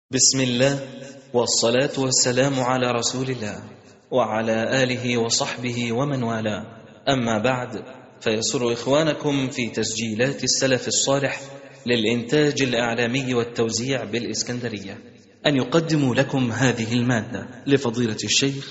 بسم الله والصلاة والسلام على رسول الله وعلى آله وصحبه ومن والاه أما بعد فيسر إخوانكم في تسجيلات السلف الصالح للإنتاج الإعلامي والتوزيع بالإسكندرية أن يقدموا لكم هذه المادة لفضيلة الشيخ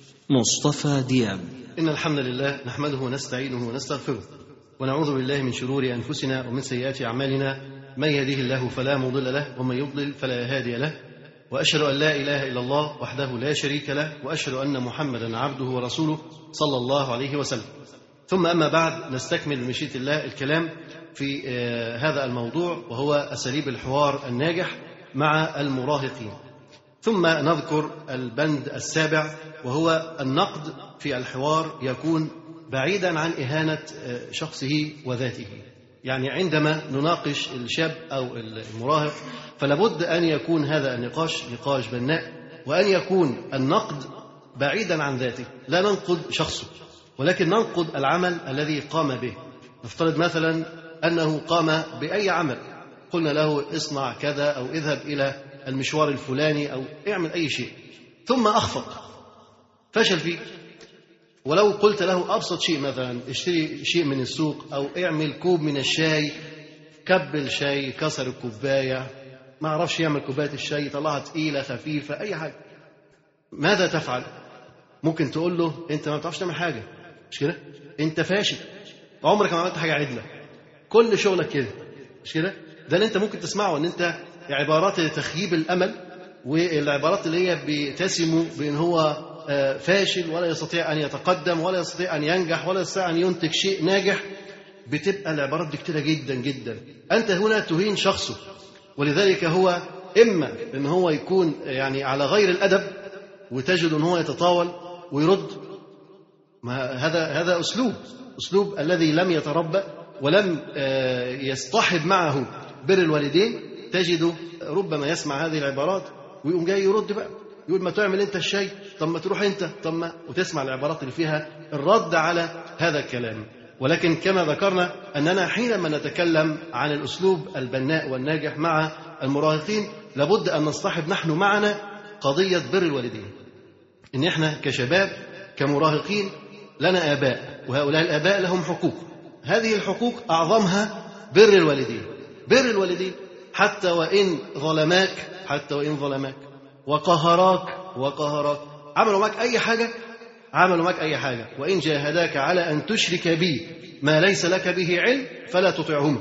مصطفى دياب إن الحمد لله نحمده ونستعينه ونستغفره ونعوذ بالله من شرور أنفسنا ومن سيئات أعمالنا من يهده الله فلا مضل له ومن يضلل فلا هادي له وأشهد أن لا إله إلا الله وحده لا شريك له وأشهد أن محمدا عبده ورسوله صلى الله عليه وسلم ثم أما بعد نستكمل بمشيئة الله الكلام في آه، هذا الموضوع وهو أساليب الحوار الناجح مع المراهقين ثم نذكر البند السابع وهو النقد في الحوار يكون بعيدا عن إهانة آه، شخصه وذاته يعني عندما نناقش الشاب أو المراهق فلابد أن يكون هذا النقاش نقاش بناء وأن يكون النقد بعيدا عن ذاته لا ننقد شخصه ولكن ننقد العمل الذي قام به نفترض مثلا أنه قام بأي عمل قلنا له اصنع كذا أو اذهب إلى المشوار الفلاني أو اعمل أي شيء ثم أخفق فشل فيه ولو قلت له أبسط شيء مثلا اشتري شيء من السوق أو اعمل كوب من الشاي كب الشاي كسر الكوباية ما عرفش يعمل كوباية الشاي طلعها تقيلة خفيفة أي حاجة ماذا تفعل؟ ممكن تقول له أنت ما بتعرفش تعمل حاجة مش كده؟ أنت فاشل عمرك ما عملت حاجة عدلة كل شغلك كده مش كده؟ ده اللي أنت ممكن تسمعه إن أنت عبارات تخييب الأمل والعبارات اللي هي بتسم بأن هو آه، فاشل ولا يستطيع أن يتقدم ولا يستطيع أن ينجح ولا يستطيع أن ينتج شيء ناجح بتبقى العبارات دي كتيرة جدا جدا أنت هنا تهين شخصه ولذلك هو إما أن هو يكون يعني على غير الأدب وتجد أن هو يتطاول ويرد ما هذا هذا أسلوب أسلوب الذي لم يتربى ولم آه، يصطحب معه بر الوالدين تجده ربما يسمع هذه العبارات ويقوم جاي يرد بقى يقول ما تعمل انت الشيء طب ما تروح انت طب ما وتسمع العبارات اللي فيها الرد على هذا الكلام ولكن كما ذكرنا اننا حينما نتكلم عن الاسلوب البناء والناجح مع المراهقين لابد ان نصطحب نحن معنا قضيه بر الوالدين ان احنا كشباب كمراهقين لنا اباء وهؤلاء الاباء لهم حقوق هذه الحقوق اعظمها بر الوالدين بر الوالدين حتى وان ظلماك حتى وان ظلماك وقهراك وقهراك عملوا معك أي حاجة عملوا معك أي حاجة وإن جاهداك على أن تشرك بي ما ليس لك به علم فلا تطعهما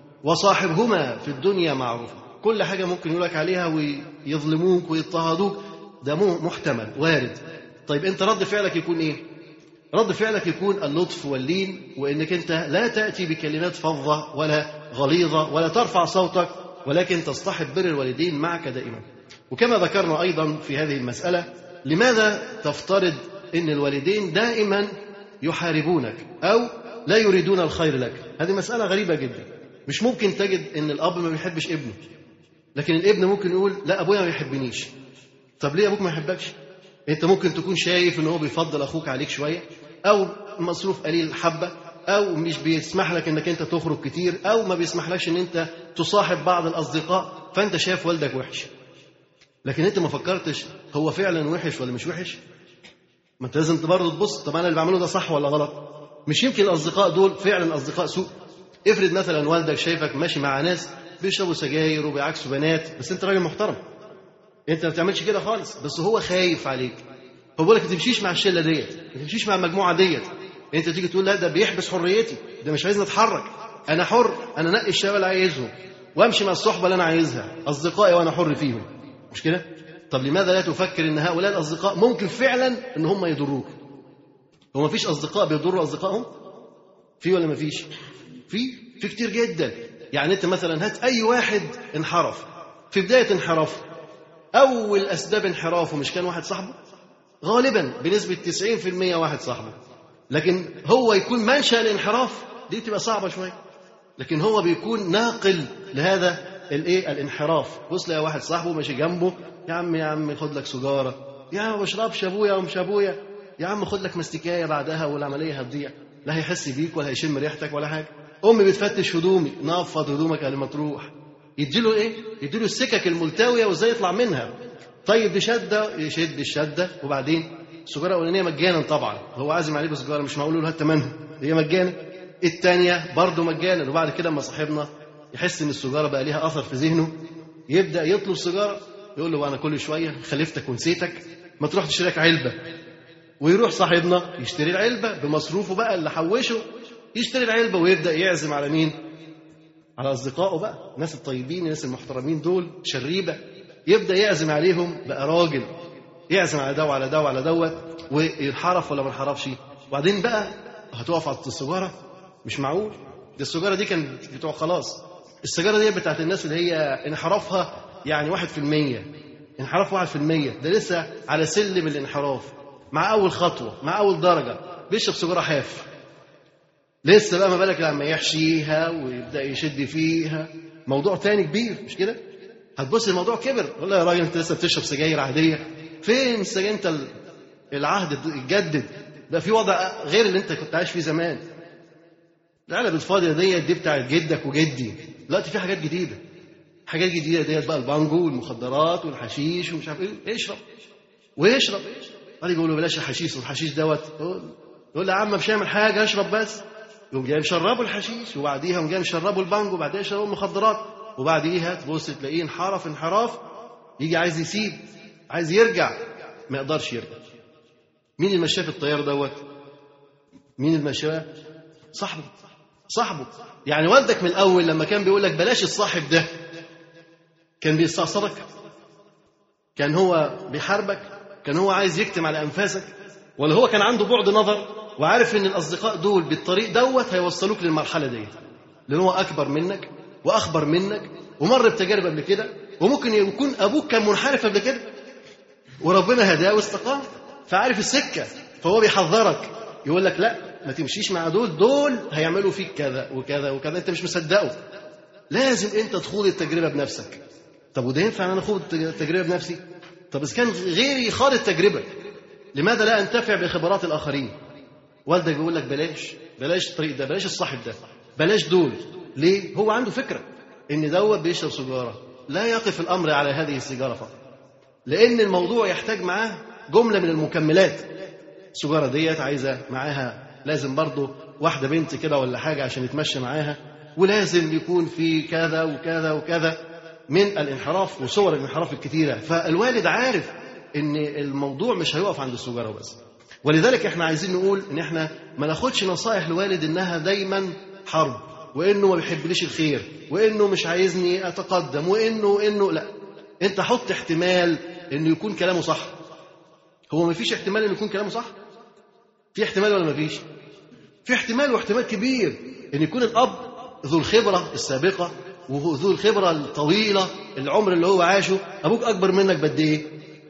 وصاحبهما في الدنيا معروفا كل حاجة ممكن يقول لك عليها ويظلموك ويضطهدوك ده محتمل وارد طيب أنت رد فعلك يكون إيه؟ رد فعلك يكون اللطف واللين وإنك أنت لا تأتي بكلمات فظة ولا غليظة ولا ترفع صوتك ولكن تصطحب بر الوالدين معك دائما وكما ذكرنا أيضا في هذه المسألة لماذا تفترض أن الوالدين دائما يحاربونك أو لا يريدون الخير لك هذه مسألة غريبة جدا مش ممكن تجد أن الأب ما بيحبش ابنه لكن الابن ممكن يقول لا أبويا ما بيحبنيش طب ليه أبوك ما يحبكش أنت ممكن تكون شايف أن هو بيفضل أخوك عليك شوية أو مصروف قليل حبة أو مش بيسمح لك أنك أنت تخرج كتير أو ما بيسمحلكش أن أنت تصاحب بعض الأصدقاء فأنت شايف والدك وحش لكن انت ما فكرتش هو فعلا وحش ولا مش وحش ما انت لازم برضه تبص طب انا اللي بعمله ده صح ولا غلط مش يمكن الاصدقاء دول فعلا اصدقاء سوء افرض مثلا والدك شايفك ماشي مع ناس بيشربوا سجاير وبيعكسوا بنات بس انت راجل محترم انت ما بتعملش كده خالص بس هو خايف عليك هو بيقول لك ما تمشيش مع الشله ديت ما تمشيش مع المجموعه ديت انت تيجي تقول لا ده بيحبس حريتي ده مش عايزني اتحرك انا حر انا انقي الشباب اللي عايزهم وامشي مع الصحبه اللي انا عايزها اصدقائي وانا حر فيهم مش كده؟ طب لماذا لا تفكر ان هؤلاء الاصدقاء ممكن فعلا ان هم يضروك؟ هو ما فيش اصدقاء بيضروا اصدقائهم؟ في ولا ما فيش؟ في في كتير جدا يعني انت مثلا هات اي واحد انحرف في بدايه انحرافه اول اسباب انحرافه مش كان واحد صاحبه؟ غالبا بنسبه 90% واحد صاحبه لكن هو يكون منشا الانحراف دي تبقى صعبه شويه لكن هو بيكون ناقل لهذا الايه الانحراف بص لقى واحد صاحبه ماشي جنبه يا عم يا عم خد لك سجاره يا عم ما بشربش ابويا ومش ابويا يا عم خد لك مستكايه بعدها والعمليه هتضيع لا هيحس بيك ولا هيشم ريحتك ولا حاجه امي بتفتش هدومي نفض هدومك قبل ما تروح يديله ايه يديله السكك الملتويه وازاي يطلع منها طيب دي شده يشد الشده وبعدين السجاره الاولانيه مجانا طبعا هو عازم عليه بسجاره مش معقول له هات ثمنها هي مجانا الثانيه برضه مجانا وبعد كده اما صاحبنا يحس ان السجاره بقى ليها اثر في ذهنه يبدا يطلب سيجاره يقول له انا كل شويه خلفتك ونسيتك ما تروح تشتري لك علبه ويروح صاحبنا يشتري العلبه بمصروفه بقى اللي حوشه يشتري العلبه ويبدا يعزم على مين؟ على اصدقائه بقى الناس الطيبين الناس المحترمين دول شريبه يبدا يعزم عليهم بقى راجل يعزم على ده وعلى ده وعلى دوت وينحرف ولا ما انحرفش وبعدين بقى هتقف على السجاره مش معقول دي السجاره دي كانت بتوع خلاص السجاره دي بتاعت الناس اللي هي انحرافها يعني واحد في المية انحراف واحد في المية ده لسه على سلم الانحراف مع أول خطوة مع أول درجة بيشرب سجارة حاف لسه بقى ما بالك لما يحشيها ويبدأ يشد فيها موضوع تاني كبير مش كده هتبص الموضوع كبر والله يا راجل انت لسه بتشرب سجاير عادية فين السجاير انت العهد اتجدد ده في وضع غير اللي انت كنت عايش فيه زمان العلب الفاضية ديت دي بتاعت جدك وجدي دلوقتي في حاجات جديدة حاجات جديدة ديت بقى البانجو والمخدرات والحشيش ومش عارف ايه اشرب ويشرب قال يقول له بلاش الحشيش والحشيش دوت يقول له يا عم مش هيعمل حاجة اشرب بس يقوم جاي مشربه الحشيش وبعديها يقوم جاي مشربه البانجو وبعديها يشربه المخدرات وبعديها تبص تلاقيه انحرف انحراف يجي عايز يسيب عايز يرجع ما يقدرش يرجع مين اللي مشاه في الطيار دوت مين اللي مشاه صاحبه صاحبه يعني والدك من الاول لما كان بيقول لك بلاش الصاحب ده كان بيستعصرك كان هو بيحاربك كان هو عايز يكتم على انفاسك ولا هو كان عنده بعد نظر وعارف ان الاصدقاء دول بالطريق دوت هيوصلوك للمرحله دي لان هو اكبر منك واخبر منك ومر بتجارب قبل كده وممكن يكون ابوك كان منحرف قبل كده وربنا هداه واستقام فعارف السكه فهو بيحذرك يقول لك لا ما تمشيش مع دول دول هيعملوا فيك كذا وكذا وكذا انت مش مصدقه لازم انت تخوض التجربه بنفسك طب وده ينفع ان انا اخوض التجربه بنفسي طب اذا كان غيري خاض التجربه لماذا لا انتفع بخبرات الاخرين والدك بيقول لك بلاش بلاش الطريق ده بلاش الصاحب ده بلاش دول ليه هو عنده فكره ان دوت بيشرب سيجاره لا يقف الامر على هذه السيجاره فقط لان الموضوع يحتاج معاه جمله من المكملات السيجاره ديت عايزه معاها لازم برضه واحده بنت كده ولا حاجه عشان يتمشى معاها ولازم يكون في كذا وكذا وكذا من الانحراف وصور الانحراف الكثيره فالوالد عارف ان الموضوع مش هيقف عند السجاره بس ولذلك احنا عايزين نقول ان احنا ما ناخدش نصائح الوالد انها دايما حرب وانه ما بيحبليش الخير وانه مش عايزني اتقدم وانه وانه لا انت حط احتمال انه يكون كلامه صح هو ما فيش احتمال انه يكون كلامه صح في احتمال ولا ما فيش في احتمال واحتمال كبير ان يكون الاب ذو الخبره السابقه وذو الخبره الطويله العمر اللي هو عاشه ابوك اكبر منك بقد ايه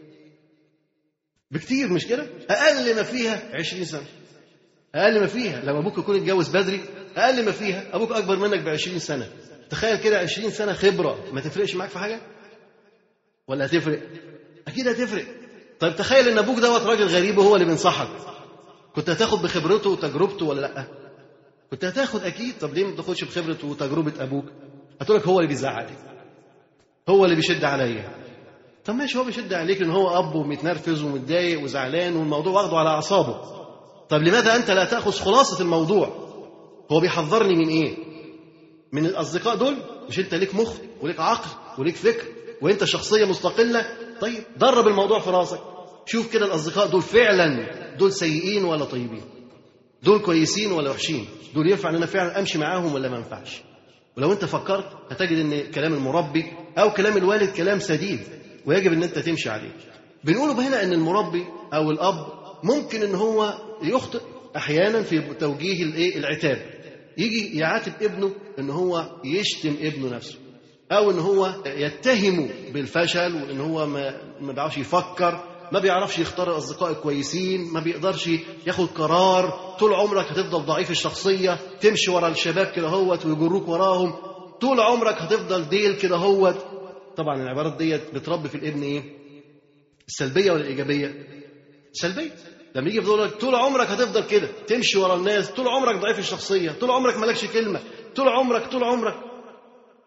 بكتير مش كده اقل ما فيها 20 سنه اقل ما فيها لما ابوك يكون اتجوز بدري اقل ما فيها ابوك اكبر منك ب 20 سنه تخيل كده 20 سنه خبره ما تفرقش معاك في حاجه ولا هتفرق اكيد هتفرق طيب تخيل ان ابوك دوت راجل غريب وهو اللي بينصحك كنت هتاخد بخبرته وتجربته ولا لا كنت هتاخد اكيد طب ليه ما تاخدش بخبره وتجربه ابوك هتقول لك هو اللي بيزعلي هو اللي بيشد عليا طب ماشي هو بيشد عليك ان هو اب ومتنرفز ومتضايق وزعلان والموضوع واخده على اعصابه طب لماذا انت لا تاخذ خلاصه الموضوع هو بيحذرني من ايه من الاصدقاء دول مش انت ليك مخ وليك عقل وليك فكر وانت شخصيه مستقله طيب درب الموضوع في راسك شوف كده الاصدقاء دول فعلا دول سيئين ولا طيبين دول كويسين ولا وحشين دول ينفع ان انا فعلا امشي معاهم ولا ما ينفعش ولو انت فكرت هتجد ان كلام المربي او كلام الوالد كلام سديد ويجب ان انت تمشي عليه بنقوله هنا ان المربي او الاب ممكن ان هو يخطئ احيانا في توجيه الايه العتاب يجي يعاتب ابنه ان هو يشتم ابنه نفسه او ان هو يتهمه بالفشل وان هو ما ما بيعرفش يفكر ما بيعرفش يختار الاصدقاء الكويسين ما بيقدرش ياخد قرار طول عمرك هتفضل ضعيف الشخصيه تمشي ورا الشباب كده هوت ويجروك وراهم طول عمرك هتفضل ديل كده هوت طبعا العبارات ديت بتربي في الابن ايه السلبيه ولا الايجابيه سلبيه لما يجي يقول لك طول عمرك هتفضل كده تمشي ورا الناس طول عمرك ضعيف الشخصيه طول عمرك مالكش كلمه طول عمرك طول عمرك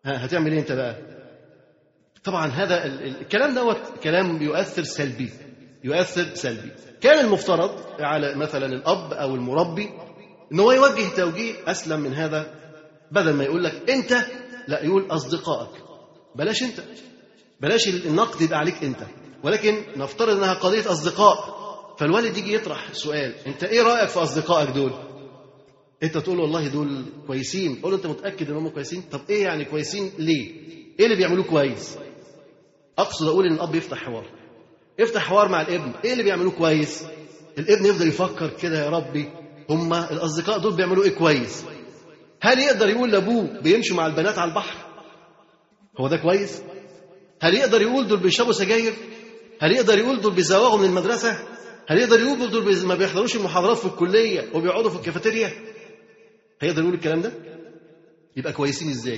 ها هتعمل ايه انت بقى طبعا هذا ال- ال- الكلام دوت كلام يؤثر سلبي يؤثر سلبي كان المفترض على مثلا الاب او المربي ان هو يوجه توجيه اسلم من هذا بدل ما يقول لك انت لا يقول اصدقائك بلاش انت بلاش النقد يبقى عليك انت ولكن نفترض انها قضيه اصدقاء فالوالد يجي يطرح سؤال انت ايه رايك في اصدقائك دول انت تقول والله دول كويسين قول له انت متاكد ان هم كويسين طب ايه يعني كويسين ليه ايه اللي بيعملوه كويس اقصد اقول ان الاب يفتح حوار يفتح حوار مع الابن ايه اللي بيعملوه كويس الابن يفضل يفكر كده يا ربي هم الاصدقاء دول بيعملوا ايه كويس هل يقدر يقول لابوه بيمشوا مع البنات على البحر هو ده كويس هل يقدر يقول دول بيشربوا سجاير هل يقدر يقول دول بيزوغوا من المدرسه هل يقدر يقول دول بيز- ما بيحضروش المحاضرات في الكليه وبيقعدوا في الكافيتيريا هيقدر يقول الكلام ده يبقى كويسين ازاي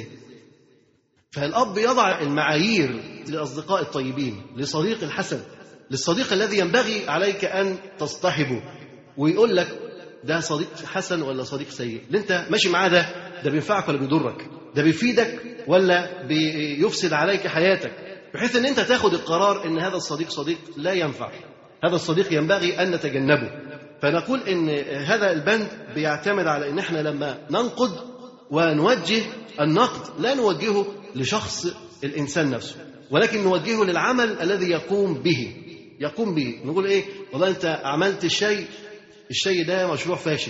فالاب يضع المعايير للاصدقاء الطيبين لصديق الحسن للصديق الذي ينبغي عليك ان تصطحبه ويقول لك ده صديق حسن ولا صديق سيء اللي انت ماشي معاه ده ده بينفعك ولا بيضرك ده بيفيدك ولا بيفسد عليك حياتك بحيث ان انت تاخد القرار ان هذا الصديق صديق لا ينفع هذا الصديق ينبغي ان نتجنبه فنقول ان هذا البند بيعتمد على ان احنا لما ننقد ونوجه النقد لا نوجهه لشخص الانسان نفسه ولكن نوجهه للعمل الذي يقوم به يقوم به نقول ايه والله انت عملت الشيء الشيء ده مشروع فاشل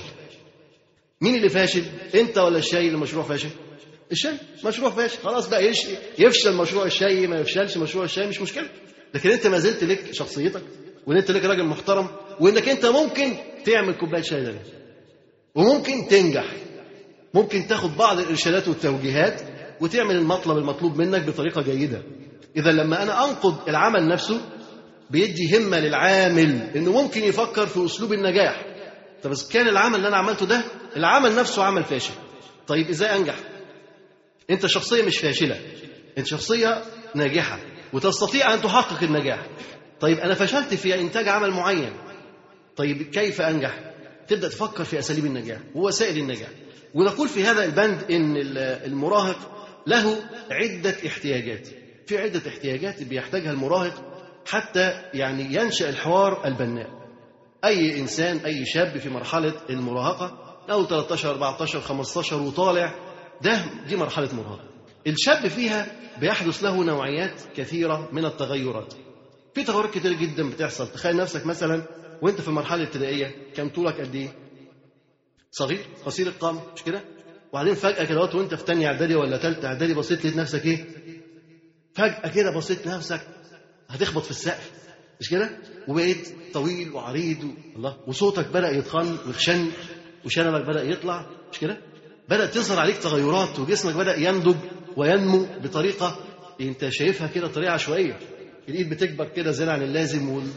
مين اللي فاشل انت ولا الشيء اللي مشروع فاشل الشيء مشروع فاشل خلاص بقى يش... يفشل مشروع الشيء ما يفشلش مشروع الشيء مش مشكله لكن انت ما زلت لك شخصيتك وان انت لك راجل محترم وانك انت ممكن تعمل كوبايه شاي ده وممكن تنجح ممكن تاخد بعض الارشادات والتوجيهات وتعمل المطلب المطلوب منك بطريقه جيده اذا لما انا انقد العمل نفسه بيدي همه للعامل انه ممكن يفكر في اسلوب النجاح طب اذا كان العمل اللي انا عملته ده العمل نفسه عمل فاشل طيب ازاي انجح انت شخصيه مش فاشله انت شخصيه ناجحه وتستطيع ان تحقق النجاح طيب انا فشلت في انتاج عمل معين طيب كيف انجح تبدا تفكر في اساليب النجاح ووسائل النجاح ونقول في هذا البند ان المراهق له عده احتياجات في عده احتياجات بيحتاجها المراهق حتى يعني ينشا الحوار البناء اي انسان اي شاب في مرحله المراهقه له 13 14 15 وطالع ده دي مرحله مراهقه الشاب فيها بيحدث له نوعيات كثيره من التغيرات في تغيرات كتير جدا بتحصل تخيل نفسك مثلا وانت في المرحله الابتدائيه كان طولك قد ايه صغير قصير القامه مش كده وبعدين فجاه كده وانت في ثانيه اعدادي ولا ثالثه اعدادي بصيت لقيت نفسك ايه فجاه كده بصيت لنفسك هتخبط في السقف مش كده وبقيت طويل وعريض و... الله وصوتك بدا يتخن ويخشن وشنبك بدا يطلع مش كده بدات تظهر عليك تغيرات وجسمك بدا ينضج وينمو بطريقه انت شايفها كده طريقه عشوائيه الايد بتكبر كده زياده عن اللازم وال...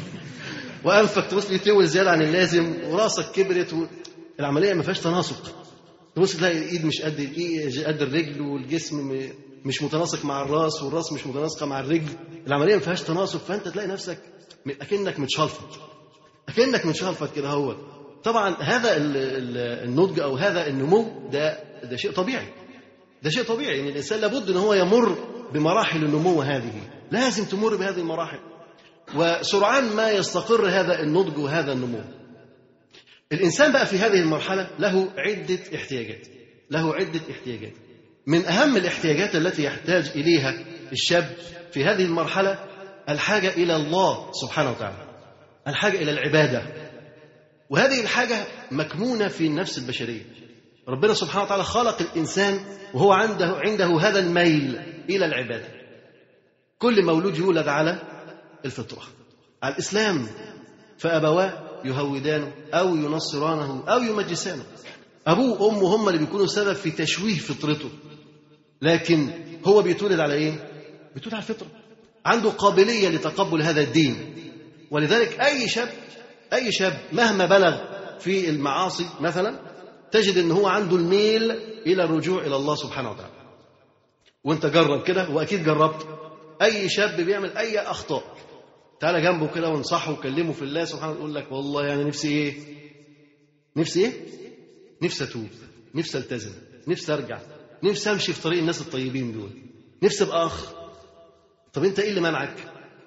وانفك تبص يطول زياده عن اللازم وراسك كبرت و... العمليه ما فيهاش تناسق تبص تلاقي الايد مش قد الايد قد الرجل والجسم م... مش متناسق مع الراس والراس مش متناسقه مع الرجل العمليه ما فيهاش تناسق فانت تلاقي نفسك اكنك متشلفط اكنك متشلفط كده هو طبعا هذا النضج او هذا النمو ده ده شيء طبيعي ده شيء طبيعي ان الانسان لابد ان هو يمر بمراحل النمو هذه لازم تمر بهذه المراحل وسرعان ما يستقر هذا النضج وهذا النمو الانسان بقى في هذه المرحله له عده احتياجات له عده احتياجات من اهم الاحتياجات التي يحتاج اليها الشاب في هذه المرحله الحاجه الى الله سبحانه وتعالى الحاجه الى العباده وهذه الحاجه مكمونه في النفس البشريه ربنا سبحانه وتعالى خلق الانسان وهو عنده عنده هذا الميل الى العباده كل مولود يولد على الفطره على الاسلام فابواه يهودانه او ينصرانه او يمجسانه ابوه وامه هم اللي بيكونوا سبب في تشويه فطرته لكن هو بيتولد على ايه بيتولد على الفطره عنده قابليه لتقبل هذا الدين ولذلك اي شاب اي شاب مهما بلغ في المعاصي مثلا تجد ان هو عنده الميل الى الرجوع الى الله سبحانه وتعالى وانت جرب كده واكيد جربت اي شاب بيعمل اي اخطاء تعالى جنبه كده وانصحه وكلمه في الله سبحانه يقول لك والله يعني نفسي ايه نفسي ايه نفسي اتوب نفسي التزم نفسي ارجع نفسي امشي في طريق الناس الطيبين دول نفسي ابقى اخ طب انت ايه اللي منعك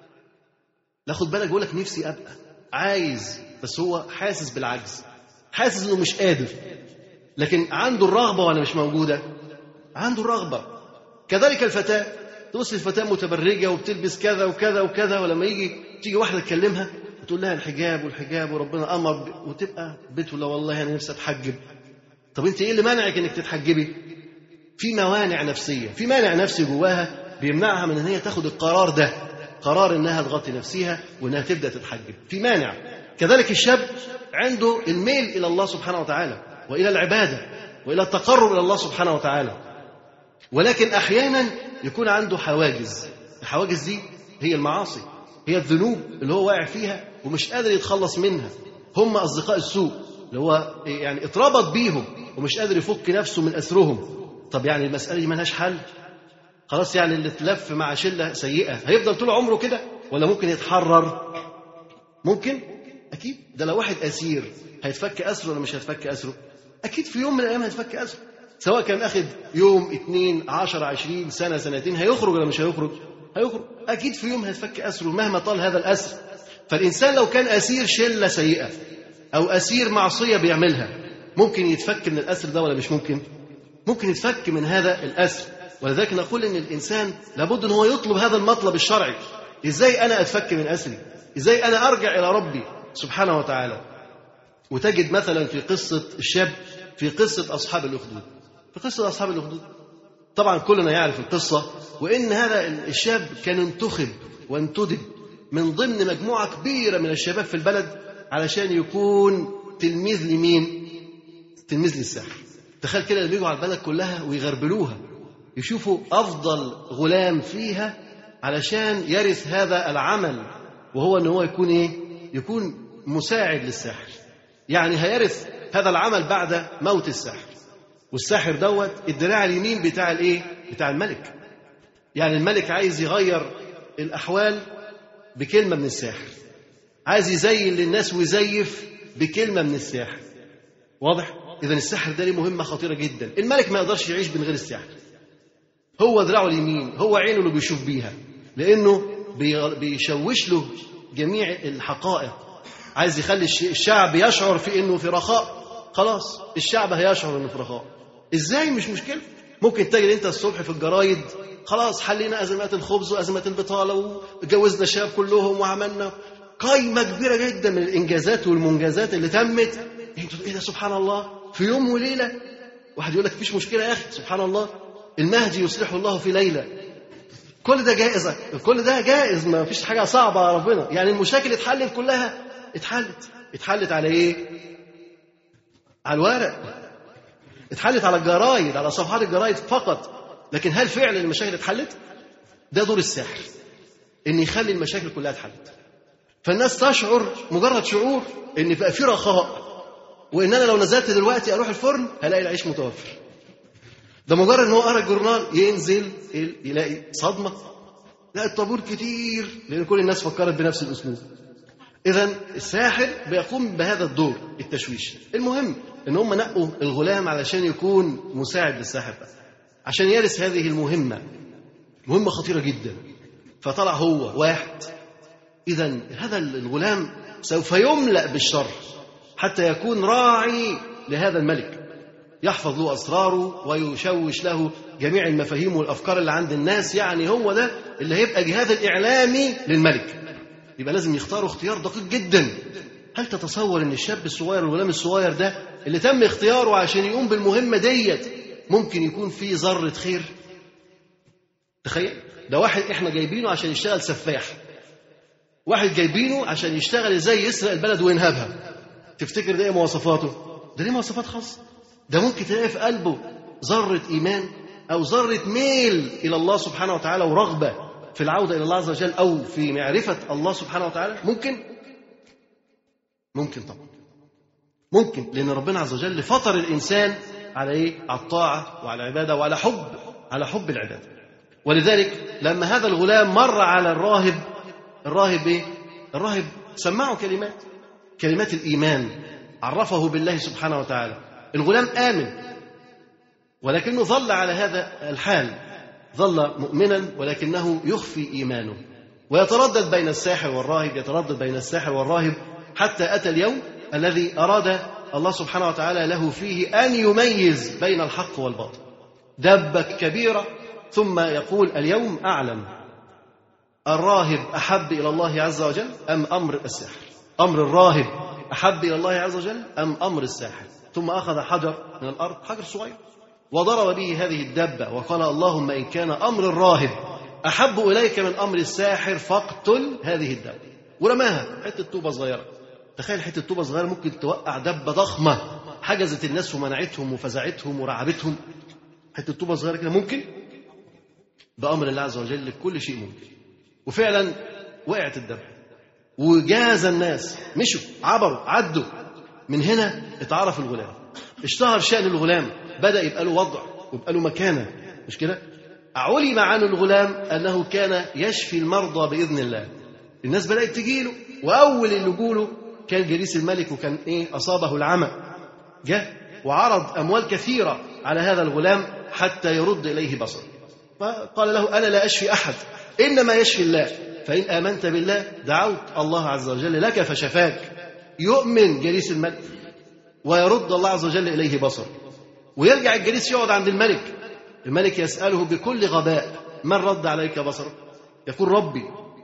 لا خد بالك بقول لك نفسي ابقى عايز بس هو حاسس بالعجز حاسس انه مش قادر لكن عنده الرغبه ولا مش موجوده عنده الرغبه كذلك الفتاه تبص الفتاه متبرجه وبتلبس كذا وكذا وكذا ولما يجي تيجي واحده تكلمها تقول لها الحجاب والحجاب وربنا امر ب- وتبقى بيت ولا والله انا نفسي اتحجب طب انت ايه اللي منعك انك تتحجبي في موانع نفسيه في مانع نفسي جواها بيمنعها من ان هي تاخد القرار ده قرار انها تغطي نفسها وانها تبدا تتحجب في مانع كذلك الشاب عنده الميل الى الله سبحانه وتعالى والى العباده والى التقرب الى الله سبحانه وتعالى ولكن احيانا يكون عنده حواجز الحواجز دي هي المعاصي هي الذنوب اللي هو واقع فيها ومش قادر يتخلص منها هم اصدقاء السوء اللي هو يعني اتربط بيهم ومش قادر يفك نفسه من اسرهم طب يعني المساله دي ملهاش حل خلاص يعني اللي اتلف مع شله سيئه هيفضل طول عمره كده ولا ممكن يتحرر ممكن اكيد ده لو واحد اسير هيتفك اسره ولا مش هيتفك اسره اكيد في يوم من الايام هيتفك اسره سواء كان اخد يوم اتنين عشر عشرين سنه سنتين هيخرج ولا مش هيخرج هيخرج اكيد في يوم هيتفك اسره مهما طال هذا الاسر فالانسان لو كان اسير شله سيئه او اسير معصيه بيعملها ممكن يتفك من الاسر ده ولا مش ممكن ممكن يتفك من هذا الاسر ولذلك نقول ان الانسان لابد ان هو يطلب هذا المطلب الشرعي ازاي انا اتفك من اسري ازاي انا ارجع الى ربي سبحانه وتعالى وتجد مثلا في قصه الشاب في قصه اصحاب الاخدود في قصه اصحاب الاخدود طبعا كلنا يعرف القصه وان هذا الشاب كان انتخب وانتدب من ضمن مجموعه كبيره من الشباب في البلد علشان يكون تلميذ لمين؟ تلميذ للسحر تخيل كده اللي بيجوا على البلد كلها ويغربلوها يشوفوا افضل غلام فيها علشان يرث هذا العمل وهو ان هو يكون ايه؟ يكون مساعد للساحر. يعني هيرث هذا العمل بعد موت الساحر. والساحر دوت الدراع اليمين بتاع الايه؟ بتاع الملك. يعني الملك عايز يغير الاحوال بكلمه من الساحر. عايز يزين للناس ويزيف بكلمه من الساحر. واضح؟ اذا السحر ده ليه مهمه خطيره جدا، الملك ما يقدرش يعيش من غير السحر. هو دراعه اليمين هو عينه اللي بيشوف بيها لانه بي- بيشوش له جميع الحقائق عايز يخلي الش- الشعب يشعر في انه في رخاء خلاص الشعب هيشعر انه في رخاء ازاي مش مشكله ممكن تجد انت الصبح في الجرايد خلاص حلينا ازمات الخبز وازمات البطاله وجوزنا الشباب كلهم وعملنا قايمه كبيره جدا من الانجازات والمنجزات اللي تمت انتوا ايه ده سبحان الله في يوم وليله واحد يقول لك مفيش مشكله يا اخي سبحان الله المهدي يصلحه الله في ليله كل ده جائز كل ده جائز ما فيش حاجه صعبه على ربنا يعني المشاكل اتحلت كلها اتحلت اتحلت على ايه على الورق اتحلت على الجرايد على صفحات الجرايد فقط لكن هل فعلا المشاكل اتحلت ده دور السحر ان يخلي المشاكل كلها اتحلت فالناس تشعر مجرد شعور ان بقى في رخاء وان انا لو نزلت دلوقتي اروح الفرن هلاقي العيش متوفر ده مجرد ان هو قرا الجورنال ينزل يلاقي صدمه لا الطابور كتير لان كل الناس فكرت بنفس الاسلوب اذا الساحر بيقوم بهذا الدور التشويش المهم ان هم نقوا الغلام علشان يكون مساعد للساحر ده عشان يرث هذه المهمه مهمه خطيره جدا فطلع هو واحد اذا هذا الغلام سوف يملا بالشر حتى يكون راعي لهذا الملك يحفظ له اسراره ويشوش له جميع المفاهيم والافكار اللي عند الناس يعني هو ده اللي هيبقى جهاز الاعلامي للملك يبقى لازم يختاروا اختيار دقيق جدا هل تتصور ان الشاب الصغير الغلام الصغير ده اللي تم اختياره عشان يقوم بالمهمه ديت ممكن يكون فيه ذره خير تخيل ده واحد احنا جايبينه عشان يشتغل سفاح واحد جايبينه عشان يشتغل ازاي يسرق البلد وينهبها تفتكر ده ايه مواصفاته ده ليه مواصفات خاصه ده ممكن تلاقي في قلبه ذره ايمان او ذره ميل الى الله سبحانه وتعالى ورغبه في العوده الى الله عز وجل او في معرفه الله سبحانه وتعالى ممكن ممكن طبعا ممكن لان ربنا عز وجل فطر الانسان على ايه على الطاعه وعلى العباده وعلى حب على حب العباده ولذلك لما هذا الغلام مر على الراهب الراهب ايه الراهب سمعه كلمات كلمات الايمان عرفه بالله سبحانه وتعالى الغلام امن ولكنه ظل على هذا الحال ظل مؤمنا ولكنه يخفي إيمانه ويتردد بين الساحر والراهب يتردد بين الساحر والراهب حتى أتى اليوم الذي أراد الله سبحانه وتعالى له فيه أن يميز بين الحق والباطل دبة كبيرة ثم يقول اليوم أعلم الراهب أحب إلى الله عز وجل أم أمر الساحر أمر الراهب أحب إلى الله عز وجل أم أمر الساحر ثم أخذ حجر من الأرض حجر صغير وضرب به هذه الدبة وقال اللهم إن كان أمر الراهب أحب إليك من أمر الساحر فاقتل هذه الدبة ورماها حتة طوبة صغيرة تخيل حتة طوبة صغيرة ممكن توقع دبة ضخمة حجزت الناس ومنعتهم وفزعتهم ورعبتهم حتة طوبة صغيرة كده ممكن بأمر الله عز وجل كل شيء ممكن وفعلا وقعت الدبة وجاز الناس مشوا عبروا عدوا من هنا اتعرف الغلام اشتهر شأن الغلام بدأ يبقى له وضع ويبقى له مكانة مش كده علم عن الغلام أنه كان يشفي المرضى بإذن الله الناس بدأت تجيله وأول اللي جوله كان جليس الملك وكان إيه أصابه العمى جاء وعرض أموال كثيرة على هذا الغلام حتى يرد إليه بصره فقال له أنا لا أشفي أحد إنما يشفي الله فإن آمنت بالله دعوت الله عز وجل لك فشفاك يؤمن جليس الملك ويرد الله عز وجل إليه بصره ويرجع الجليس يقعد عند الملك الملك يسأله بكل غباء من رد عليك بصرك يقول ربي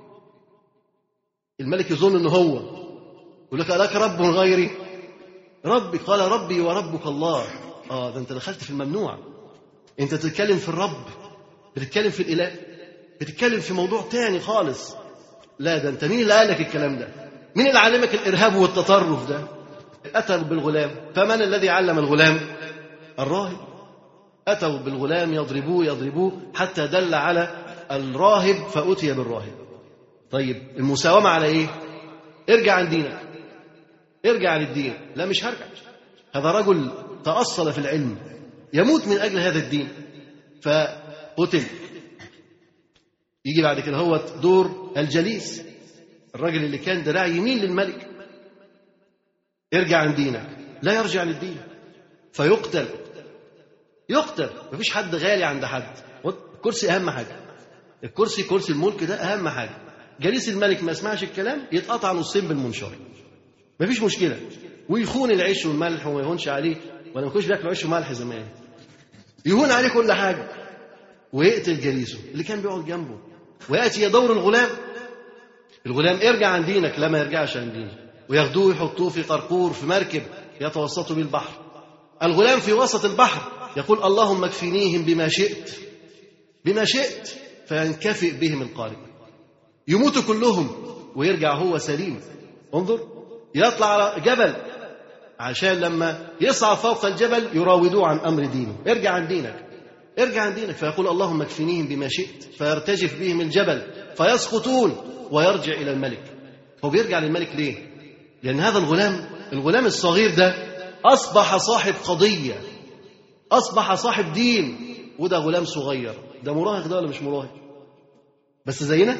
الملك يظن أنه هو يقول لك ألك رب غيري ربي قال ربي وربك الله آه ده أنت دخلت في الممنوع أنت تتكلم في الرب بتتكلم في الإله بتتكلم في موضوع تاني خالص لا ده أنت مين اللي قال لك الكلام ده مين اللي علمك الإرهاب والتطرف ده أتوا بالغلام فمن الذي علم الغلام الراهب أتوا بالغلام يضربوه يضربوه حتى دل على الراهب فأتي بالراهب طيب المساومة على إيه ارجع عن دينك ارجع عن الدين لا مش هرجع هذا رجل تأصل في العلم يموت من أجل هذا الدين فقتل يجي بعد كده هو دور الجليس الراجل اللي كان دراع يمين للملك ارجع عن دينك لا يرجع للدين فيقتل يقتل مفيش حد غالي عند حد الكرسي اهم حاجه الكرسي كرسي الملك ده اهم حاجه جليس الملك ما يسمعش الكلام يتقطع نصين بالمنشار مفيش مشكله ويخون العيش والملح وما يهونش عليه ولا ما يكونش بياكلوا عيش وملح زمان يهون عليه كل حاجه ويقتل جليسه اللي كان بيقعد جنبه وياتي دور الغلام الغلام ارجع عن دينك لا ما يرجعش عن دينك وياخدوه يحطوه في قرقور في مركب يتوسطوا به البحر الغلام في وسط البحر يقول اللهم اكفنيهم بما شئت بما شئت فينكفئ بهم القارئ يموتوا كلهم ويرجع هو سليم انظر يطلع على جبل عشان لما يصعد فوق الجبل يراودوه عن امر دينه ارجع عن دينك ارجع عن دينك فيقول اللهم اكفنيهم بما شئت فيرتجف بهم الجبل فيسقطون ويرجع الى الملك هو بيرجع للملك ليه لان هذا الغلام الغلام الصغير ده اصبح صاحب قضيه اصبح صاحب دين وده غلام صغير ده مراهق ده ولا مش مراهق بس زينا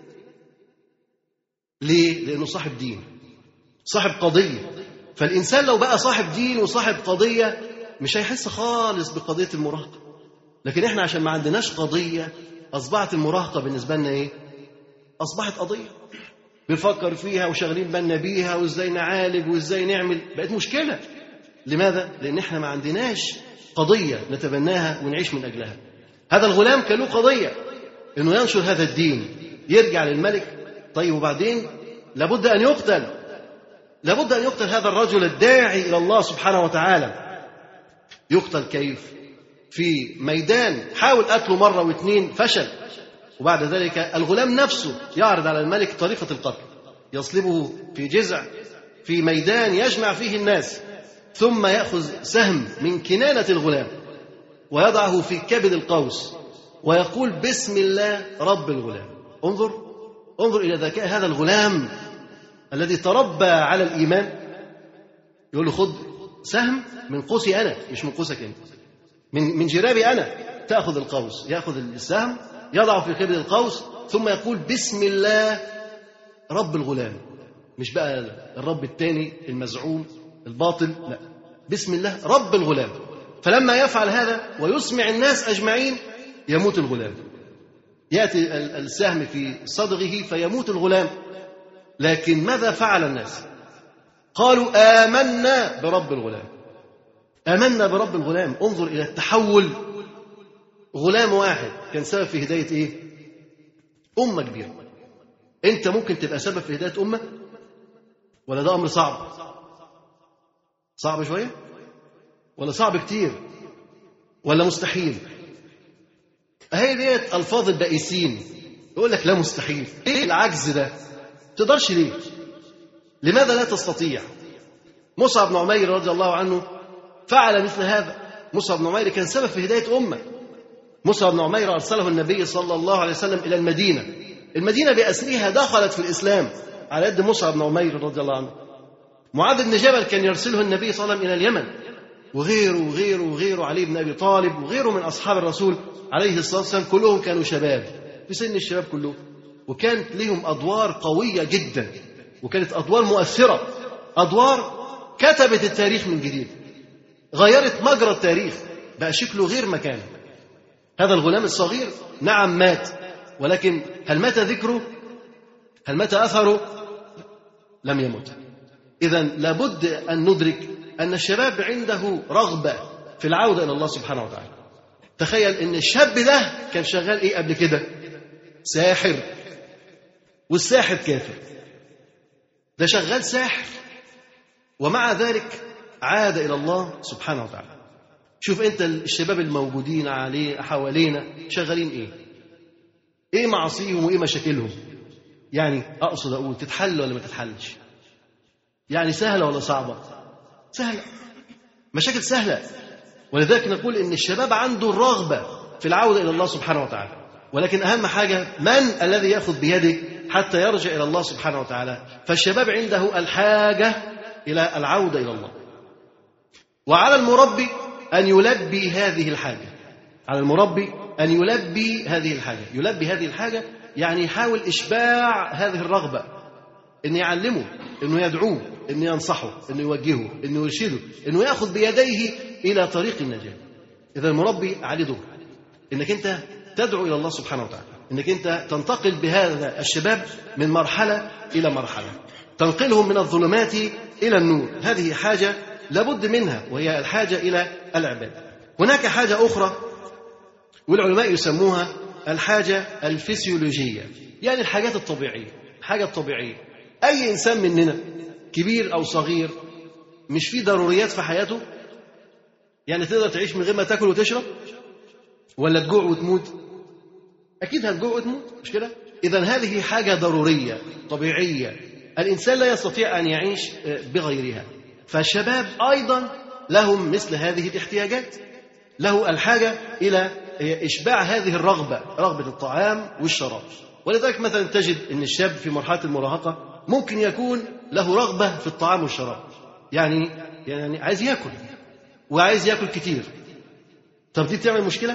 ليه لانه صاحب دين صاحب قضيه فالانسان لو بقى صاحب دين وصاحب قضيه مش هيحس خالص بقضيه المراهقه لكن احنا عشان ما عندناش قضيه اصبحت المراهقه بالنسبه لنا ايه اصبحت قضيه بنفكر فيها وشغالين بالنا بيها وازاي نعالج وازاي نعمل بقت مشكله لماذا لان احنا ما عندناش قضيه نتبناها ونعيش من اجلها هذا الغلام كان له قضيه انه ينشر هذا الدين يرجع للملك طيب وبعدين لابد ان يقتل لابد ان يقتل هذا الرجل الداعي الى الله سبحانه وتعالى يقتل كيف في ميدان حاول قتله مره واثنين فشل وبعد ذلك الغلام نفسه يعرض على الملك طريقه القتل يصلبه في جذع في ميدان يجمع فيه الناس ثم ياخذ سهم من كنانه الغلام ويضعه في كبد القوس ويقول بسم الله رب الغلام انظر انظر الى ذكاء هذا الغلام الذي تربى على الايمان يقول له خذ سهم من قوسي انا مش من قوسك انت من من جرابي انا تاخذ القوس ياخذ السهم يضعه في كبد القوس ثم يقول بسم الله رب الغلام مش بقى الرب الثاني المزعوم الباطل لا بسم الله رب الغلام فلما يفعل هذا ويسمع الناس أجمعين يموت الغلام يأتي السهم في صدغه فيموت الغلام لكن ماذا فعل الناس قالوا آمنا برب الغلام آمنا برب الغلام انظر إلى التحول غلام واحد كان سبب في هداية إيه أمة كبيرة أنت ممكن تبقى سبب في هداية أمة ولا ده أمر صعب صعب شوية ولا صعب كتير ولا مستحيل هي ديت الفاظ البائسين يقول لك لا مستحيل ايه العجز ده تقدرش ليه لماذا لا تستطيع مصعب بن عمير رضي الله عنه فعل مثل هذا مصعب بن عمير كان سبب في هدايه امه مصعب بن عمير ارسله النبي صلى الله عليه وسلم الى المدينه المدينه باسرها دخلت في الاسلام على يد مصعب بن عمير رضي الله عنه معاذ بن جبل كان يرسله النبي صلى الله عليه وسلم الى اليمن وغيره وغيره وغيره علي بن ابي طالب وغيره من اصحاب الرسول عليه الصلاه والسلام كلهم كانوا شباب في سن الشباب كلهم وكانت لهم ادوار قويه جدا وكانت ادوار مؤثره ادوار كتبت التاريخ من جديد غيرت مجرى التاريخ بقى شكله غير مكانه هذا الغلام الصغير نعم مات ولكن هل مات ذكره هل مات اثره لم يمت اذا لابد ان ندرك ان الشباب عنده رغبه في العوده الى الله سبحانه وتعالى تخيل ان الشاب ده كان شغال ايه قبل كده ساحر والساحر كافر ده شغال ساحر ومع ذلك عاد الى الله سبحانه وتعالى شوف انت الشباب الموجودين عليه حوالينا شغالين ايه ايه معاصيهم وايه مشاكلهم يعني اقصد اقول تتحل ولا ما تتحلش يعني سهله ولا صعبه سهله مشاكل سهله ولذلك نقول ان الشباب عنده الرغبه في العوده الى الله سبحانه وتعالى ولكن اهم حاجه من الذي ياخذ بيده حتى يرجع الى الله سبحانه وتعالى فالشباب عنده الحاجه الى العوده الى الله وعلى المربي ان يلبي هذه الحاجه على المربي ان يلبي هذه الحاجه يلبي هذه الحاجه يعني يحاول اشباع هذه الرغبه ان يعلمه انه يدعوه انه ينصحه انه يوجهه انه يرشده انه ياخذ بيديه الى طريق النجاه اذا المربي عليه دور انك انت تدعو الى الله سبحانه وتعالى انك انت تنتقل بهذا الشباب من مرحله الى مرحله تنقلهم من الظلمات الى النور هذه حاجه لابد منها وهي الحاجه الى العباده هناك حاجه اخرى والعلماء يسموها الحاجه الفسيولوجيه يعني الحاجات الطبيعيه الحاجه الطبيعيه اي انسان مننا كبير او صغير مش في ضروريات في حياته يعني تقدر تعيش من غير ما تاكل وتشرب ولا تجوع وتموت اكيد هتجوع وتموت مش كده اذا هذه حاجه ضروريه طبيعيه الانسان لا يستطيع ان يعيش بغيرها فالشباب ايضا لهم مثل هذه الاحتياجات له الحاجه الى اشباع هذه الرغبه رغبه الطعام والشراب ولذلك مثلا تجد ان الشاب في مرحله المراهقه ممكن يكون له رغبه في الطعام والشراب يعني يعني عايز ياكل وعايز ياكل كتير طب دي تعمل مشكله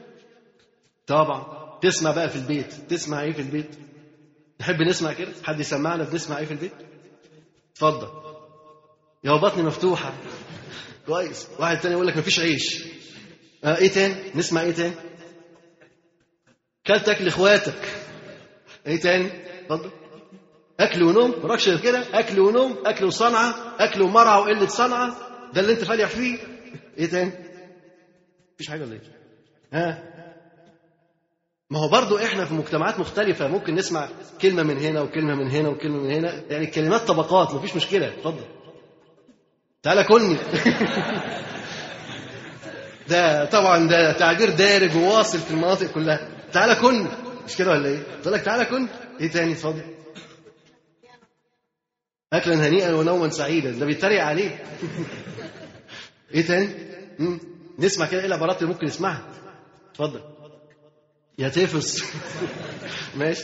طبعا تسمع بقى في البيت تسمع ايه في البيت نحب نسمع كده حد يسمعنا بنسمع ايه في البيت اتفضل يا بطني مفتوحه كويس واحد تاني يقول لك مفيش عيش آه ايه تاني نسمع ايه تاني كلت اكل اخواتك ايه تاني اتفضل اكل ونوم وراكش كده اكل ونوم اكل وصنعه اكل ومرعى وقله صنعه ده اللي انت فالح فيه ايه تاني مفيش حاجه ولا ايه ها ما هو برضو احنا في مجتمعات مختلفة ممكن نسمع كلمة من هنا وكلمة من هنا وكلمة من هنا يعني الكلمات طبقات مفيش مشكلة اتفضل تعالى كلني ده طبعا ده تعبير دارج وواصل في المناطق كلها تعالى كن مش كده ولا ايه؟ تقول لك تعالى كن ايه تاني اتفضل اكلا هنيئا ونوما سعيدا ده بيتريق عليه ايه تاني؟ مم. نسمع كده ايه العبارات اللي ممكن نسمعها اتفضل يا تفس ماشي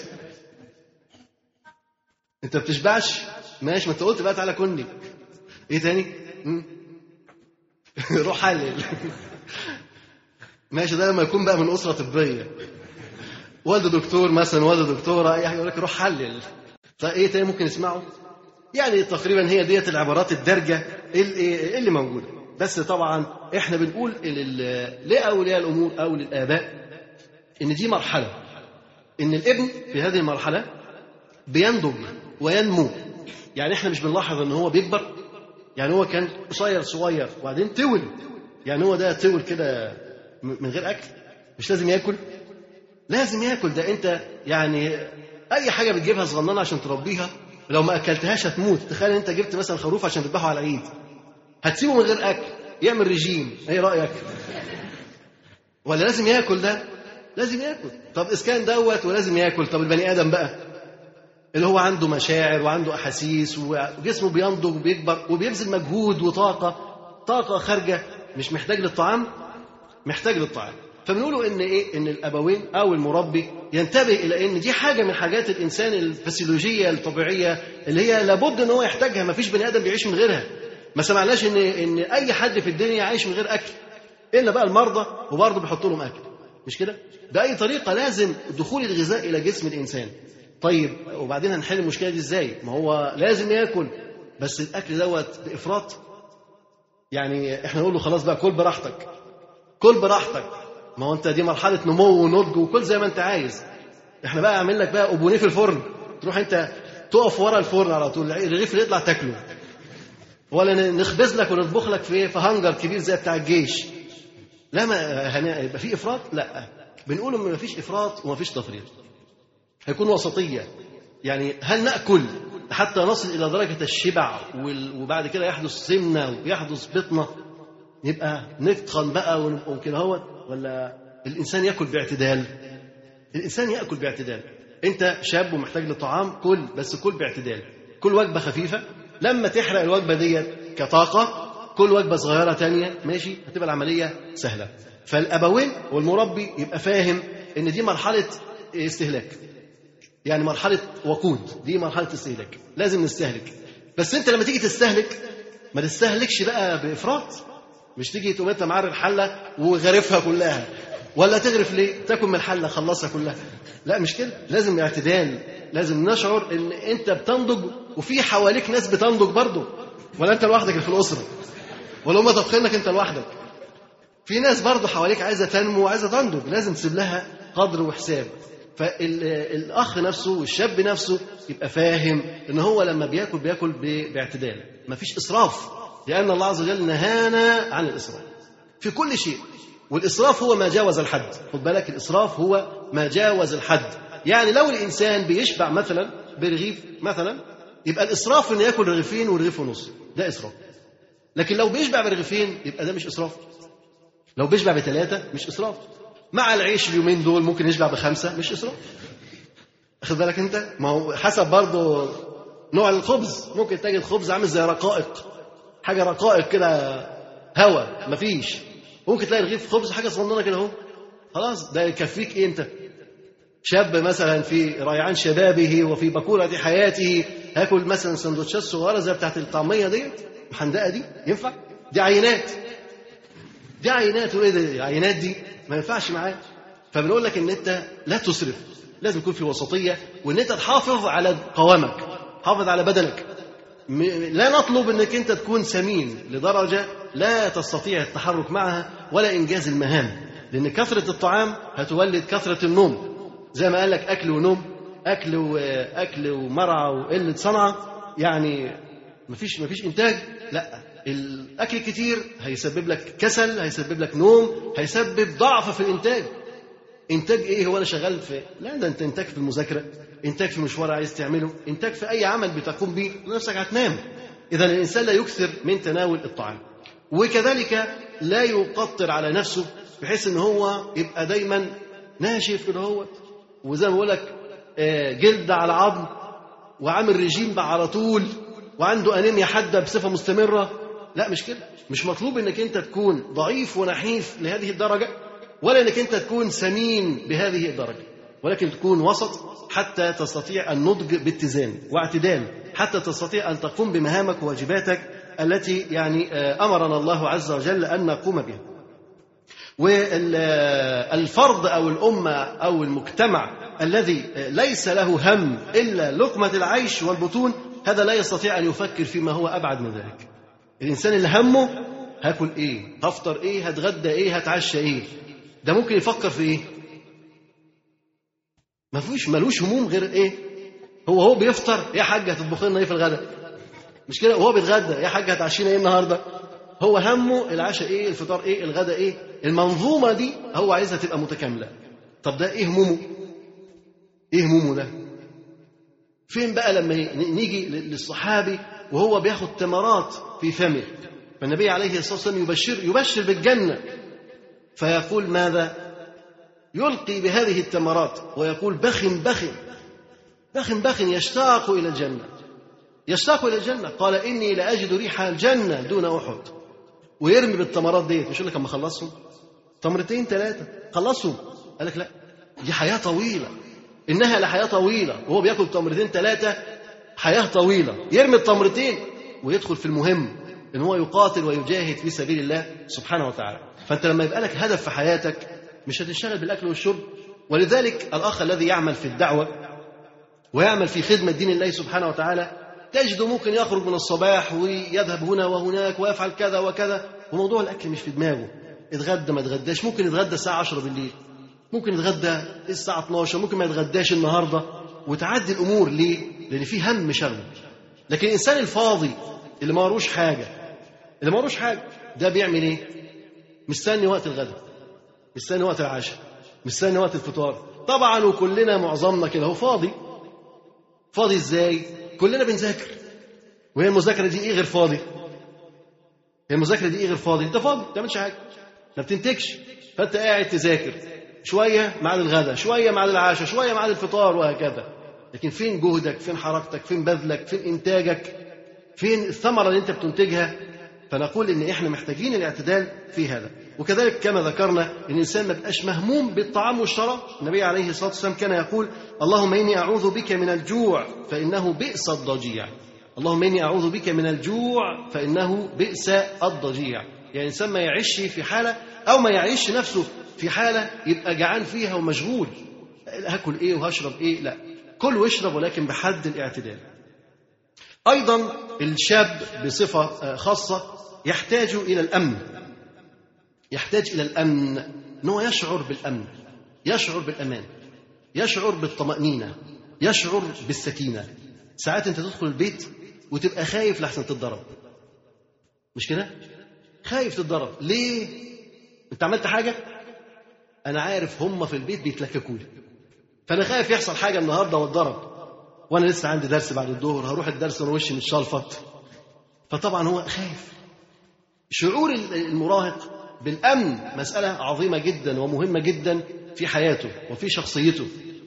انت بتشبعش ماشي ما انت قلت بقى تعالى كلني ايه تاني مم. روح حلل ماشي ده لما يكون بقى من اسره طبيه والده دكتور مثلا والده دكتوره اي حاجه يقول لك روح حلل طيب ايه تاني ممكن نسمعه يعني تقريبا هي ديت العبارات الدارجه اللي, اللي موجوده بس طبعا احنا بنقول لل- لاولياء الامور او للاباء ان دي مرحله ان الابن في هذه المرحله بينضج وينمو يعني احنا مش بنلاحظ ان هو بيكبر يعني هو كان قصير صغير وبعدين تول يعني هو ده تول كده م- من غير اكل مش لازم ياكل لازم ياكل ده انت يعني اي حاجه بتجيبها صغننه عشان تربيها لو ما اكلتهاش هتموت تخيل انت جبت مثلا خروف عشان تذبحه على العيد هتسيبه من غير اكل يعمل رجيم ايه رايك ولا لازم ياكل ده لازم ياكل طب اذا كان دوت ولازم ياكل طب البني ادم بقى اللي هو عنده مشاعر وعنده احاسيس وجسمه بينضج وبيكبر وبيبذل مجهود وطاقه طاقه خارجه مش محتاج للطعام محتاج للطعام فبنقولوا ان ايه ان الابوين او المربي ينتبه الى ان دي حاجه من حاجات الانسان الفسيولوجيه الطبيعيه اللي هي لابد ان هو يحتاجها ما فيش بني ادم بيعيش من غيرها ما سمعناش ان ان اي حد في الدنيا عايش من غير اكل الا بقى المرضى وبرضه بيحطوا لهم اكل مش كده باي طريقه لازم دخول الغذاء الى جسم الانسان طيب وبعدين هنحل المشكله دي ازاي ما هو لازم ياكل بس الاكل دوت بافراط يعني احنا نقول له خلاص بقى كل براحتك كل براحتك ما هو انت دي مرحله نمو ونضج وكل زي ما انت عايز احنا بقى اعمل لك بقى اوبونيه في الفرن تروح انت تقف ورا الفرن على طول الرغيف اللي يطلع تاكله ولا نخبز لك ونطبخ لك في في هنجر كبير زي بتاع الجيش لا ما هن- يبقى في افراط لا بنقول ان ما فيش افراط وما فيش تفريط هيكون وسطيه يعني هل ناكل حتى نصل الى درجه الشبع وال- وبعد كده يحدث سمنه ويحدث بطنه يبقى نتخن بقى ونبقى كده هو ولا الانسان ياكل باعتدال الانسان ياكل باعتدال انت شاب ومحتاج لطعام كل بس كل باعتدال كل وجبه خفيفه لما تحرق الوجبه ديت كطاقه كل وجبه صغيره تانية ماشي هتبقى العمليه سهله فالابوين والمربي يبقى فاهم ان دي مرحله استهلاك يعني مرحله وقود دي مرحله استهلاك لازم نستهلك بس انت لما تيجي تستهلك ما تستهلكش بقى بافراط مش تيجي تقوم انت معري الحله وغرفها كلها ولا تغرف ليه؟ تاكل من الحله خلصها كلها. لا مش كده، لازم اعتدال، لازم نشعر ان انت بتنضج وفي حواليك ناس بتنضج برضه ولا انت لوحدك اللي في الاسره. ولا هم طبخينك انت لوحدك. في ناس برضه حواليك عايزه تنمو وعايزه تنضج، لازم تسيب لها قدر وحساب. فالاخ نفسه والشاب نفسه يبقى فاهم ان هو لما بياكل بياكل ب- باعتدال، مفيش اسراف، لان الله عز وجل نهانا عن الاسراف. في كل شيء والإسراف هو ما جاوز الحد خد بالك الإسراف هو ما جاوز الحد يعني لو الإنسان بيشبع مثلا برغيف مثلا يبقى الإسراف إنه ياكل رغيفين ورغيف ونص ده إسراف لكن لو بيشبع برغيفين يبقى ده مش إسراف لو بيشبع بثلاثة مش إسراف مع العيش اليومين دول ممكن يشبع بخمسة مش إسراف خد بالك أنت ما هو حسب برضه نوع الخبز ممكن تجد خبز عامل زي رقائق حاجة رقائق كده هوا مفيش ممكن تلاقي رغيف خبز حاجه صغننه كده اهو خلاص ده يكفيك ايه انت شاب مثلا في ريعان شبابه وفي بكورة حياته هاكل مثلا سندوتشات صغيره زي بتاعت الطعميه ديت محندقه دي ينفع دي عينات دي عينات وايه ده عينات دي ما ينفعش معاه فبنقول لك ان انت لا تسرف لازم يكون في وسطيه وان انت تحافظ على قوامك حافظ على بدنك م- لا نطلب انك انت تكون سمين لدرجه لا تستطيع التحرك معها ولا انجاز المهام لان كثره الطعام هتولد كثره النوم زي ما قال لك اكل ونوم اكل واكل ومرعى وقله صنعه يعني مفيش مفيش انتاج لا الاكل الكتير هيسبب لك كسل هيسبب لك نوم هيسبب ضعف في الانتاج انتاج ايه هو انا شغال في لا ده انت انتاج في المذاكره انتاج في مشوار عايز تعمله انتاج في اي عمل بتقوم به نفسك هتنام اذا الانسان لا يكثر من تناول الطعام وكذلك لا يقطر على نفسه بحيث ان هو يبقى دايما ناشف كده هو وزي ما بقول لك آه، جلد على عظم وعامل رجيم بقى على طول وعنده انيميا حاده بصفه مستمره لا مش كده مش مطلوب انك انت تكون ضعيف ونحيف لهذه الدرجه ولا انك انت تكون سمين بهذه الدرجه ولكن تكون وسط حتى تستطيع النضج باتزان واعتدال حتى تستطيع ان تقوم بمهامك وواجباتك التي يعني آه، امرنا الله عز وجل ان نقوم بها. والفرد او الامه او المجتمع الذي ليس له هم الا لقمه العيش والبطون هذا لا يستطيع ان يفكر فيما هو ابعد من ذلك. الانسان اللي همه هاكل ايه هفطر ايه هتغدى ايه هتعشى ايه ده ممكن يفكر في ايه ما فيش ملوش هموم غير ايه هو هو بيفطر يا حاج هتطبخ لنا ايه في الغداء مش كده وهو بيتغدى يا حاج هتعشينا ايه النهارده هو همه العشاء ايه الفطار ايه الغداء ايه المنظومه دي هو عايزها تبقى متكامله طب ده ايه همومه ايه همومه ده فين بقى لما نيجي للصحابي وهو بياخد تمرات في فمه فالنبي عليه الصلاه والسلام يبشر يبشر بالجنه فيقول ماذا يلقي بهذه التمرات ويقول بخ بخ بخ بخ يشتاق الى الجنه يشتاق الى الجنه قال اني لاجد ريح الجنه دون احد ويرمي بالتمرات ديت مش يقول لك اما خلصهم تمرتين ثلاثه خلصهم قال لك لا دي حياه طويله انها لحياه طويله وهو بياكل تمرتين ثلاثه حياه طويله يرمي التمرتين ويدخل في المهم ان هو يقاتل ويجاهد في سبيل الله سبحانه وتعالى فانت لما يبقى لك هدف في حياتك مش هتشتغل بالاكل والشرب ولذلك الاخ الذي يعمل في الدعوه ويعمل في خدمه دين الله سبحانه وتعالى تجده ممكن يخرج من الصباح ويذهب هنا وهناك ويفعل كذا وكذا وموضوع الاكل مش في دماغه اتغدى ما اتغداش ممكن يتغدى الساعه 10 بالليل ممكن يتغدى الساعه 12 ممكن ما يتغداش النهارده وتعدي الامور ليه؟ لان في هم شغله لكن الانسان الفاضي اللي ما وروش حاجه اللي ما وروش حاجه ده بيعمل ايه؟ مستني وقت الغداء مستني وقت العشاء مستني وقت الفطار طبعا وكلنا معظمنا كده هو فاضي فاضي ازاي؟ كلنا بنذاكر وهي المذاكره دي ايه غير فاضي؟ هي المذاكره دي ايه غير فاضي؟ انت فاضي ما بتعملش حاجه ما بتنتجش فانت قاعد تذاكر شويه مع الغداء شويه مع العشاء شويه مع الفطار وهكذا لكن فين جهدك فين حركتك فين بذلك فين انتاجك فين الثمره اللي انت بتنتجها فنقول ان احنا محتاجين الاعتدال في هذا وكذلك كما ذكرنا ان الانسان ما يبقاش مهموم بالطعام والشراب النبي عليه الصلاه والسلام كان يقول اللهم اني اعوذ بك من الجوع فانه بئس الضجيع اللهم اني اعوذ بك من الجوع فانه بئس الضجيع يعني الانسان ما يعيش في حاله او ما يعيش نفسه في حاله يبقى جعان فيها ومشغول هاكل ايه وهشرب ايه لا كل واشرب ولكن بحد الاعتدال ايضا الشاب بصفه خاصه يحتاج الى الامن يحتاج الى الامن ان هو يشعر بالامن يشعر بالامان يشعر بالطمانينه يشعر بالسكينه ساعات انت تدخل البيت وتبقى خايف لحسن تتضرب مش كده خايف تتضرب ليه انت عملت حاجه انا عارف هم في البيت بيتلككوا لي فانا خايف يحصل حاجه النهارده واتضرب وانا لسه عندي درس بعد الظهر هروح الدرس وانا وشي متشلفط فطبعا هو خايف شعور المراهق بالامن مساله عظيمه جدا ومهمه جدا في حياته وفي شخصيته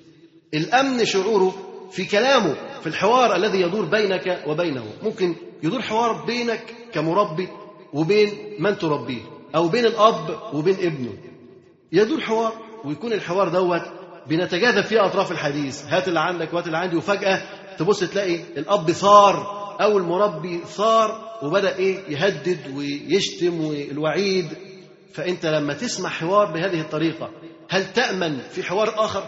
الامن شعوره في كلامه في الحوار الذي يدور بينك وبينه ممكن يدور حوار بينك كمربي وبين من تربيه او بين الاب وبين ابنه يدور حوار ويكون الحوار دوت بنتجاذب فيه اطراف الحديث هات اللي عندك وهات اللي عندي وفجاه تبص تلاقي الاب ثار او المربي ثار وبدا ايه يهدد ويشتم والوعيد فانت لما تسمع حوار بهذه الطريقه هل تامن في حوار اخر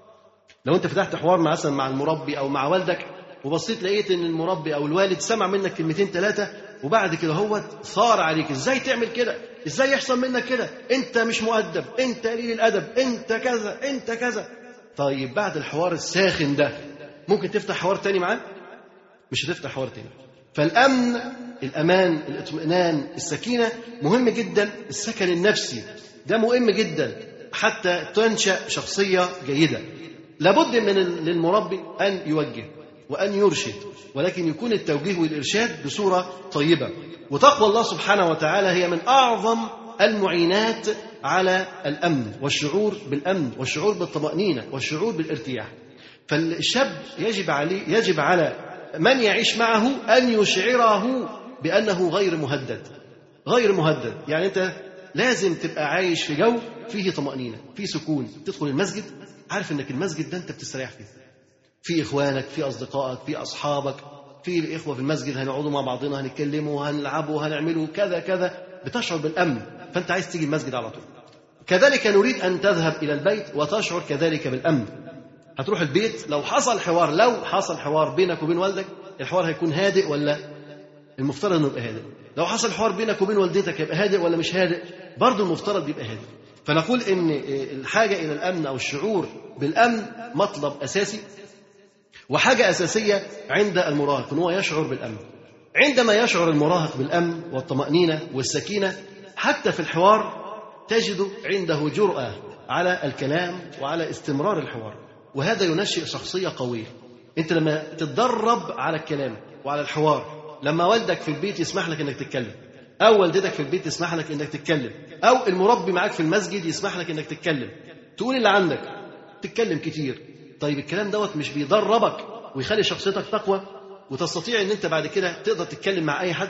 لو انت فتحت حوار مثلا مع المربي او مع والدك وبصيت لقيت ان المربي او الوالد سمع منك كلمتين ثلاثه وبعد كده هو ثار عليك ازاي تعمل كده ازاي يحصل منك كده انت مش مؤدب انت قليل الادب انت كذا انت كذا طيب بعد الحوار الساخن ده ممكن تفتح حوار تاني معاه مش هتفتح حوار تاني فالامن الامان الاطمئنان السكينه مهم جدا السكن النفسي ده مهم جدا حتى تنشا شخصيه جيده لابد من للمربي ان يوجه وان يرشد ولكن يكون التوجيه والارشاد بصوره طيبه وتقوى الله سبحانه وتعالى هي من اعظم المعينات على الامن والشعور بالامن والشعور بالطمانينه والشعور بالارتياح فالشاب يجب عليه يجب على من يعيش معه ان يشعره بانه غير مهدد غير مهدد يعني انت لازم تبقى عايش في جو فيه طمانينه فيه سكون تدخل المسجد عارف انك المسجد ده انت بتستريح فيه في اخوانك في اصدقائك في اصحابك في الاخوه في المسجد هنقعدوا مع بعضنا هنتكلموا هنلعبوا هنعملوا كذا كذا بتشعر بالامن فانت عايز تيجي المسجد على طول كذلك نريد ان تذهب الى البيت وتشعر كذلك بالامن هتروح البيت لو حصل حوار لو حصل حوار بينك وبين والدك الحوار هيكون هادئ ولا المفترض انه يبقى هادئ لو حصل حوار بينك وبين والدتك يبقى هادئ ولا مش هادئ برضه المفترض يبقى هادئ فنقول ان الحاجه الى الامن او الشعور بالامن مطلب اساسي وحاجه اساسيه عند المراهق ان هو يشعر بالامن عندما يشعر المراهق بالامن والطمانينه والسكينه حتى في الحوار تجد عنده جراه على الكلام وعلى استمرار الحوار وهذا ينشئ شخصيه قويه انت لما تتدرب على الكلام وعلى الحوار لما والدك في البيت يسمح لك انك تتكلم او والدتك في البيت تسمح لك انك تتكلم او المربي معاك في المسجد يسمح لك انك تتكلم تقول اللي عندك تتكلم كتير طيب الكلام دوت مش بيدربك ويخلي شخصيتك تقوى وتستطيع ان انت بعد كده تقدر تتكلم مع اي حد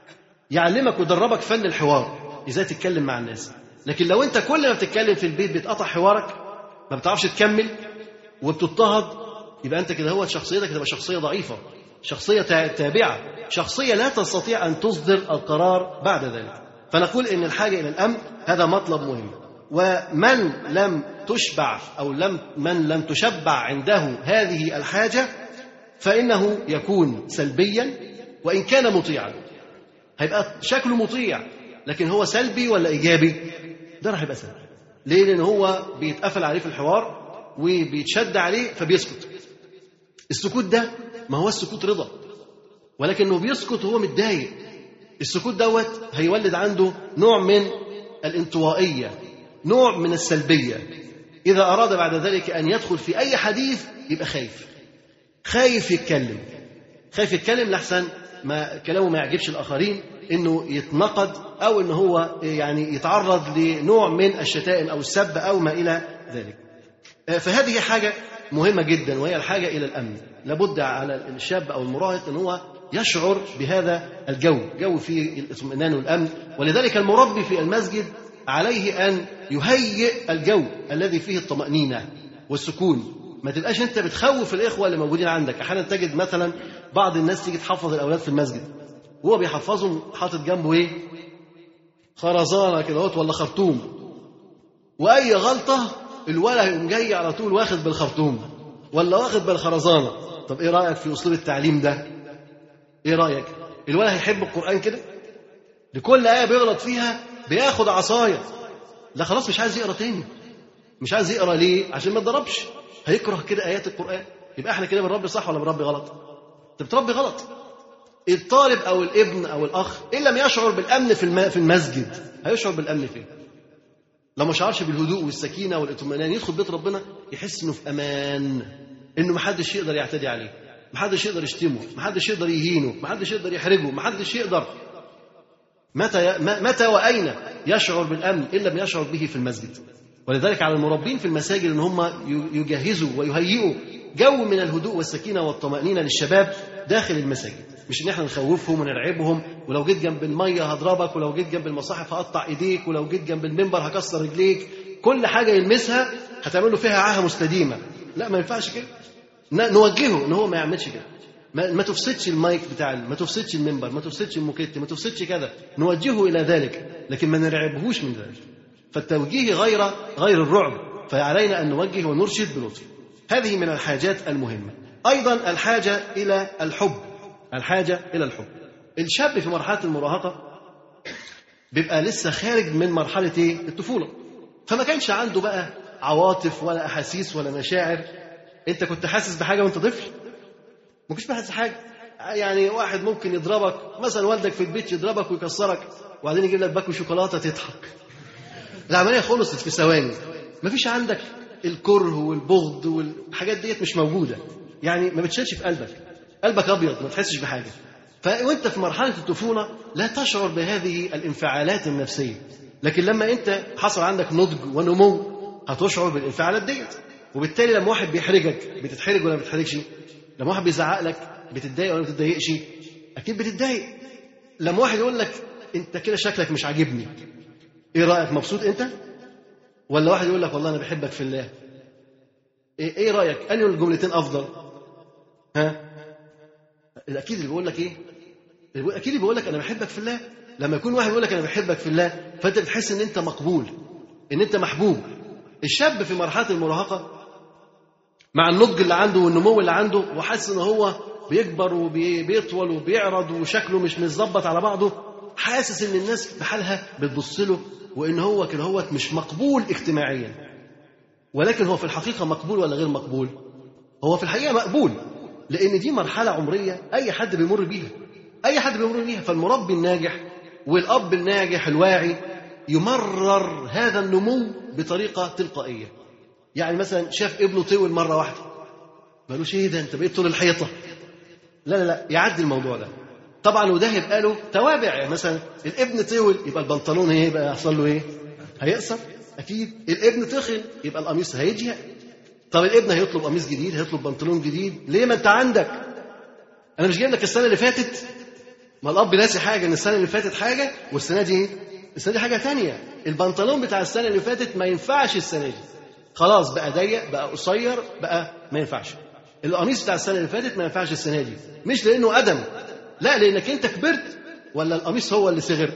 يعلمك ويدربك فن الحوار ازاي تتكلم مع الناس لكن لو انت كل ما بتتكلم في البيت بتقطع حوارك ما بتعرفش تكمل وبتضطهد يبقى انت كده هو شخصيتك تبقى شخصيه ضعيفه شخصيه تابعه شخصيه لا تستطيع ان تصدر القرار بعد ذلك فنقول ان الحاجه الى الامن هذا مطلب مهم ومن لم تشبع او لم من لم تشبع عنده هذه الحاجه فانه يكون سلبيا وان كان مطيعا هيبقى شكله مطيع لكن هو سلبي ولا ايجابي ده راح يبقى سلبي ليه لان هو بيتقفل عليه في الحوار وبيتشد عليه فبيسكت السكوت ده ما هو السكوت رضا ولكنه بيسكت وهو متضايق السكوت دوت هيولد عنده نوع من الانطوائيه نوع من السلبيه اذا اراد بعد ذلك ان يدخل في اي حديث يبقى خايف خايف يتكلم خايف يتكلم لحسن ما كلامه ما يعجبش الاخرين انه يتنقد او ان هو يعني يتعرض لنوع من الشتائم او السب او ما الى ذلك فهذه حاجه مهمه جدا وهي الحاجه الى الامن لابد على الشاب او المراهق ان هو يشعر بهذا الجو جو فيه الاطمئنان والامن ولذلك المربي في المسجد عليه ان يهيئ الجو الذي فيه الطمانينه والسكون ما تبقاش انت بتخوف الاخوه اللي موجودين عندك احيانا تجد مثلا بعض الناس تيجي تحفظ الاولاد في المسجد وهو بيحفظهم حاطط جنبه ايه خرزانه كده ولا خرطوم واي غلطه الولد هيقوم جاي على طول واخد بالخرطوم ولا واخد بالخرزانه طب ايه رايك في اسلوب التعليم ده ايه رايك الولد هيحب القران كده لكل ايه بيغلط فيها بياخد عصايه لا خلاص مش عايز يقرا تاني مش عايز يقرا ليه عشان ما اتضربش هيكره كده ايات القران يبقى احنا كده بنربي صح ولا بنربي غلط انت بتربي غلط الطالب او الابن او الاخ ان لم يشعر بالامن في في المسجد هيشعر بالامن فين لو ما شعرش بالهدوء والسكينه والاطمئنان يدخل بيت ربنا يحس انه في امان انه ما حدش يقدر يعتدي عليه ما حدش يقدر يشتمه ما حدش يقدر يهينه ما حدش يقدر يحرجه ما حدش يقدر متى متى واين يشعر بالامن ان لم يشعر به في المسجد ولذلك على المربين في المساجد ان هم يجهزوا ويهيئوا جو من الهدوء والسكينه والطمانينه للشباب داخل المساجد مش ان احنا نخوفهم ونرعبهم ولو جيت جنب الميه هضربك ولو جيت جنب المصاحف هقطع ايديك ولو جيت جنب المنبر هكسر رجليك كل حاجه يلمسها هتعمل له فيها عاهه مستديمه لا ما ينفعش كده نوجهه ان هو ما يعملش كده ما, ما تفسدش المايك بتاع ما تفسدش المنبر ما تفسدش الموكيت ما تفسدش كذا نوجهه الى ذلك لكن ما نرعبهوش من ذلك فالتوجيه غير غير الرعب فعلينا ان نوجه ونرشد بلطف هذه من الحاجات المهمه ايضا الحاجه الى الحب الحاجه الى الحب الشاب في مرحله المراهقه بيبقى لسه خارج من مرحله ايه الطفوله فما كانش عنده بقى عواطف ولا احاسيس ولا مشاعر انت كنت حاسس بحاجه وانت طفل ما كنتش بحس حاجه يعني واحد ممكن يضربك مثلا والدك في البيت يضربك ويكسرك وبعدين يجيب لك باكو شوكولاته تضحك العمليه خلصت في ثواني ما فيش عندك الكره والبغض والحاجات ديت مش موجوده يعني ما بتشيلش في قلبك قلبك ابيض ما تحسش بحاجه فوانت في مرحله الطفوله لا تشعر بهذه الانفعالات النفسيه لكن لما انت حصل عندك نضج ونمو هتشعر بالانفعالات ديت وبالتالي لما واحد بيحرجك بتتحرج ولا ما بتتحرجش لما واحد بيزعق لك بتتضايق ولا ما بتتضايقش اكيد بتتضايق لما واحد يقول لك انت كده شكلك مش عاجبني ايه رايك مبسوط انت ولا واحد يقول لك والله انا بحبك في الله ايه, إيه رايك انهي الجملتين افضل ها الاكيد اللي بيقول لك ايه اكيد اللي بيقول لك انا بحبك في الله لما يكون واحد يقول لك انا بحبك في الله فانت بتحس ان انت مقبول ان انت محبوب الشاب في مرحله المراهقه مع النضج اللي عنده والنمو اللي عنده وحاسس ان هو بيكبر وبيطول وبيعرض وشكله مش متظبط على بعضه حاسس ان الناس بحالها بتبص له وان هو كده هو مش مقبول اجتماعيا ولكن هو في الحقيقه مقبول ولا غير مقبول هو في الحقيقه مقبول لان دي مرحله عمريه اي حد بيمر بيها اي حد بيمر بيها فالمربي الناجح والاب الناجح الواعي يمرر هذا النمو بطريقه تلقائيه يعني مثلا شاف ابنه طول مره واحده مالوش ايه ده انت بقيت طول الحيطه لا لا لا يعدي الموضوع ده طبعا وده هيبقى له توابع يعني مثلا الابن طول يبقى البنطلون ايه يبقى يحصل له ايه؟ هيقصر اكيد الابن تخن يبقى القميص هيضيق طب الابن هيطلب قميص جديد هيطلب بنطلون جديد ليه ما انت عندك انا مش جايب لك السنه اللي فاتت ما الاب ناسي حاجه ان السنه اللي فاتت حاجه والسنه دي ايه؟ السنه دي حاجه ثانيه البنطلون بتاع السنه اللي فاتت ما ينفعش السنه دي خلاص بقى ضيق بقى قصير بقى ما ينفعش القميص بتاع السنه اللي فاتت ما ينفعش السنه دي مش لانه قدم لا لانك انت كبرت ولا القميص هو اللي صغر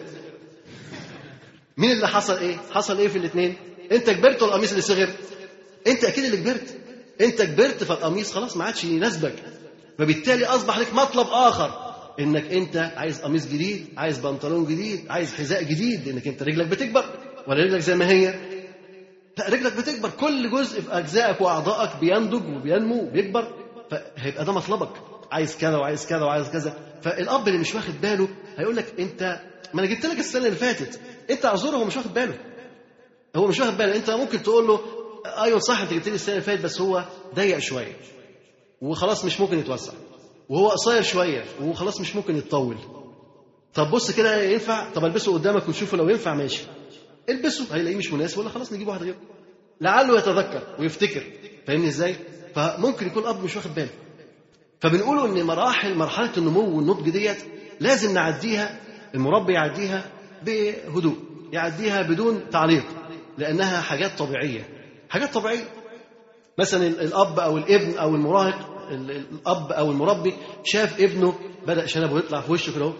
مين اللي حصل ايه حصل ايه في الاثنين انت كبرت ولا القميص اللي صغر انت اكيد اللي كبرت انت كبرت فالقميص خلاص ما عادش يناسبك فبالتالي اصبح لك مطلب اخر انك انت عايز قميص جديد عايز بنطلون جديد عايز حذاء جديد لانك انت رجلك بتكبر ولا رجلك زي ما هي لا رجلك بتكبر كل جزء في اجزائك واعضائك بينضج وبينمو وبيكبر فهيبقى ده مطلبك عايز كذا وعايز كذا وعايز كذا فالاب اللي مش واخد باله هيقول لك انت ما انا جبت لك السنه اللي فاتت انت اعذره هو مش واخد باله هو مش واخد باله انت ممكن تقول له ايوه صح انت جبت لي السنه اللي فاتت بس هو ضيق شويه وخلاص مش ممكن يتوسع وهو قصير شويه وخلاص مش ممكن يتطول طب بص كده ينفع طب البسه قدامك وتشوفه لو ينفع ماشي البسه هيلاقيه مش مناسب ولا خلاص نجيب واحد غيره لعله يتذكر ويفتكر فاهمني ازاي فممكن يكون الاب مش واخد باله فبنقولوا ان مراحل مرحله النمو والنضج ديت لازم نعديها المربي يعديها بهدوء يعديها بدون تعليق لانها حاجات طبيعيه حاجات طبيعيه مثلا الاب او الابن او المراهق الاب او المربي شاف ابنه بدا شنبه يطلع في وشه كده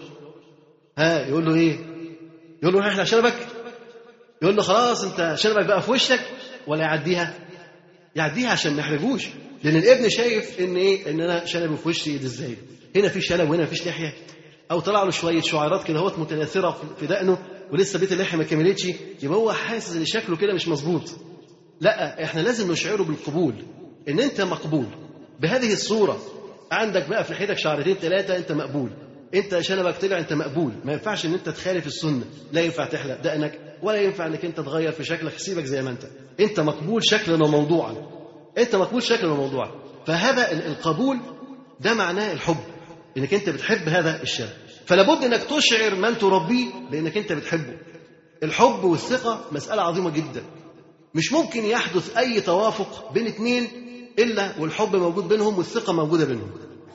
ها يقول له ايه يقول له احنا شنبك يقول له خلاص انت شنبك بقى في وشك ولا يعديها يعديها عشان ما يحرجوش لان الابن شايف ان ايه ان انا شنبي في وشي ده ازاي هنا في شنب وهنا مفيش لحيه او طلع له شويه شعيرات كده اهوت متناثره في دقنه ولسه بيت اللحيه ما كملتش يبقى هو حاسس ان شكله كده مش مظبوط لا احنا لازم نشعره بالقبول ان انت مقبول بهذه الصوره عندك بقى في لحيتك شعرتين ثلاثه انت مقبول انت شنبك طلع انت مقبول ما ينفعش ان انت تخالف السنه لا ينفع تحلق دقنك ولا ينفع انك انت تغير في شكلك سيبك زي ما انت انت مقبول شكلا وموضوعا انت مقبول شكلا وموضوعا فهذا القبول ده معناه الحب انك انت بتحب هذا الشاب فلا بد انك تشعر من تربيه بانك انت بتحبه الحب والثقه مساله عظيمه جدا مش ممكن يحدث اي توافق بين اثنين الا والحب موجود بينهم والثقه موجوده بينهم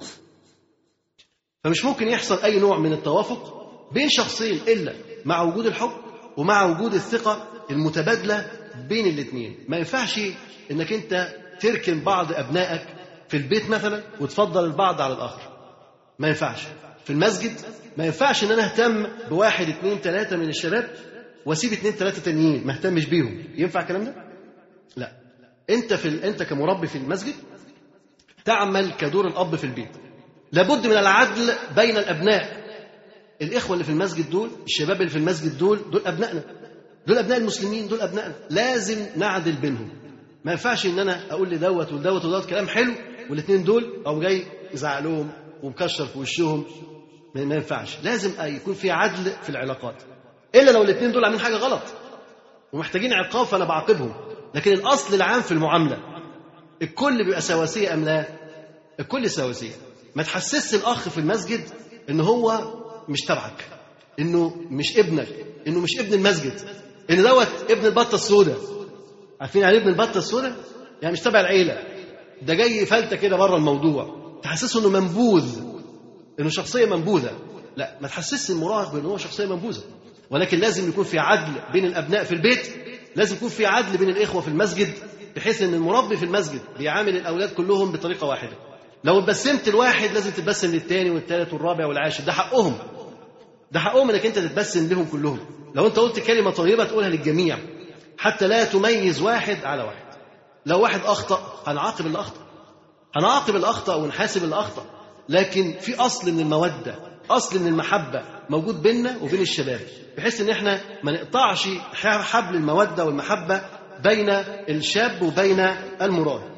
فمش ممكن يحصل اي نوع من التوافق بين شخصين الا مع وجود الحب ومع وجود الثقه المتبادله بين الاثنين ما ينفعش انك انت تركن بعض ابنائك في البيت مثلا وتفضل البعض على الاخر ما ينفعش في المسجد ما ينفعش ان انا اهتم بواحد اثنين ثلاثه من الشباب واسيب اثنين ثلاثه تانيين ما اهتمش بيهم ينفع الكلام ده لا انت في ال... انت كمربي في المسجد تعمل كدور الاب في البيت لابد من العدل بين الابناء الاخوه اللي في المسجد دول الشباب اللي في المسجد دول دول ابنائنا دول ابناء المسلمين دول ابنائنا لازم نعدل بينهم ما ينفعش ان انا اقول لدوت ودوت ودوت كلام حلو والاثنين دول او جاي يزعق لهم ومكشر في وشهم ما ينفعش لازم يكون في عدل في العلاقات الا لو الاثنين دول عاملين حاجه غلط ومحتاجين عقاب فانا بعاقبهم لكن الاصل العام في المعامله الكل بيبقى سواسيه ام لا الكل سواسيه ما تحسسش الاخ في المسجد ان هو مش تبعك انه مش ابنك انه مش ابن المسجد ان دوت ابن البطه السوداء عارفين يعني ابن البطه السوداء يعني مش تبع العيله ده جاي فلته كده بره الموضوع تحسسه انه منبوذ انه شخصيه منبوذه لا ما تحسسش المراهق بان هو شخصيه منبوذه ولكن لازم يكون في عدل بين الابناء في البيت لازم يكون في عدل بين الاخوه في المسجد بحيث ان المربي في المسجد بيعامل الاولاد كلهم بطريقه واحده لو اتبسمت الواحد لازم تتبسم للثاني والثالث والرابع والعاشر ده حقهم ده حقهم انك انت تتبسم لهم كلهم لو انت قلت كلمه طيبه تقولها للجميع حتى لا تميز واحد على واحد لو واحد اخطا هنعاقب اللي اخطا هنعاقب اللي اخطا ونحاسب اللي اخطا لكن في اصل من الموده اصل من المحبه موجود بيننا وبين الشباب بحيث ان احنا ما نقطعش حبل الموده والمحبه بين الشاب وبين المراهق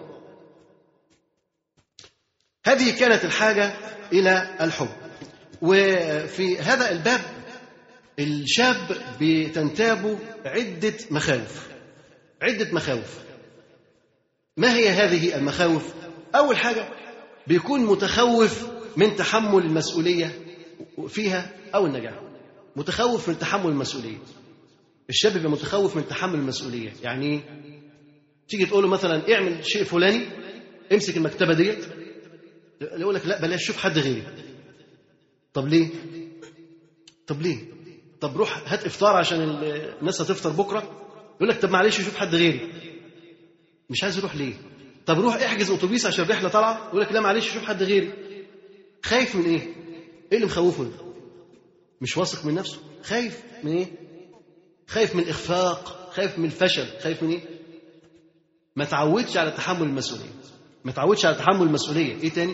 هذه كانت الحاجه الى الحب وفي هذا الباب الشاب بتنتابه عده مخاوف عده مخاوف ما هي هذه المخاوف اول حاجه بيكون متخوف من تحمل المسؤوليه فيها او النجاح متخوف من تحمل المسؤوليه الشاب بيبقى متخوف من تحمل المسؤوليه يعني تيجي تقول له مثلا اعمل شيء فلاني امسك المكتبه ديت يقول لك لا بلاش شوف حد غيري طب ليه طب ليه طب روح هات افطار عشان الناس هتفطر بكره يقول لك طب معلش شوف حد غيري مش عايز يروح ليه طب روح احجز اتوبيس عشان الرحله طالعه يقول لك لا معلش شوف حد غيري خايف من ايه ايه اللي مخوفه ده مش واثق من نفسه خايف من ايه خايف من الاخفاق خايف من الفشل خايف من ايه ما تعودش على تحمل المسؤوليه ما تعودش على تحمل المسؤوليه ايه تاني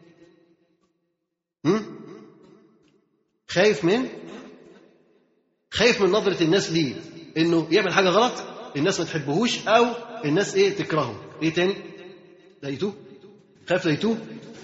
هم؟ خايف من خايف من نظره الناس ليه انه يعمل حاجه غلط الناس ما تحبهوش او الناس ايه تكرهه ايه تاني لقيتوه خايف لقيتوه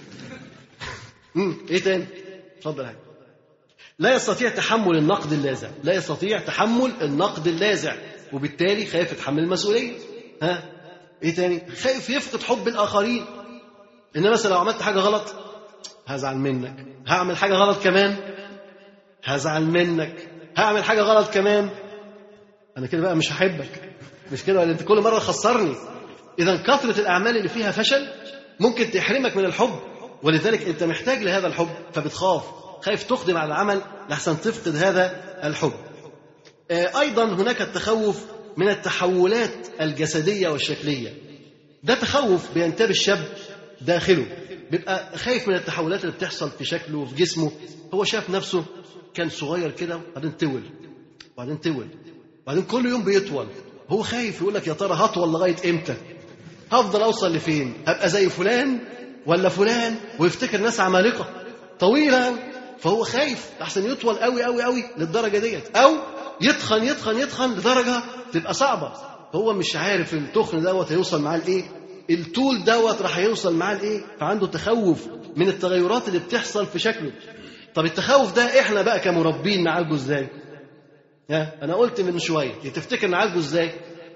امم ايه تاني اتفضل يا لا يستطيع تحمل النقد اللاذع لا يستطيع تحمل النقد اللاذع وبالتالي خايف يتحمل المسؤوليه ها ايه تاني خايف يفقد حب الاخرين ان مثلا لو عملت حاجه غلط هزعل منك هعمل حاجه غلط كمان هزعل منك هعمل حاجه غلط كمان انا كده بقى مش هحبك مش كده ولا انت كل مره خسرني اذا كثره الاعمال اللي فيها فشل ممكن تحرمك من الحب ولذلك انت محتاج لهذا الحب فبتخاف خايف تقدم على العمل لحسن تفقد هذا الحب ايضا هناك التخوف من التحولات الجسديه والشكليه ده تخوف بينتاب الشاب داخله بيبقى خايف من التحولات اللي بتحصل في شكله وفي جسمه هو شاف نفسه كان صغير كده وبعدين طول وبعدين طول وبعدين كل يوم بيطول هو خايف يقول لك يا ترى هطول لغايه امتى هفضل اوصل لفين هبقى زي فلان ولا فلان ويفتكر ناس عمالقه طويله فهو خايف احسن يطول قوي قوي قوي للدرجه ديت او يتخن يتخن يتخن لدرجه تبقى صعبه هو مش عارف التخن دوت هيوصل معاه لايه الطول دوت راح يوصل معاه لايه فعنده تخوف من التغيرات اللي بتحصل في شكله طب التخوف ده احنا بقى كمربين نعالجه ازاي ها انا قلت من شويه تفتكر نعالجه ازاي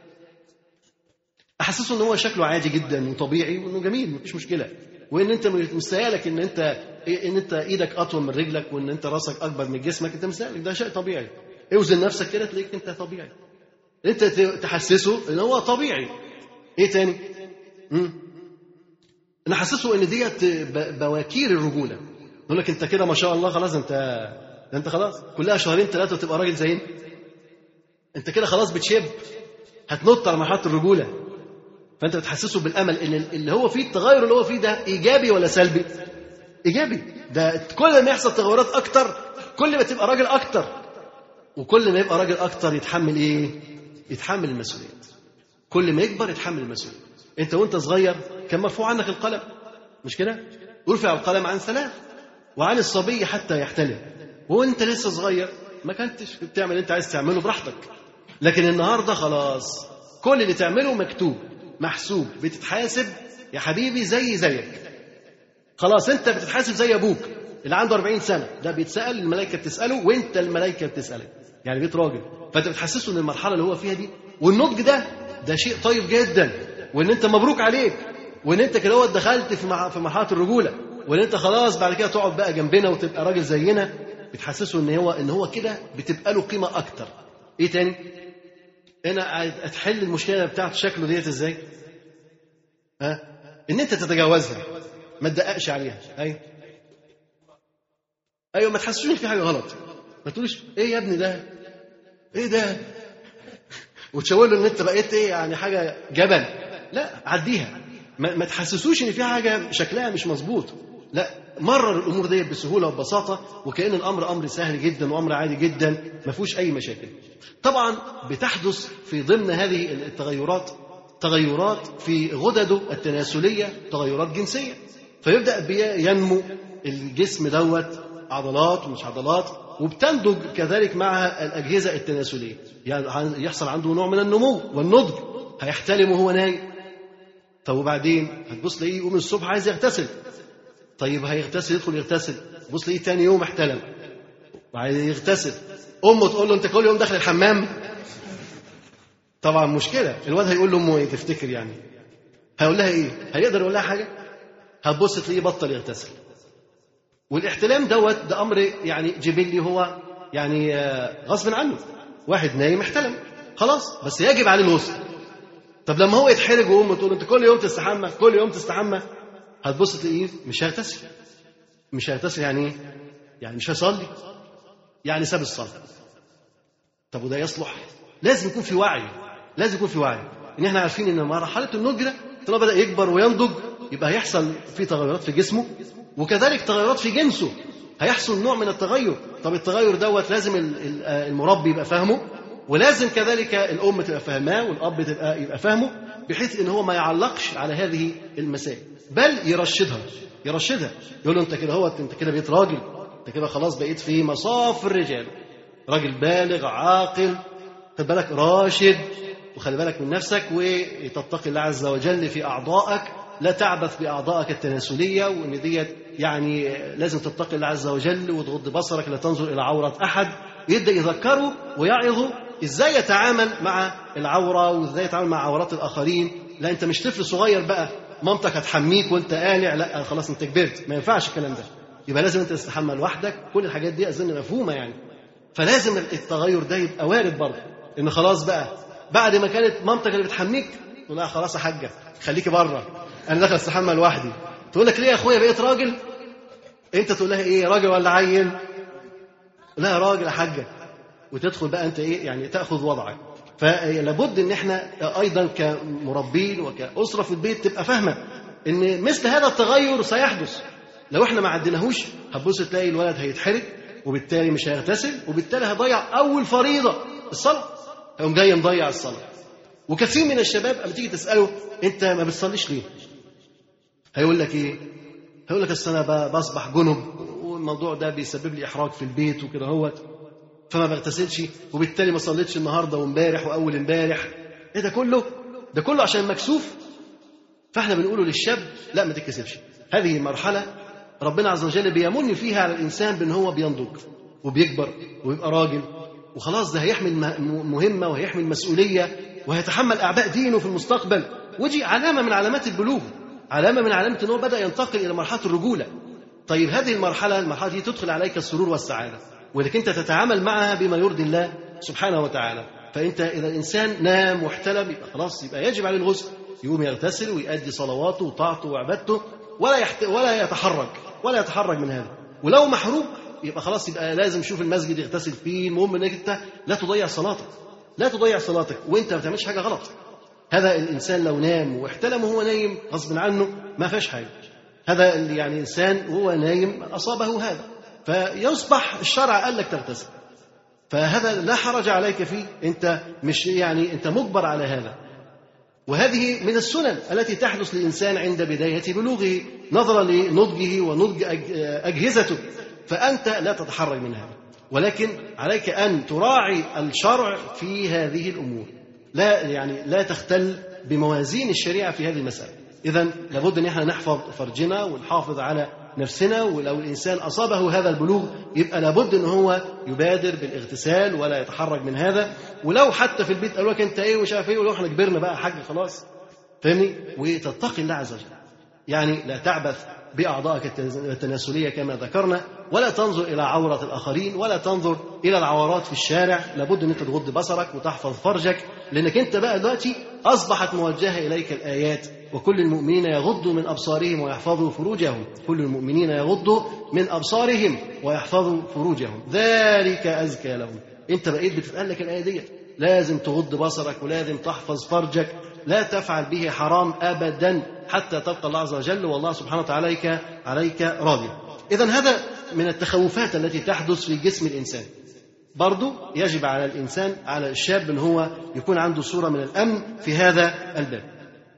احسسه ان هو شكله عادي جدا وطبيعي وانه جميل مفيش مشكله وان انت مستاهلك ان انت ان انت ايدك اطول من رجلك وان انت راسك اكبر من جسمك انت مستاهلك ده شيء طبيعي اوزن نفسك كده تلاقيك انت طبيعي انت تحسسه ان هو طبيعي ايه تاني امم نحسسه ان ديت بواكير الرجوله يقول لك انت كده ما شاء الله خلاص انت ده انت خلاص كلها شهرين ثلاثه تبقى راجل زينا انت كده خلاص بتشب هتنط على مرحله الرجوله فانت بتحسسه بالامل ان اللي هو فيه التغير اللي هو فيه ده ايجابي ولا سلبي ايجابي ده كل ما يحصل تغيرات اكتر كل ما تبقى راجل اكتر وكل ما يبقى راجل اكتر يتحمل ايه يتحمل المسؤوليات كل ما يكبر يتحمل المسؤوليات انت وانت صغير كان مرفوع عنك القلم مش كده رفع القلم عن ثلاث وعن الصبي حتى يحتلم وانت لسه صغير ما كنتش بتعمل اللي انت عايز تعمله براحتك لكن النهارده خلاص كل اللي تعمله مكتوب محسوب بتتحاسب يا حبيبي زي زيك خلاص انت بتتحاسب زي ابوك اللي عنده 40 سنه ده بيتسال الملائكه بتساله وانت الملائكه بتسالك يعني بيت راجل فانت بتحسسه ان المرحله اللي هو فيها دي والنضج ده ده شيء طيب جدا وان انت مبروك عليك وان انت كده هو دخلت في في مرحله الرجوله وان انت خلاص بعد كده تقعد بقى جنبنا وتبقى راجل زينا بتحسسه ان هو ان هو كده بتبقى له قيمه اكتر ايه تاني هنا هتحل المشكله بتاعت شكله ديت ازاي ها ان انت تتجاوزها ما تدققش عليها ايوه ايوه ما تحسسوش ان في حاجه غلط ما تقولش ايه يا ابني ده ايه ده وتشاور له ان انت بقيت ايه يعني حاجه جبل لا عديها ما, ما تحسسوش ان في حاجه شكلها مش مظبوط لا مرر الامور ديت بسهوله وببساطه وكان الامر امر سهل جدا وامر عادي جدا ما فيهوش اي مشاكل طبعا بتحدث في ضمن هذه التغيرات تغيرات في غدده التناسليه تغيرات جنسيه فيبدا ينمو الجسم دوت عضلات ومش عضلات وبتنضج كذلك معها الأجهزة التناسلية يعني يحصل عنده نوع من النمو والنضج هيحتلم وهو نايم طب وبعدين هتبص تلاقيه يقوم الصبح عايز يغتسل طيب هيغتسل يدخل يغتسل بص تلاقيه تاني يوم احتلم وعايز يغتسل امه تقول له انت كل يوم داخل الحمام طبعا مشكله الواد هيقول لامه ايه تفتكر يعني هيقول لها ايه هيقدر يقول لها حاجه هتبص تلاقيه بطل يغتسل والاحتلام دوت ده امر يعني جبلي هو يعني آه، غصب عنه واحد نايم احتلم خلاص بس يجب عليه الغسل طب لما هو يتحرج وامه تقول انت كل يوم تستحمى كل يوم تستحمى هتبص تلاقيه مش هيغتسل مش هيغتسل يعني ايه؟ يعني مش هيصلي يعني ساب الصلاه طب وده يصلح لازم يكون في وعي لازم يكون في وعي ان احنا عارفين ان مرحله النضج طالما بدا يكبر وينضج يبقى هيحصل في تغيرات في جسمه وكذلك تغيرات في جنسه هيحصل نوع من التغير طب التغير دوت لازم ال- ال- آه المربي يبقى فاهمه ولازم كذلك الام تبقى فاهماه والاب تبقى يبقى فاهمه بحيث ان هو ما يعلقش على هذه المسائل بل يرشدها يرشدها يقول له انت كده هو انت كده بقيت راجل انت كده خلاص بقيت في مصاف الرجال راجل بالغ عاقل خد بالك راشد وخلي بالك من نفسك وتتقي الله عز وجل في اعضائك لا تعبث باعضائك التناسليه وان ديت يعني لازم تتقي الله عز وجل وتغض بصرك لا تنظر الى عوره احد يبدا يذكره ويعظه ازاي يتعامل مع العوره وازاي يتعامل مع عورات الاخرين لا انت مش طفل صغير بقى مامتك هتحميك وانت قالع لا خلاص انت كبرت ما ينفعش الكلام ده يبقى لازم انت تستحمى لوحدك كل الحاجات دي اظن مفهومه يعني فلازم التغير ده يبقى وارد برضه ان خلاص بقى بعد ما كانت مامتك اللي بتحميك تقول لها خلاص يا حاجه خليكي بره انا داخل استحمى لوحدي تقول لك ليه يا اخويا بقيت راجل انت تقول لها ايه راجل ولا عيل لا راجل يا حاجه وتدخل بقى انت ايه يعني تاخذ وضعك فلابد ان احنا ايضا كمربين وكاسره في البيت تبقى فاهمه ان مثل هذا التغير سيحدث لو احنا ما عدناهوش هتبص تلاقي الولد هيتحرج وبالتالي مش هيغتسل وبالتالي هيضيع اول فريضه الصلاه هيقوم جاي مضيع الصلاه وكثير من الشباب اما تيجي تساله انت ما بتصليش ليه؟ هيقول لك ايه؟ هيقول لك اصل انا بصبح جنب والموضوع ده بيسبب لي احراج في البيت وكده هوت فما بغتسلش وبالتالي ما صليتش النهارده وامبارح واول امبارح ايه ده كله؟ ده كله عشان مكسوف فاحنا بنقوله للشاب لا ما تتكسفش هذه مرحله ربنا عز وجل بيمن فيها على الانسان بان هو بينضج وبيكبر ويبقى راجل وخلاص ده هيحمل مهمه وهيحمل مسؤوليه وهيتحمل اعباء دينه في المستقبل ودي علامه من علامات البلوغ علامه من علامه ان هو بدا ينتقل الى مرحله الرجوله طيب هذه المرحله المرحله دي تدخل عليك السرور والسعاده ولكن انت تتعامل معها بما يرضي الله سبحانه وتعالى فانت اذا الانسان نام واحتلم يبقى خلاص يبقى يجب عليه الغسل يقوم يغتسل ويؤدي صلواته وطاعته وعبادته ولا يحت... ولا يتحرك ولا يتحرك من هذا ولو محروق يبقى خلاص يبقى لازم يشوف المسجد يغتسل فيه المهم انك انت لا تضيع صلاتك لا تضيع صلاتك وانت ما بتعملش حاجه غلط هذا الانسان لو نام واحتلم وهو نايم غصب عنه ما فيهاش حاجه هذا يعني انسان وهو نايم اصابه هذا فيصبح الشرع قال لك تغتسل فهذا لا حرج عليك فيه انت مش يعني انت مجبر على هذا وهذه من السنن التي تحدث للإنسان عند بداية بلوغه نظرا لنضجه ونضج أجهزته فأنت لا تتحرج من هذا ولكن عليك أن تراعي الشرع في هذه الأمور لا يعني لا تختل بموازين الشريعة في هذه المسألة إذا لابد أن احنا نحفظ فرجنا ونحافظ على نفسنا ولو الإنسان أصابه هذا البلوغ يبقى لابد أن هو يبادر بالاغتسال ولا يتحرج من هذا ولو حتى في البيت قالوا لك أنت إيه ومش عارف إيه ولو إحنا كبرنا بقى حاج خلاص فاهمني وتتقي الله عز وجل يعني لا تعبث بأعضائك التناسلية كما ذكرنا ولا تنظر إلى عورة الآخرين ولا تنظر إلى العورات في الشارع لابد أن أنت تغض بصرك وتحفظ فرجك لأنك أنت بقى دلوقتي أصبحت موجهة إليك الآيات وكل المؤمنين يغضوا من أبصارهم ويحفظوا فروجهم كل المؤمنين يغضوا من أبصارهم ويحفظوا فروجهم ذلك أزكى لهم أنت بقيت بتتقال لك الآية دي لازم تغض بصرك ولازم تحفظ فرجك لا تفعل به حرام أبدا حتى تلقى الله عز وجل والله سبحانه وتعالى عليك, عليك راضي إذا هذا من التخوفات التي تحدث في جسم الإنسان برضو يجب على الإنسان على الشاب أن هو يكون عنده صورة من الأمن في هذا الباب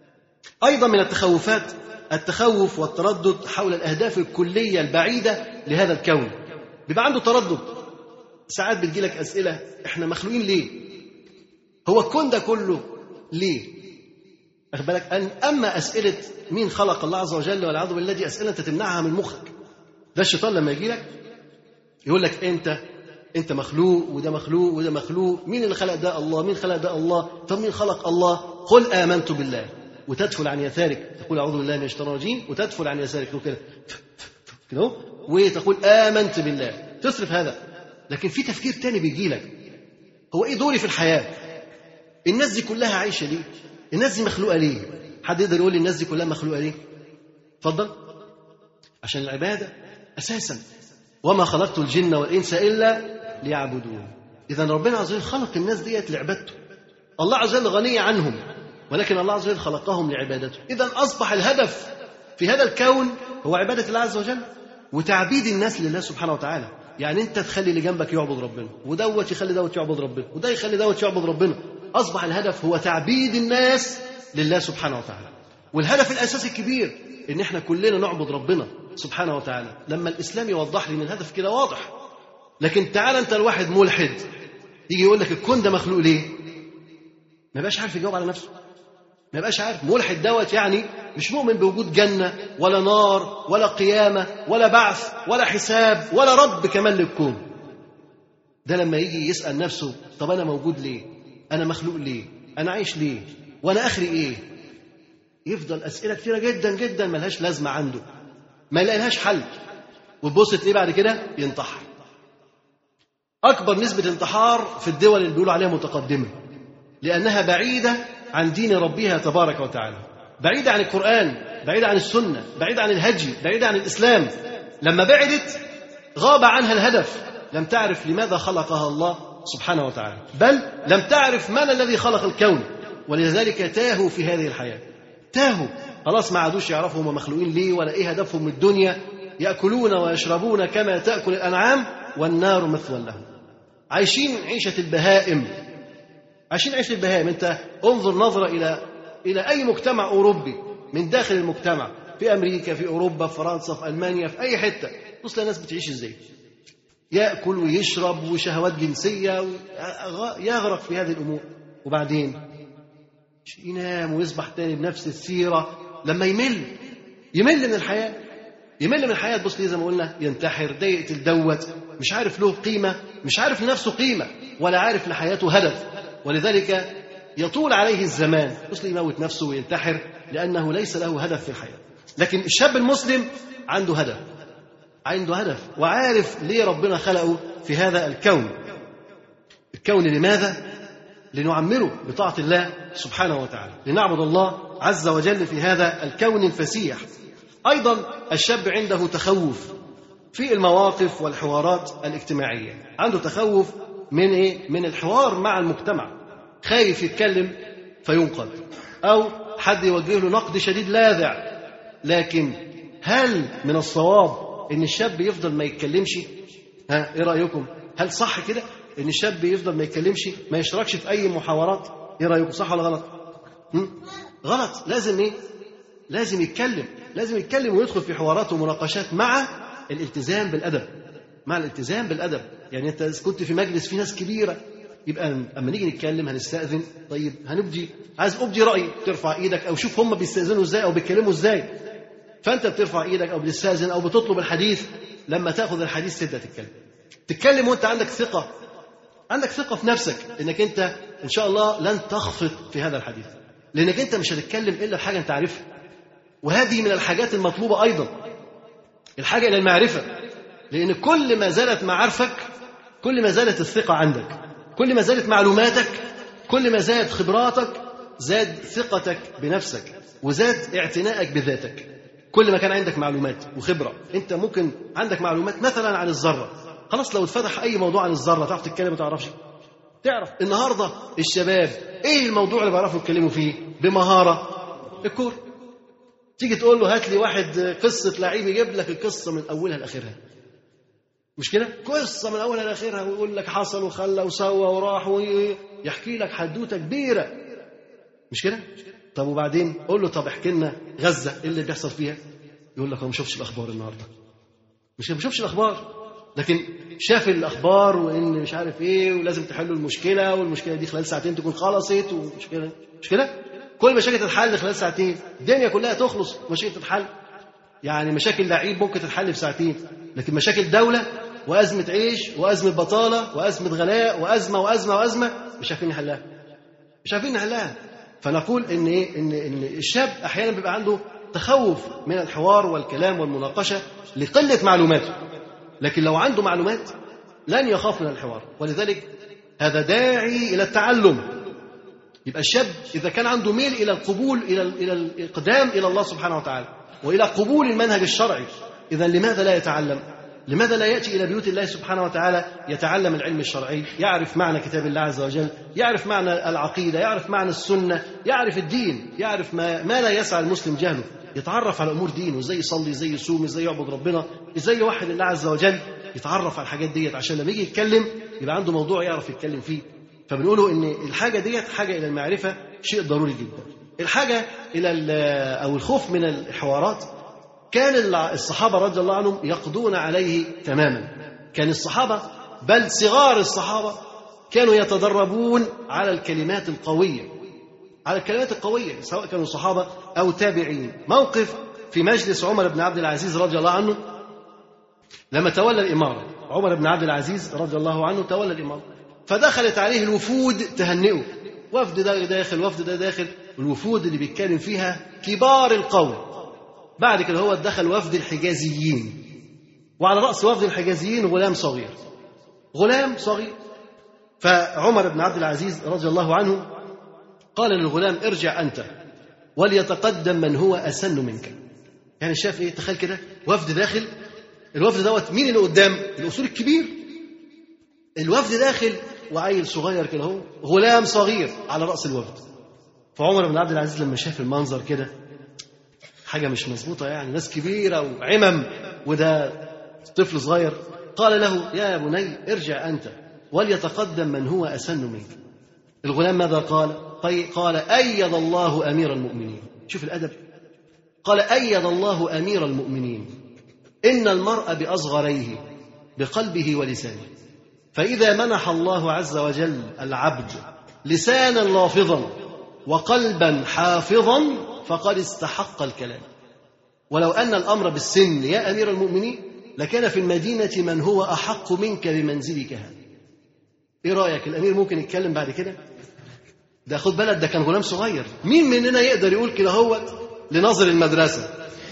أيضا من التخوفات التخوف والتردد حول الأهداف الكلية البعيدة لهذا الكون بيبقى عنده تردد ساعات بتجيلك أسئلة إحنا مخلوقين ليه هو الكون ده كله ليه واخد بالك أن أما أسئلة مين خلق الله عز وجل والعياذ بالله دي أسئلة أنت تمنعها من مخك ده الشيطان لما يجي لك يقول لك أنت أنت مخلوق وده مخلوق وده مخلوق مين اللي خلق ده الله مين خلق ده الله طب مين خلق الله قل آمنت بالله وتدفل عن يسارك تقول أعوذ بالله من الشيطان الرجيم وتدفل عن يسارك تقول كده كده أهو، وتقول آمنت بالله تصرف هذا لكن في تفكير تاني بيجي لك هو إيه دوري في الحياة الناس دي كلها عايشة ليه الناس دي مخلوقة ليه حد يقدر يقول لي الناس دي كلها مخلوقة ليه اتفضل عشان العبادة أساسا وما خلقت الجن والإنس إلا ليعبدون إذا ربنا عز وجل خلق الناس ديت لعبادته الله عز وجل غني عنهم ولكن الله عز وجل خلقهم لعبادته إذا أصبح الهدف في هذا الكون هو عبادة الله عز وجل وتعبيد الناس لله سبحانه وتعالى يعني أنت تخلي اللي جنبك يعبد ربنا ودوت يخلي دوت يعبد ربنا وده يخلي دوت يعبد ربنا أصبح الهدف هو تعبيد الناس لله سبحانه وتعالى والهدف الأساسي الكبير إن إحنا كلنا نعبد ربنا سبحانه وتعالى لما الإسلام يوضح لي إن الهدف كده واضح لكن تعال أنت الواحد ملحد يجي يقول لك الكون ده مخلوق ليه ما يبقاش عارف يجاوب على نفسه ما يبقاش عارف ملحد دوت يعني مش مؤمن بوجود جنة ولا نار ولا قيامة ولا بعث ولا حساب ولا رب كمان للكون ده لما يجي يسأل نفسه طب أنا موجود ليه أنا مخلوق ليه أنا عايش ليه وأنا آخري إيه يفضل أسئلة كتيرة جدا جدا ملهاش لازمة عنده ما يلاقيلهاش حل وتبص تلاقيه بعد كده ينتحر أكبر نسبة انتحار في الدول اللي بيقولوا عليها متقدمة لأنها بعيدة عن دين ربها تبارك وتعالى بعيدة عن القرآن بعيدة عن السنة بعيدة عن الهدي بعيدة عن الإسلام لما بعدت غاب عنها الهدف لم تعرف لماذا خلقها الله سبحانه وتعالى بل لم تعرف من الذي خلق الكون ولذلك تاهوا في هذه الحياة تاهوا خلاص ما عادوش يعرفوا هم مخلوقين ليه ولا ايه هدفهم من الدنيا يأكلون ويشربون كما تأكل الأنعام والنار مثوى لهم عايشين عيشة البهائم عايشين عيشة البهائم انت انظر نظرة إلى إلى أي مجتمع أوروبي من داخل المجتمع في أمريكا في أوروبا في فرنسا في ألمانيا في أي حتة بص الناس بتعيش إزاي يأكل ويشرب وشهوات جنسية يغرق في هذه الأمور وبعدين ينام ويصبح تاني بنفس السيرة لما يمل يمل من الحياة يمل من الحياة تبص ليه زي ما قلنا ينتحر ده يقتل دوت مش عارف له قيمة مش عارف لنفسه قيمة ولا عارف لحياته هدف ولذلك يطول عليه الزمان بص يموت نفسه وينتحر لأنه ليس له هدف في الحياة لكن الشاب المسلم عنده هدف عنده هدف وعارف ليه ربنا خلقه في هذا الكون الكون لماذا؟ لنعمره بطاعة الله سبحانه وتعالى لنعبد الله عز وجل في هذا الكون الفسيح أيضا الشاب عنده تخوف في المواقف والحوارات الاجتماعية عنده تخوف من إيه؟ من الحوار مع المجتمع خايف يتكلم فينقذ أو حد يوجه له نقد شديد لاذع لكن هل من الصواب ان الشاب يفضل ما يتكلمش ها ايه رايكم هل صح كده ان الشاب يفضل ما يتكلمش ما يشاركش في اي محاورات ايه رايكم صح ولا غلط م? غلط لازم ايه لازم يتكلم لازم يتكلم ويدخل في حوارات ومناقشات مع الالتزام بالادب مع الالتزام بالادب يعني انت كنت في مجلس في ناس كبيره يبقى اما نيجي نتكلم هنستاذن طيب هنبدي عايز ابدي رايي ترفع ايدك او شوف هم بيستاذنوا ازاي او بيتكلموا ازاي فانت بترفع ايدك او بتستاذن او بتطلب الحديث لما تاخذ الحديث تبدا تتكلم تتكلم وانت عندك ثقه عندك ثقه في نفسك انك انت ان شاء الله لن تخفض في هذا الحديث لانك انت مش هتتكلم الا بحاجه انت عارفها وهذه من الحاجات المطلوبه ايضا الحاجه الى المعرفه لان كل ما زادت معارفك كل ما زادت الثقه عندك كل ما زادت معلوماتك كل ما زادت خبراتك زاد ثقتك بنفسك وزاد اعتنائك بذاتك كل ما كان عندك معلومات وخبره انت ممكن عندك معلومات مثلا عن الذره خلاص لو اتفتح اي موضوع عن الذره تعرف تتكلم ما تعرفش تعرف النهارده الشباب ايه الموضوع اللي بيعرفوا يتكلموا فيه بمهاره الكوره تيجي تقول له هات لي واحد قصه لعيب يجيب لك القصه من اولها لاخرها مش كده قصه من اولها لاخرها ويقول لك حصل وخلى وسوى وراح ويحكي لك حدوته كبيره مش كده طب وبعدين قول له طب احكي لنا غزه ايه اللي بيحصل فيها يقول لك هو ما شافش الاخبار النهارده مش ما شافش الاخبار لكن شاف الاخبار وان مش عارف ايه ولازم تحلوا المشكله والمشكله دي خلال ساعتين تكون خلصت ومشكله مش كده كل مشاكل تتحل خلال ساعتين الدنيا كلها تخلص مشاكل تتحل يعني مشاكل لعيب ممكن تتحل في ساعتين لكن مشاكل دوله وازمه عيش وازمه بطاله وازمه غلاء وازمه وازمه وازمه مش عارفين نحلها مش عارفين نحلها فنقول ان ايه ان ان الشاب احيانا بيبقى عنده تخوف من الحوار والكلام والمناقشه لقله معلوماته لكن لو عنده معلومات لن يخاف من الحوار ولذلك هذا داعي الى التعلم يبقى الشاب اذا كان عنده ميل الى القبول الى الى الاقدام الى الله سبحانه وتعالى والى قبول المنهج الشرعي اذا لماذا لا يتعلم لماذا لا ياتي الى بيوت الله سبحانه وتعالى يتعلم العلم الشرعي يعرف معنى كتاب الله عز وجل يعرف معنى العقيده يعرف معنى السنه يعرف الدين يعرف ما, ما لا يسعى المسلم جهله يتعرف على امور دينه ازاي يصلي ازاي يصوم ازاي يعبد ربنا ازاي يوحد الله عز وجل يتعرف على الحاجات ديت عشان لما يجي يتكلم يبقى عنده موضوع يعرف يتكلم فيه فبنقوله ان الحاجه ديت حاجه الى المعرفه شيء ضروري جدا الحاجه الى او الخوف من الحوارات كان الصحابه رضي الله عنهم يقضون عليه تماما كان الصحابه بل صغار الصحابه كانوا يتدربون على الكلمات القويه على الكلمات القويه سواء كانوا صحابه او تابعين موقف في مجلس عمر بن عبد العزيز رضي الله عنه لما تولى الاماره عمر بن عبد العزيز رضي الله عنه تولى الاماره فدخلت عليه الوفود تهنئه وفد ده داخل وفد ده داخل الوفود اللي بيتكلم فيها كبار القوم بعد كده هو دخل وفد الحجازيين وعلى رأس وفد الحجازيين غلام صغير غلام صغير فعمر بن عبد العزيز رضي الله عنه قال للغلام ارجع أنت وليتقدم من هو أسن منك يعني شاف ايه تخيل كده وفد داخل الوفد دوت مين اللي قدام الأصول الكبير الوفد داخل وعيل صغير كده اهو غلام صغير على رأس الوفد فعمر بن عبد العزيز لما شاف المنظر كده حاجة مش مظبوطة يعني ناس كبيرة وعمم وده طفل صغير قال له يا بني ارجع أنت وليتقدم من هو أسن منك الغلام ماذا قال قال أيد الله أمير المؤمنين شوف الأدب قال أيد الله أمير المؤمنين إن المرء بأصغريه بقلبه ولسانه فإذا منح الله عز وجل العبد لسانا لافظا وقلبا حافظا فقد استحق الكلام ولو أن الأمر بالسن يا أمير المؤمنين لكان في المدينة من هو أحق منك بمنزلك هذا إيه رأيك الأمير ممكن يتكلم بعد كده ده خد بالك ده كان غلام صغير مين مننا يقدر يقول كده هوت لناظر المدرسة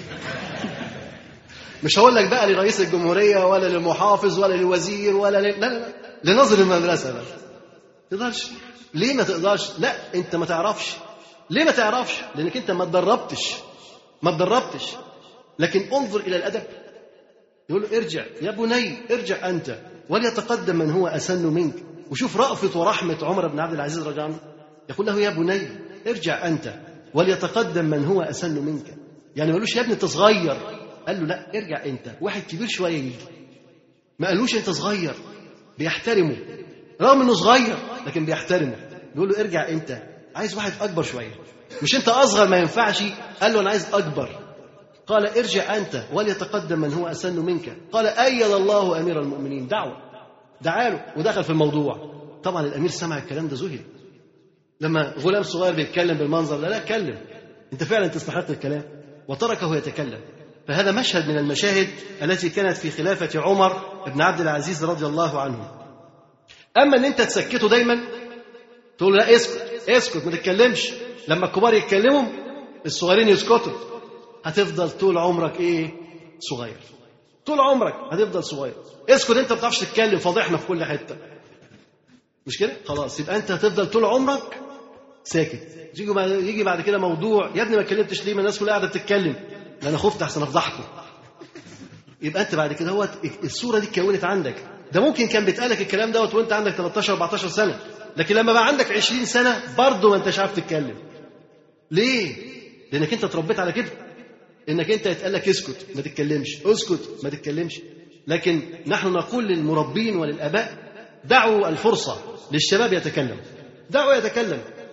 مش هقول لك بقى لرئيس الجمهورية ولا للمحافظ ولا للوزير ولا ل... لا لا لا لناظر المدرسة بس تقدرش ليه ما تقدرش لا انت ما تعرفش ليه ما تعرفش لانك انت ما اتدربتش ما اتدربتش لكن انظر الى الادب يقول له ارجع يا بني ارجع انت وليتقدم من هو اسن منك وشوف رأفة ورحمة عمر بن عبد العزيز رضي الله عنه يقول له يا بني ارجع انت وليتقدم من هو اسن منك يعني ما قالوش يا ابني انت صغير قال له لا ارجع انت واحد كبير شويه يجي ما قالوش انت صغير بيحترمه رغم انه صغير لكن بيحترمه بيقول له ارجع انت عايز واحد اكبر شويه مش انت اصغر ما ينفعش قال له انا عايز اكبر قال ارجع انت وليتقدم من هو اسن منك قال ايد الله امير المؤمنين دعوه دعاله ودخل في الموضوع طبعا الامير سمع الكلام ده ذهل لما غلام صغير بيتكلم بالمنظر لا لا اتكلم انت فعلا تستحق الكلام وتركه يتكلم فهذا مشهد من المشاهد التي كانت في خلافة عمر بن عبد العزيز رضي الله عنه أما أن أنت تسكته دايما تقول لا اسكت اسكت ما تتكلمش لما الكبار يتكلموا الصغيرين يسكتوا هتفضل طول عمرك ايه صغير طول عمرك هتفضل صغير اسكت انت ما بتعرفش تتكلم فضحنا في كل حته مش كده خلاص يبقى انت هتفضل طول عمرك ساكت يجي بعد يجي بعد كده موضوع يا ابني ما اتكلمتش ليه ما الناس كلها قاعده بتتكلم لا انا خفت احسن افضحكم يبقى انت بعد كده هو الصوره دي اتكونت عندك ده ممكن كان بيتقالك الكلام دوت وانت عندك 13 14 سنه لكن لما بقى عندك 20 سنه برضه ما انتش عارف تتكلم ليه لانك انت اتربيت على كده انك انت يتقال لك اسكت ما تتكلمش اسكت ما تتكلمش لكن نحن نقول للمربين وللاباء دعوا الفرصه للشباب يتكلم دعوا يتكلم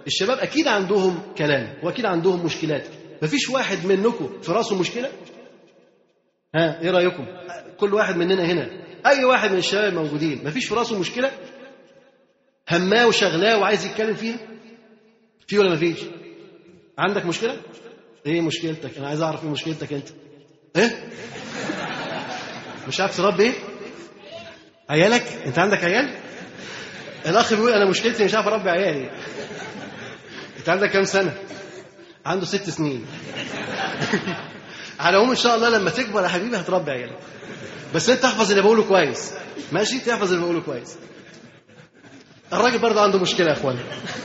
الشباب اكيد عندهم كلام واكيد عندهم مشكلات مفيش واحد منكم في راسه مشكله ها ايه رايكم كل واحد مننا هنا اي واحد من الشباب الموجودين مفيش في راسه مشكله هماه وشغلاه وعايز يتكلم فيها في ولا مفيش عندك مشكله ايه مشكلتك انا عايز اعرف ايه مشكلتك انت ايه مش عارف تربي ايه عيالك انت عندك عيال الاخ بيقول انا مشكلتي مش عارف اربي عيالي انت عندك كام سنه عنده ست سنين على العموم ان شاء الله لما تكبر يا حبيبي هتربي عيالك بس انت احفظ اللي بقوله كويس ماشي تحفظ اللي بقوله كويس الراجل برضه عنده مشكله يا اخوانا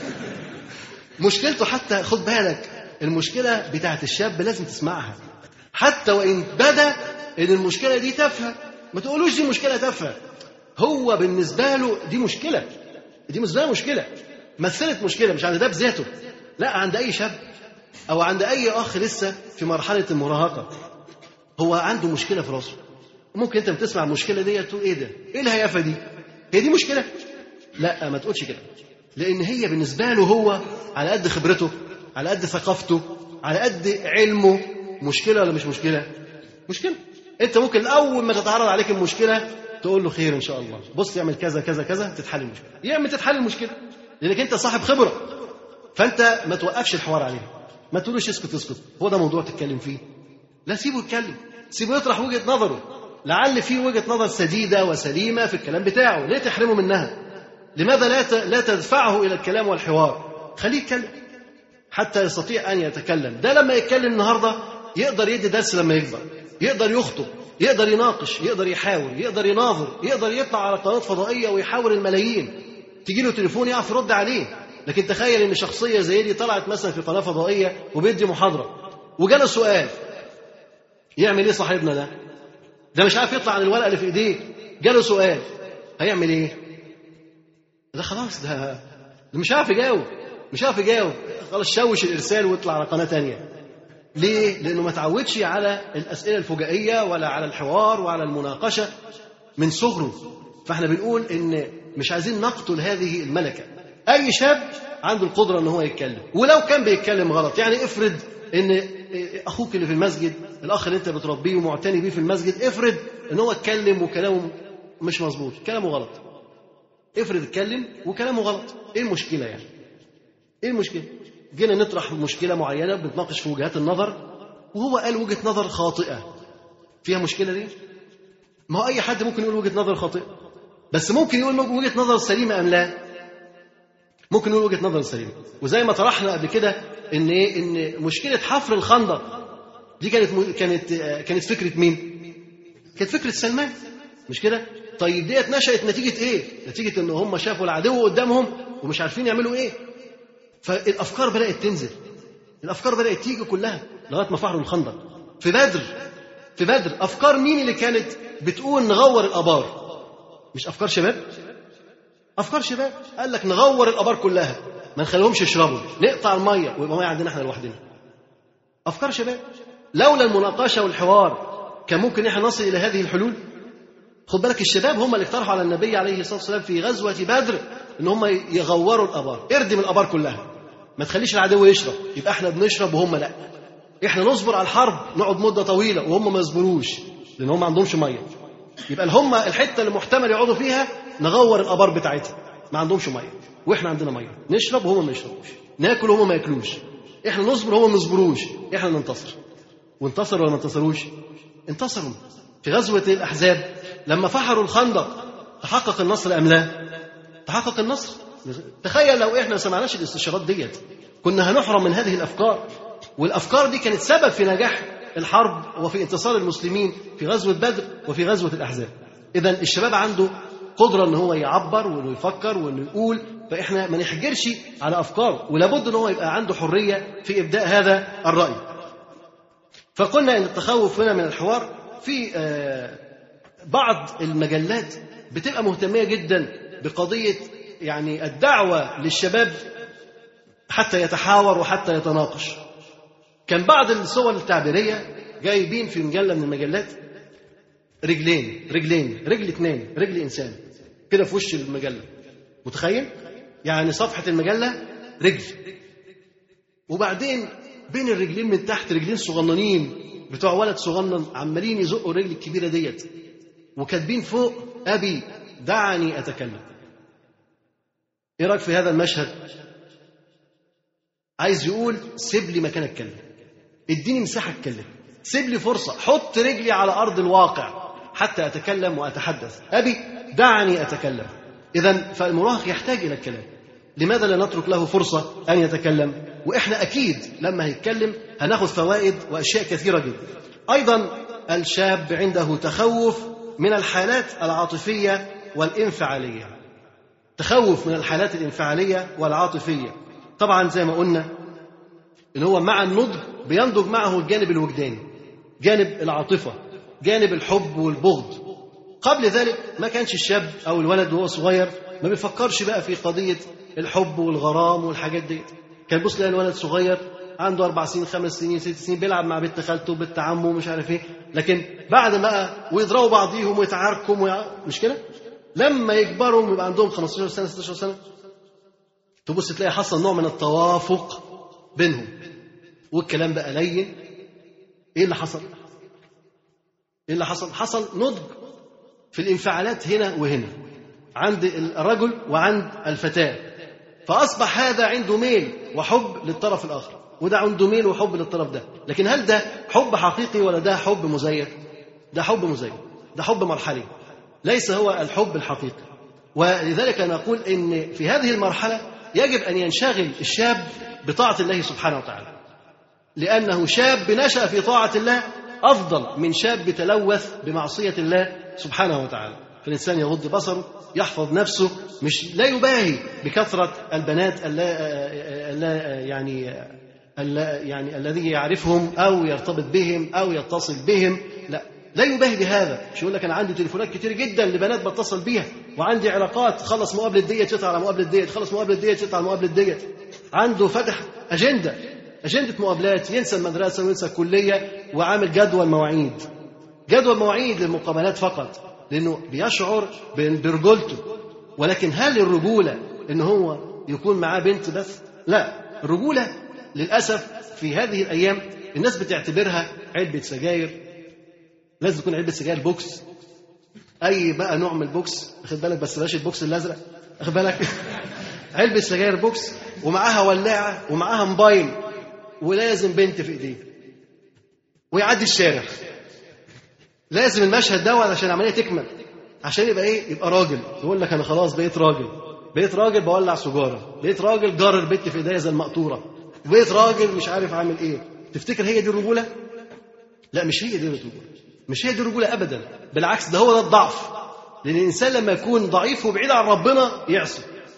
مشكلته حتى خد بالك المشكله بتاعت الشاب لازم تسمعها حتى وان بدا ان المشكله دي تافهه ما تقولوش دي مشكله تافهه هو بالنسبه له دي مشكله دي بالنسبه له مشكله مثلت مشكله مش عند ده بذاته لا عند اي شاب او عند اي اخ لسه في مرحله المراهقه هو عنده مشكله في راسه ممكن انت بتسمع المشكله دي تقول ايه ده ايه الهيافه دي هي دي مشكله لا ما تقولش كده لان هي بالنسبه له هو على قد خبرته على قد ثقافته على قد علمه مشكله ولا مش مشكله مشكله انت ممكن اول ما تتعرض عليك المشكله تقول له خير ان شاء الله بص يعمل كذا كذا كذا تتحل المشكله يعمل تتحل المشكله لانك انت صاحب خبره فانت ما توقفش الحوار عليه ما تقولوش اسكت اسكت هو ده موضوع تتكلم فيه لا سيبه يتكلم سيبه يطرح وجهه نظره لعل في وجهه نظر سديده وسليمه في الكلام بتاعه ليه تحرمه منها لماذا لا لا تدفعه الى الكلام والحوار خليه يتكلم حتى يستطيع ان يتكلم ده لما يتكلم النهارده يقدر يدي درس لما يكبر يقدر يخطب يقدر يناقش يقدر يحاور يقدر يناظر يقدر يطلع على قناه فضائيه ويحاور الملايين تيجي له تليفون يعرف يرد عليه لكن تخيل ان شخصيه زي دي طلعت مثلا في قناه فضائيه وبيدي محاضره وجاله سؤال يعمل ايه صاحبنا ده ده مش عارف يطلع عن الورقه اللي في ايديه جاله سؤال هيعمل ايه ده خلاص ده, ده مش عارف يجاوب مش عارف يجاوب خلاص شوش الارسال واطلع على قناه تانية ليه لانه ما تعودش على الاسئله الفجائيه ولا على الحوار وعلى المناقشه من صغره فاحنا بنقول ان مش عايزين نقتل هذه الملكه اي شاب عنده القدره ان هو يتكلم ولو كان بيتكلم غلط يعني افرض ان اخوك اللي في المسجد الاخ اللي انت بتربيه ومعتني بيه في المسجد افرض ان هو اتكلم وكلامه مش مظبوط كلامه غلط افرض اتكلم وكلامه غلط ايه المشكله يعني ايه المشكله جينا نطرح مشكله معينه بنتناقش في وجهات النظر وهو قال وجهه نظر خاطئه فيها مشكله دي ما هو اي حد ممكن يقول وجهه نظر خاطئه بس ممكن يقول وجهه نظر سليمه ام لا ممكن نقول وجهه نظر سليمه وزي ما طرحنا قبل كده ان ايه ان مشكله حفر الخندق دي كانت كانت كانت فكره مين كانت فكره سلمان مش كده طيب ديت نشأت نتيجة إيه؟ نتيجة إن هم شافوا العدو قدامهم ومش عارفين يعملوا إيه. فالأفكار بدأت تنزل. الأفكار بدأت تيجي كلها لغاية ما فحروا الخندق. في بدر في بدر أفكار مين اللي كانت بتقول نغور الآبار؟ مش أفكار شباب؟ أفكار شباب قال لك نغور الآبار كلها ما نخليهمش يشربوا نقطع المية ويبقى مية عندنا احنا لوحدنا. أفكار شباب لولا المناقشة والحوار كان ممكن احنا نصل إلى هذه الحلول؟ خد بالك الشباب هم اللي اقترحوا على النبي عليه الصلاه والسلام في غزوه بدر ان هم يغوروا الابار اردم الابار كلها ما تخليش العدو يشرب يبقى احنا بنشرب وهم لا احنا نصبر على الحرب نقعد مده طويله وهم ما يصبروش لان هم ما عندهمش ميه يبقى هم الحته اللي محتمل يقعدوا فيها نغور الابار بتاعتها ما عندهمش ميه واحنا عندنا ميه نشرب وهم ما يشربوش ناكل وهم ما ياكلوش احنا نصبر وهم ما يصبروش احنا ننتصر وانتصروا ولا ما انتصروش انتصروا في غزوه الاحزاب لما فحروا الخندق تحقق النصر ام لا؟ تحقق النصر تخيل لو احنا ما سمعناش الاستشارات ديت كنا هنحرم من هذه الافكار والافكار دي كانت سبب في نجاح الحرب وفي انتصار المسلمين في غزوه بدر وفي غزوه الاحزاب اذا الشباب عنده قدره ان هو يعبر وانه يفكر وانه يقول فاحنا ما نحجرش على افكاره ولابد ان هو يبقى عنده حريه في ابداء هذا الراي فقلنا ان التخوف هنا من الحوار في آه بعض المجلات بتبقى مهتمية جدا بقضية يعني الدعوة للشباب حتى يتحاور وحتى يتناقش كان بعض الصور التعبيرية جايبين في مجلة من المجلات رجلين رجلين رجل اثنين رجل إنسان كده في وش المجلة متخيل؟ يعني صفحة المجلة رجل وبعدين بين الرجلين من تحت رجلين صغننين بتوع ولد صغنن عمالين يزقوا الرجل الكبيره ديت وكاتبين فوق ابي دعني اتكلم ايه رايك في هذا المشهد عايز يقول سيب لي مكان اتكلم اديني مساحه اتكلم سيب لي فرصه حط رجلي على ارض الواقع حتى اتكلم واتحدث ابي دعني اتكلم اذا فالمراهق يحتاج الى الكلام لماذا لا نترك له فرصه ان يتكلم واحنا اكيد لما هيتكلم هناخد فوائد واشياء كثيره جدا ايضا الشاب عنده تخوف من الحالات العاطفيه والانفعاليه تخوف من الحالات الانفعاليه والعاطفيه طبعا زي ما قلنا ان هو مع النضج بينضج معه الجانب الوجداني جانب العاطفه جانب الحب والبغض قبل ذلك ما كانش الشاب او الولد وهو صغير ما بيفكرش بقى في قضيه الحب والغرام والحاجات دي كان بص تلاقي الولد صغير عنده اربع سنين خمس سنين ست سنين بيلعب مع بنت خالته وبنت عمه ومش عارف ايه لكن بعد ما ويضربوا بعضيهم ويتعاركوا ويع... مش كده؟ لما يكبروا ويبقى عندهم 15 سنه 16 سنه تبص تلاقي حصل نوع من التوافق بينهم والكلام بقى لين ايه اللي حصل؟ ايه اللي حصل؟ حصل نضج في الانفعالات هنا وهنا عند الرجل وعند الفتاه فاصبح هذا عنده ميل وحب للطرف الاخر وده عنده ميل وحب للطرف ده لكن هل ده حب حقيقي ولا ده حب مزيف ده حب مزيف ده حب مرحلي ليس هو الحب الحقيقي ولذلك نقول ان في هذه المرحله يجب ان ينشغل الشاب بطاعه الله سبحانه وتعالى لانه شاب نشا في طاعه الله افضل من شاب تلوث بمعصيه الله سبحانه وتعالى فالانسان يغض بصره يحفظ نفسه مش لا يباهي بكثره البنات اللا اللا يعني اللا يعني الذي يعرفهم او يرتبط بهم او يتصل بهم لا لا يباهي بهذا مش يقول لك انا عندي تليفونات كتير جدا لبنات بتصل بيها وعندي علاقات خلص مقابله ديت يطلع على مقابله ديت خلص مقابله ديت يطلع على مقابله ديت عنده فتح اجنده اجنده مقابلات ينسى المدرسه وينسى الكليه وعامل جدول مواعيد جدول مواعيد للمقابلات فقط لانه بيشعر برجولته ولكن هل الرجوله ان هو يكون معاه بنت بس لا الرجوله للاسف في هذه الايام الناس بتعتبرها علبه سجاير لازم تكون علبه سجاير بوكس اي بقى نوع من البوكس واخد بالك بس بلاش البوكس الازرق واخد بالك علبه سجاير بوكس ومعاها ولاعه ومعاها موبايل ولازم بنت في ايديه ويعدي الشارع لازم المشهد ده علشان العمليه تكمل عشان يبقى ايه يبقى راجل يقول لك انا خلاص بقيت راجل بقيت راجل بولع سجاره بقيت راجل جار البت في ايديا زي المقطوره بقيت راجل مش عارف عامل ايه تفتكر هي دي الرجوله لا مش هي دي الرجوله مش هي دي الرجوله ابدا بالعكس ده هو ده الضعف لان الانسان لما يكون ضعيف وبعيد عن ربنا يعصي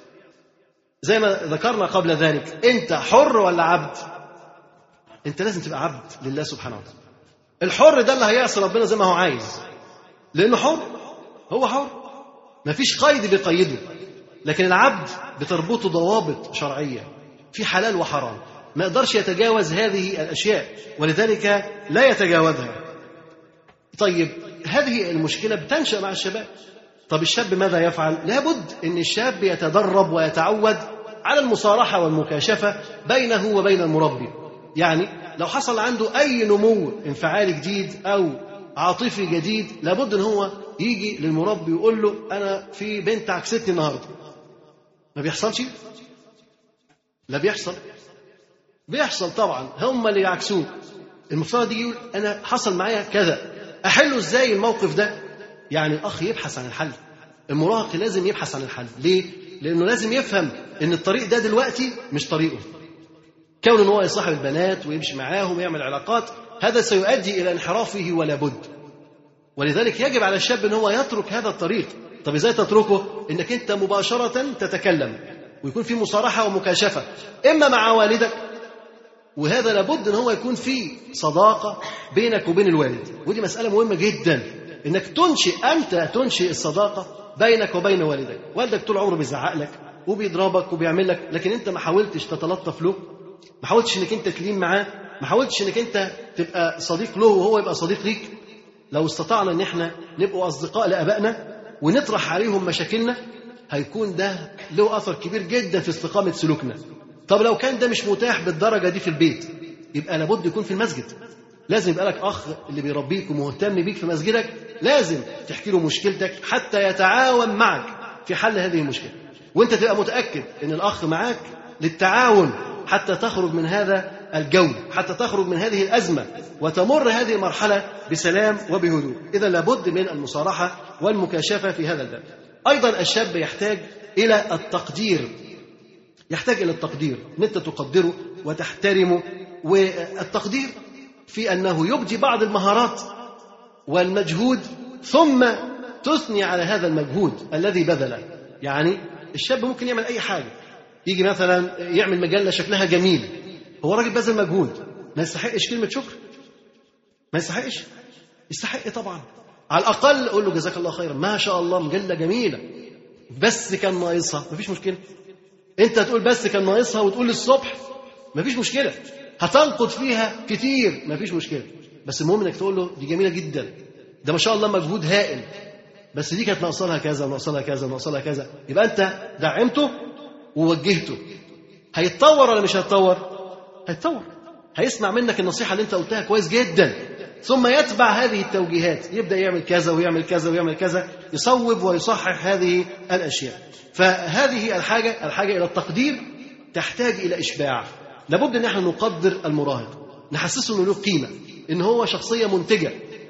زي ما ذكرنا قبل ذلك انت حر ولا عبد انت لازم تبقى عبد لله سبحانه وتعالى الحر ده اللي هيعصي ربنا زي ما هو عايز لانه حر هو حر مفيش قيد بيقيده لكن العبد بتربطه ضوابط شرعيه في حلال وحرام ما يقدرش يتجاوز هذه الاشياء ولذلك لا يتجاوزها طيب هذه المشكله بتنشا مع الشباب طب الشاب ماذا يفعل لابد ان الشاب يتدرب ويتعود على المصارحه والمكاشفه بينه وبين المربي يعني لو حصل عنده اي نمو انفعالي جديد او عاطفي جديد لابد ان هو يجي للمربي ويقول له انا في بنت عكستني النهارده ما بيحصلش لا بيحصل بيحصل طبعا هم اللي يعكسوه المفترض يجي يقول انا حصل معايا كذا احله ازاي الموقف ده يعني الاخ يبحث عن الحل المراهق لازم يبحث عن الحل ليه لانه لازم يفهم ان الطريق ده دلوقتي مش طريقه كون ان هو يصاحب البنات ويمشي معاهم ويعمل علاقات هذا سيؤدي الى انحرافه ولا بد ولذلك يجب على الشاب ان هو يترك هذا الطريق طب ازاي تتركه انك انت مباشره تتكلم ويكون في مصارحه ومكاشفه اما مع والدك وهذا لابد ان هو يكون في صداقه بينك وبين الوالد ودي مساله مهمه جدا انك تنشئ انت تنشئ الصداقه بينك وبين والدك والدك طول عمره بيزعق لك وبيضربك وبيعمل لك لكن انت ما حاولتش تتلطف له ما حاولتش انك انت تلين معاه ما حاولتش انك انت تبقى صديق له وهو يبقى صديق ليك لو استطعنا ان احنا نبقوا اصدقاء لابائنا ونطرح عليهم مشاكلنا هيكون ده له اثر كبير جدا في استقامه سلوكنا طب لو كان ده مش متاح بالدرجة دي في البيت يبقى لابد يكون في المسجد لازم يبقى لك أخ اللي بيربيك ومهتم بيك في مسجدك لازم تحكي له مشكلتك حتى يتعاون معك في حل هذه المشكلة وانت تبقى متأكد ان الأخ معاك للتعاون حتى تخرج من هذا الجو حتى تخرج من هذه الأزمة وتمر هذه المرحلة بسلام وبهدوء إذا لابد من المصارحة والمكاشفة في هذا الباب أيضا الشاب يحتاج إلى التقدير يحتاج إلى التقدير أن أنت تقدره وتحترمه والتقدير في أنه يبدي بعض المهارات والمجهود ثم تثني على هذا المجهود الذي بذله يعني الشاب ممكن يعمل أي حاجة يجي مثلا يعمل مجلة شكلها جميل هو راجل بذل مجهود ما يستحقش كلمة شكر ما يستحقش يستحق طبعا على الأقل قول له جزاك الله خيرا ما شاء الله مجلة جميلة بس كان ناقصها مفيش مشكلة أنت تقول بس كان ناقصها وتقول للصبح مفيش مشكلة هتنقد فيها كتير مفيش مشكلة بس المهم انك تقول له دي جميلة جدا ده ما شاء الله مجهود هائل بس دي كانت ناقصه لها كذا وناقصه لها كذا وناقصه لها كذا يبقى انت دعمته ووجهته هيتطور ولا مش هيتطور؟ هيتطور هيسمع منك النصيحة اللي انت قلتها كويس جدا ثم يتبع هذه التوجيهات يبدأ يعمل كذا ويعمل كذا ويعمل كذا يصوب ويصحح هذه الأشياء فهذه الحاجة الحاجة إلى التقدير تحتاج إلى إشباع لابد أن احنا نقدر المراهق نحسسه أنه له قيمة أن هو شخصية منتجة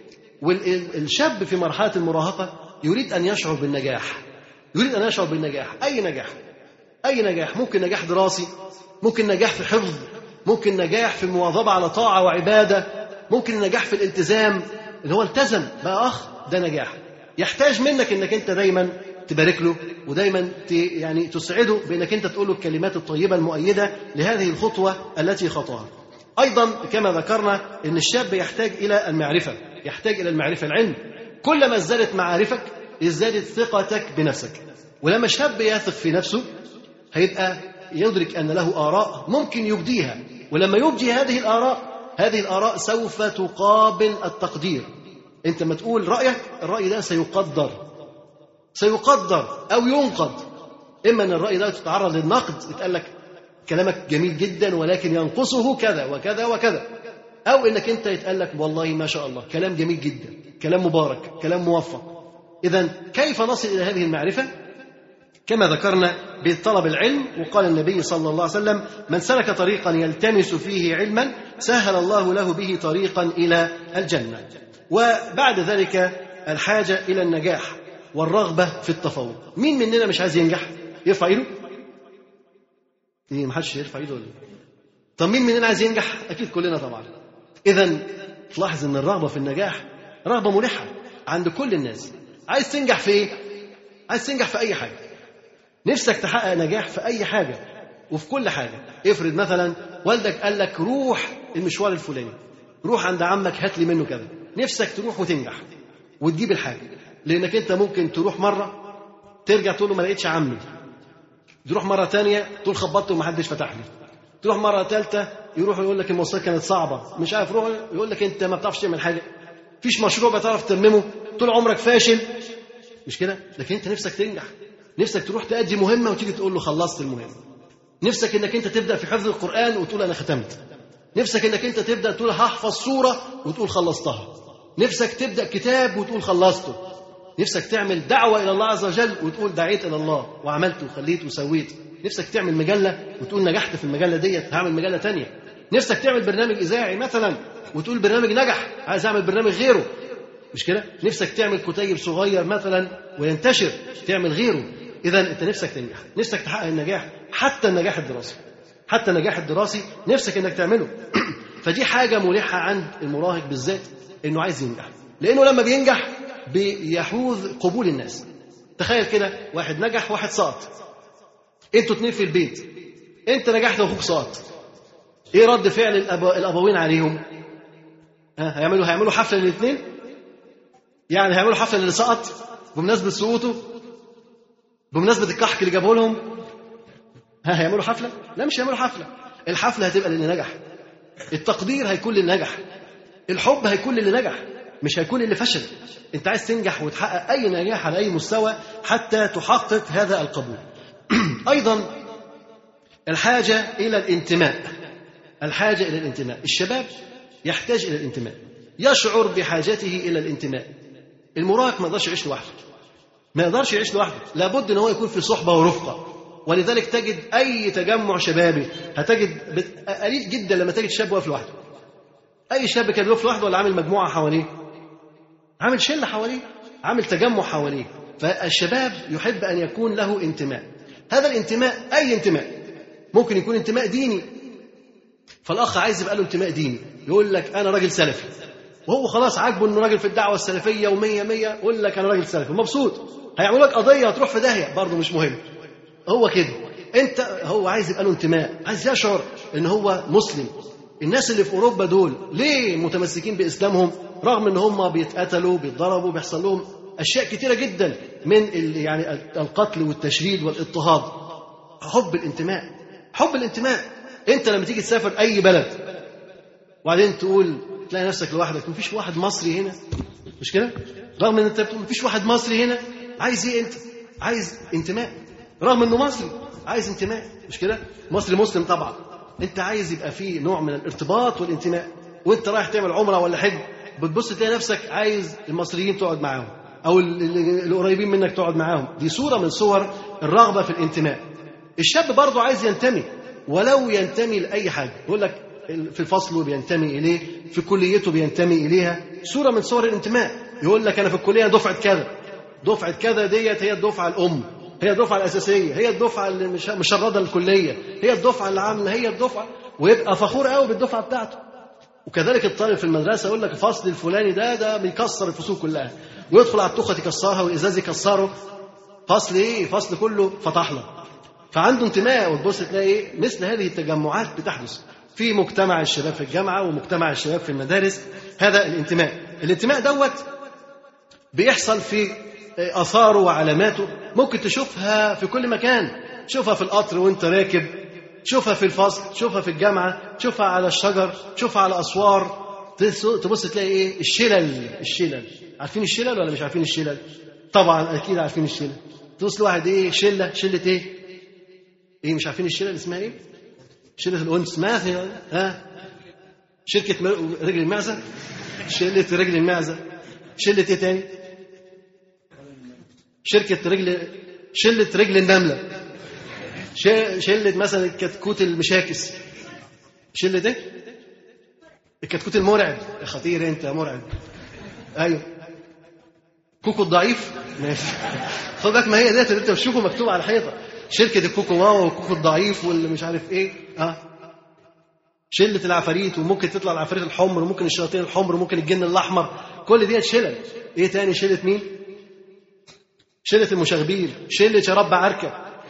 والشاب في مرحلة المراهقة يريد أن يشعر بالنجاح يريد أن يشعر بالنجاح أي نجاح أي نجاح ممكن نجاح دراسي ممكن نجاح في حفظ ممكن نجاح في المواظبة على طاعة وعبادة ممكن النجاح في الالتزام اللي هو التزم بقى أخ ده نجاح يحتاج منك انك انت دايما تبارك له ودايما يعني تسعده بانك انت تقول له الكلمات الطيبه المؤيده لهذه الخطوه التي خطاها. ايضا كما ذكرنا ان الشاب يحتاج الى المعرفه، يحتاج الى المعرفه العلم. كلما ازدادت معارفك ازدادت ثقتك بنفسك. ولما الشاب يثق في نفسه هيبقى يدرك ان له اراء ممكن يبديها ولما يبدي هذه الاراء هذه الاراء سوف تقابل التقدير انت ما تقول رايك الراي ده سيقدر سيقدر او ينقد اما ان الراي ده تتعرض للنقد يتقال لك كلامك جميل جدا ولكن ينقصه كذا وكذا وكذا او انك انت يتقال لك والله ما شاء الله كلام جميل جدا كلام مبارك كلام موفق اذا كيف نصل الى هذه المعرفه كما ذكرنا بطلب العلم وقال النبي صلى الله عليه وسلم من سلك طريقا يلتمس فيه علما سهل الله له به طريقا الى الجنه وبعد ذلك الحاجه الى النجاح والرغبه في التفوق مين مننا مش عايز ينجح يرفع ايده ايه ما حدش يرفع ايده ولا طب مين مننا عايز ينجح اكيد كلنا طبعا اذا تلاحظ ان الرغبه في النجاح رغبه ملحه عند كل الناس عايز تنجح في ايه عايز تنجح في اي حاجه نفسك تحقق نجاح في أي حاجة وفي كل حاجة افرض مثلا والدك قال لك روح المشوار الفلاني روح عند عمك هات لي منه كذا نفسك تروح وتنجح وتجيب الحاجة لأنك أنت ممكن تروح مرة ترجع تقول له ما لقيتش عمي تروح مرة تانية تقول خبطت ومحدش فتح لي تروح مرة ثالثة يروح يقول لك المواصلات كانت صعبة مش عارف روح يقول لك أنت ما بتعرفش تعمل حاجة فيش مشروع بتعرف ترممه طول عمرك فاشل مش كده لكن أنت نفسك تنجح نفسك تروح تأدي مهمة وتيجي تقول له خلصت المهمة نفسك انك انت تبدأ في حفظ القرآن وتقول انا ختمت نفسك انك انت تبدأ تقول هحفظ سورة وتقول خلصتها نفسك تبدأ كتاب وتقول خلصته نفسك تعمل دعوة إلى الله عز وجل وتقول دعيت إلى الله وعملت وخليت وسويت نفسك تعمل مجلة وتقول نجحت في المجلة ديت هعمل مجلة تانية نفسك تعمل برنامج إذاعي مثلا وتقول برنامج نجح عايز أعمل برنامج غيره مش كده نفسك تعمل كتيب صغير مثلا وينتشر تعمل غيره اذا انت نفسك تنجح نفسك تحقق النجاح حتى النجاح الدراسي حتى النجاح الدراسي نفسك انك تعمله فدي حاجه ملحه عند المراهق بالذات انه عايز ينجح لانه لما بينجح بيحوز قبول الناس تخيل كده واحد نجح واحد سقط انتوا اتنين في البيت انت نجحت واخوك سقط ايه رد فعل الأب... الابوين عليهم ها هيعملوا هيعملوا حفله للاثنين يعني هيعملوا حفله للي سقط بمناسبه سقوطه بمناسبة الكحك اللي جابه لهم ها هيعملوا حفلة؟ لا مش هيعملوا حفلة الحفلة هتبقى للي نجح التقدير هيكون للي نجح الحب هيكون للي نجح مش هيكون للي فشل انت عايز تنجح وتحقق اي نجاح على اي مستوى حتى تحقق هذا القبول ايضا الحاجة إلى الانتماء الحاجة إلى الانتماء الشباب يحتاج إلى الانتماء يشعر بحاجته إلى الانتماء المراهق ما يقدرش يعيش لوحده ما يقدرش يعيش لوحده لابد ان هو يكون في صحبه ورفقه ولذلك تجد اي تجمع شبابي هتجد بت- قليل جدا لما تجد شاب واقف لوحده اي شاب كان بيقف لوحده ولا عامل مجموعه حواليه عامل شله حواليه عامل تجمع حواليه فالشباب يحب ان يكون له انتماء هذا الانتماء اي انتماء ممكن يكون انتماء ديني فالاخ عايز يبقى له انتماء ديني يقول لك انا راجل سلفي وهو خلاص عاجبه انه راجل في الدعوه السلفيه ومية مية يقول لك انا راجل سلفي مبسوط هيعملوا لك قضيه هتروح في داهيه برضه مش مهم هو كده انت هو عايز يبقى له انتماء عايز يشعر ان هو مسلم الناس اللي في اوروبا دول ليه متمسكين باسلامهم رغم ان هم بيتقتلوا بيتضربوا بيحصل لهم اشياء كتيره جدا من ال- يعني القتل والتشريد والاضطهاد حب الانتماء حب الانتماء انت لما تيجي تسافر اي بلد وبعدين تقول تلاقي نفسك لوحدك مفيش واحد مصري هنا مش كده رغم ان انت بتقول مفيش واحد مصري هنا عايز ايه انت عايز انتماء رغم انه مصري عايز انتماء مش كده مصري مسلم طبعا انت عايز يبقى فيه نوع من الارتباط والانتماء وانت رايح تعمل عمره ولا حج بتبص تلاقي نفسك عايز المصريين تقعد معاهم او ال- ال- القريبين منك تقعد معاهم دي صوره من صور الرغبه في الانتماء الشاب برضه عايز ينتمي ولو ينتمي لاي حاجه يقول لك في فصله بينتمي اليه في كليته بينتمي اليها صوره من صور الانتماء يقول لك انا في الكليه دفعه كذا دفعه كذا ديت هي الدفعه الام هي الدفعه الاساسيه هي الدفعه اللي مش مشرده الكليه هي الدفعه اللي عامله هي الدفعه ويبقى فخور قوي بالدفعه بتاعته وكذلك الطالب في المدرسه يقول لك الفصل الفلاني ده ده بيكسر الفصول كلها ويدخل على التخت يكسرها والازاز يكسره فصل ايه فصل كله فتحنا فعنده انتماء وتبص تلاقي ايه مثل هذه التجمعات بتحدث في مجتمع الشباب في الجامعه ومجتمع الشباب في المدارس هذا الانتماء الانتماء دوت بيحصل في اثاره وعلاماته ممكن تشوفها في كل مكان تشوفها في القطر وانت راكب تشوفها في الفصل تشوفها في الجامعه تشوفها على الشجر تشوفها على اسوار تس- تبص تلاقي ايه الشلل الشلل عارفين الشلل ولا مش عارفين الشلل طبعا اكيد عارفين الشلل تبص لواحد ايه شله شله ايه ايه مش عارفين الشله اللي اسمها ايه شله الانس ما في ها شركه م- رجل المعزه شله رجل المعزه شله ايه تاني شركه رجل شله رجل النمله ش- شله مثلا الكتكوت المشاكس شله ايه الكتكوت المرعب يا خطير انت يا مرعب ايوه كوكو الضعيف ماشي خد بالك ما هي ديت اللي انت بتشوفه مكتوب على الحيطه شركه الكوكو واو والكوكو الضعيف واللي مش عارف ايه اه شله العفاريت وممكن تطلع العفاريت الحمر وممكن الشياطين الحمر وممكن الجن الاحمر كل ديت شلل ايه تاني شله مين شله المشاغبين شله يا رب عركه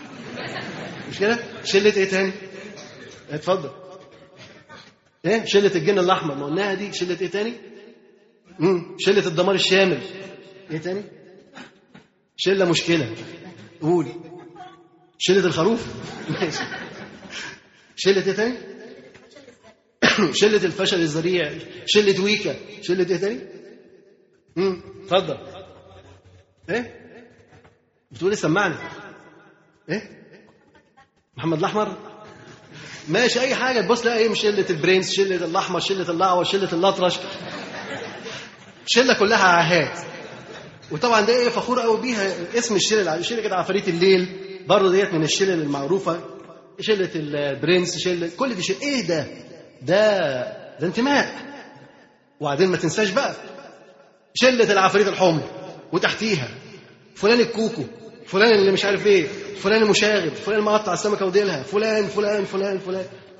مش كده شله ايه تاني اتفضل ايه شله الجن الاحمر ما قلناها دي شله ايه تاني امم شله الدمار الشامل ايه تاني شله مشكله قول شله الخروف ماشي شله ايه تاني شله الفشل الذريع شله ويكا شله ايه تاني امم اتفضل ايه بتقول ايه سمعني ايه محمد الاحمر ماشي اي حاجه تبص تلاقي ايه شله البرنس شله الاحمر شله الاعور شله الاطرش شله كلها عاهات وطبعا ده ايه فخور قوي بيها اسم الشله شله كده عفاريت الليل برضه ديت من الشلل المعروفه شله البرنس شله كل دي شله ايه ده ده ده انتماء وبعدين ما تنساش بقى شله العفاريت الحمر وتحتيها فلان الكوكو فلان اللي مش عارف ايه فلان المشاغب فلان مقطع السمكه وديلها فلان فلان فلان فلان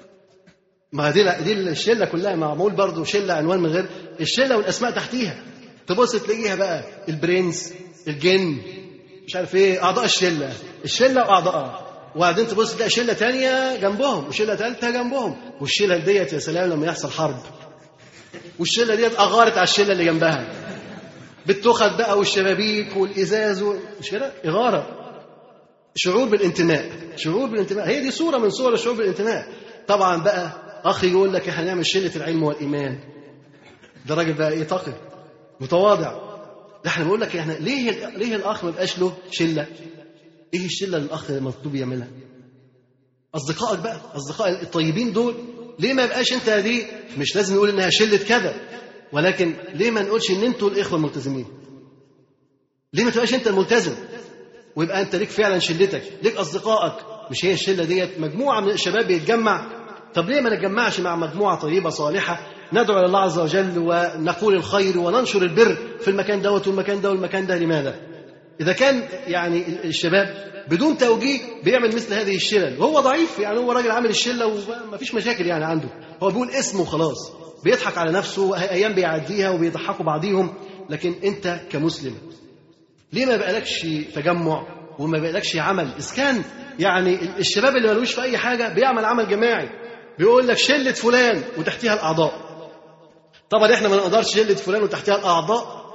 ما دي دي الشله كلها معمول برضه شله عنوان من غير الشله والاسماء تحتيها تبص تلاقيها بقى البرنس الجن مش عارف ايه اعضاء الشله الشله واعضائها وبعدين تبص تلاقي شله تانية جنبهم وشله ثالثه جنبهم والشله ديت يا سلام لما يحصل حرب والشله ديت اغارت على الشله اللي جنبها بالتخت بقى والشبابيك والازاز و... مش كده اغاره شعور بالانتماء شعور بالانتماء هي دي صوره من صور الشعور بالانتماء طبعا بقى اخ يقول لك احنا نعمل شله العلم والايمان ده راجل بقى ايه تقي متواضع ده احنا بنقول لك احنا ليه ليه الاخ ما يبقاش له شله ايه الشله اللي الاخ مطلوب يعملها اصدقائك بقى اصدقاء الطيبين دول ليه ما يبقاش انت دي مش لازم نقول انها شله كذا ولكن ليه ما نقولش ان انتوا الاخوه الملتزمين ليه ما تبقاش انت الملتزم ويبقى انت ليك فعلا شلتك ليك اصدقائك مش هي الشله ديت مجموعه من الشباب بيتجمع طب ليه ما نتجمعش مع مجموعه طيبه صالحه ندعو الى الله عز وجل ونقول الخير وننشر البر في المكان دوت والمكان ده والمكان ده لماذا؟ اذا كان يعني الشباب بدون توجيه بيعمل مثل هذه الشلل وهو ضعيف يعني هو راجل عامل الشله وما فيش مشاكل يعني عنده هو بيقول اسمه خلاص بيضحك على نفسه ايام بيعديها وبيضحكوا بعضيهم لكن انت كمسلم ليه ما بقالكش تجمع وما بقالكش عمل اذا كان يعني الشباب اللي ملوش في اي حاجه بيعمل عمل جماعي بيقول لك شله فلان وتحتيها الاعضاء طبعا احنا ما نقدرش شله فلان وتحتيها الاعضاء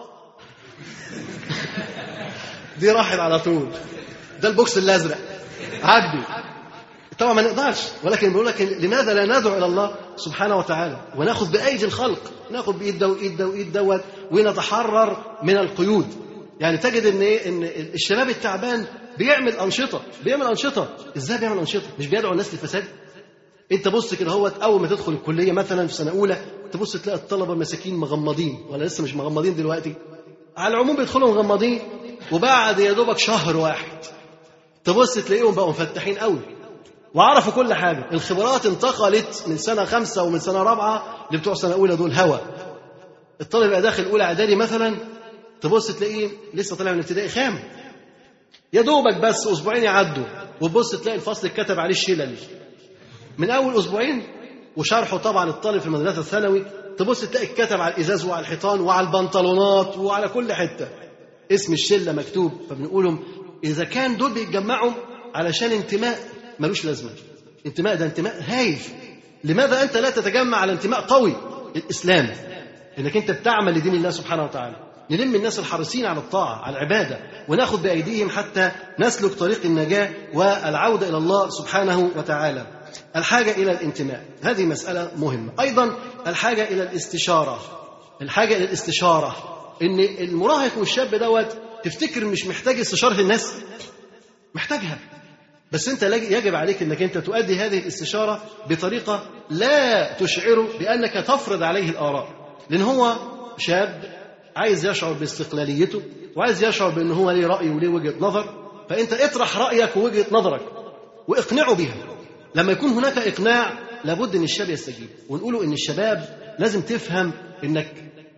دي راحت على طول ده البوكس الازرق عدي طبعا ما نقدرش ولكن بيقول لك لماذا لا ندعو الى الله سبحانه وتعالى وناخذ بايدي الخلق ناخذ بايد ده وايد ده وايد دوت ونتحرر من القيود يعني تجد ان ايه ان الشباب التعبان بيعمل انشطه بيعمل انشطه ازاي بيعمل انشطه مش بيدعو الناس للفساد انت بص كده هو اول ما تدخل الكليه مثلا في سنه اولى تبص تلاقي الطلبه مساكين مغمضين ولا لسه مش مغمضين دلوقتي على العموم بيدخلوا مغمضين وبعد يا دوبك شهر واحد تبص تلاقيهم بقوا مفتحين قوي وعرفوا كل حاجه الخبرات انتقلت من سنه خمسه ومن سنه رابعه لبتوع سنه اولى دول هوا الطالب يبقى داخل اولى اعدادي مثلا تبص تلاقيه لسه طالع من ابتدائي خام يا دوبك بس اسبوعين يعدوا وتبص تلاقي الفصل اتكتب عليه الشلل من اول اسبوعين وشرحه طبعا الطالب في المدرسه الثانوي تبص تلاقي اتكتب على الازاز وعلى الحيطان وعلى البنطلونات وعلى كل حته اسم الشله مكتوب فبنقولهم اذا كان دول بيتجمعوا علشان انتماء ملوش لازمه انتماء ده انتماء هايف لماذا انت لا تتجمع على انتماء قوي الاسلام انك انت بتعمل لدين الله سبحانه وتعالى نلم الناس الحريصين على الطاعه على العباده وناخذ بايديهم حتى نسلك طريق النجاه والعوده الى الله سبحانه وتعالى الحاجه الى الانتماء هذه مساله مهمه ايضا الحاجه الى الاستشاره الحاجه الى الاستشاره ان المراهق والشاب دوت تفتكر مش محتاج استشاره الناس محتاجها بس انت يجب عليك انك انت تؤدي هذه الاستشاره بطريقه لا تشعره بانك تفرض عليه الاراء لان هو شاب عايز يشعر باستقلاليته وعايز يشعر بان هو ليه راي وليه وجهه نظر فانت اطرح رايك ووجهه نظرك واقنعه بها لما يكون هناك اقناع لابد ان الشاب يستجيب ونقوله ان الشباب لازم تفهم انك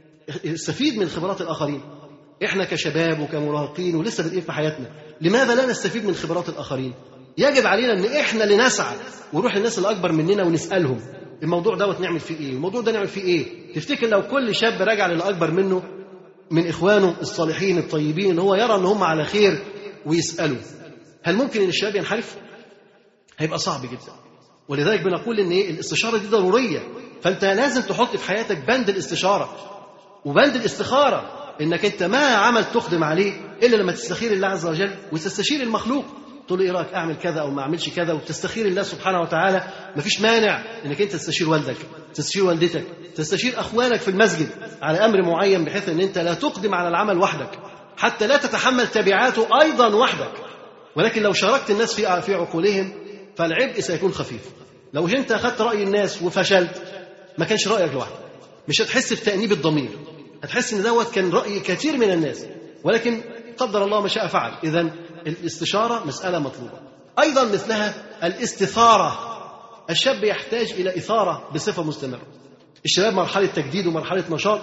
استفيد من خبرات الاخرين احنا كشباب وكمراهقين ولسه بادئين في حياتنا لماذا لا نستفيد من خبرات الاخرين يجب علينا ان احنا اللي نسعى ونروح للناس اللي اكبر مننا ونسالهم الموضوع دوت نعمل فيه ايه الموضوع ده نعمل فيه ايه تفتكر لو كل شاب راجع للي اكبر منه من اخوانه الصالحين الطيبين ان هو يرى ان هم على خير ويسالوا هل ممكن ان الشباب ينحرف هيبقى صعب جدا ولذلك بنقول ان ايه الاستشاره دي ضروريه فانت لازم تحط في حياتك بند الاستشاره وبند الاستخاره انك انت ما عمل تقدم عليه الا لما تستخير الله عز وجل وتستشير المخلوق تقول له ايه رايك اعمل كذا او ما اعملش كذا وتستخير الله سبحانه وتعالى مفيش مانع انك انت تستشير والدك تستشير والدتك تستشير اخوانك في المسجد على امر معين بحيث ان انت لا تقدم على العمل وحدك حتى لا تتحمل تبعاته ايضا وحدك ولكن لو شاركت الناس في في عقولهم فالعبء سيكون خفيف لو انت اخذت راي الناس وفشلت ما كانش رايك لوحدك مش هتحس بتانيب الضمير هتحس ان دوت كان راي كثير من الناس ولكن قدر الله ما شاء فعل اذا الاستشاره مساله مطلوبه ايضا مثلها الاستثاره الشاب يحتاج الى اثاره بصفه مستمره الشباب مرحله تجديد ومرحله نشاط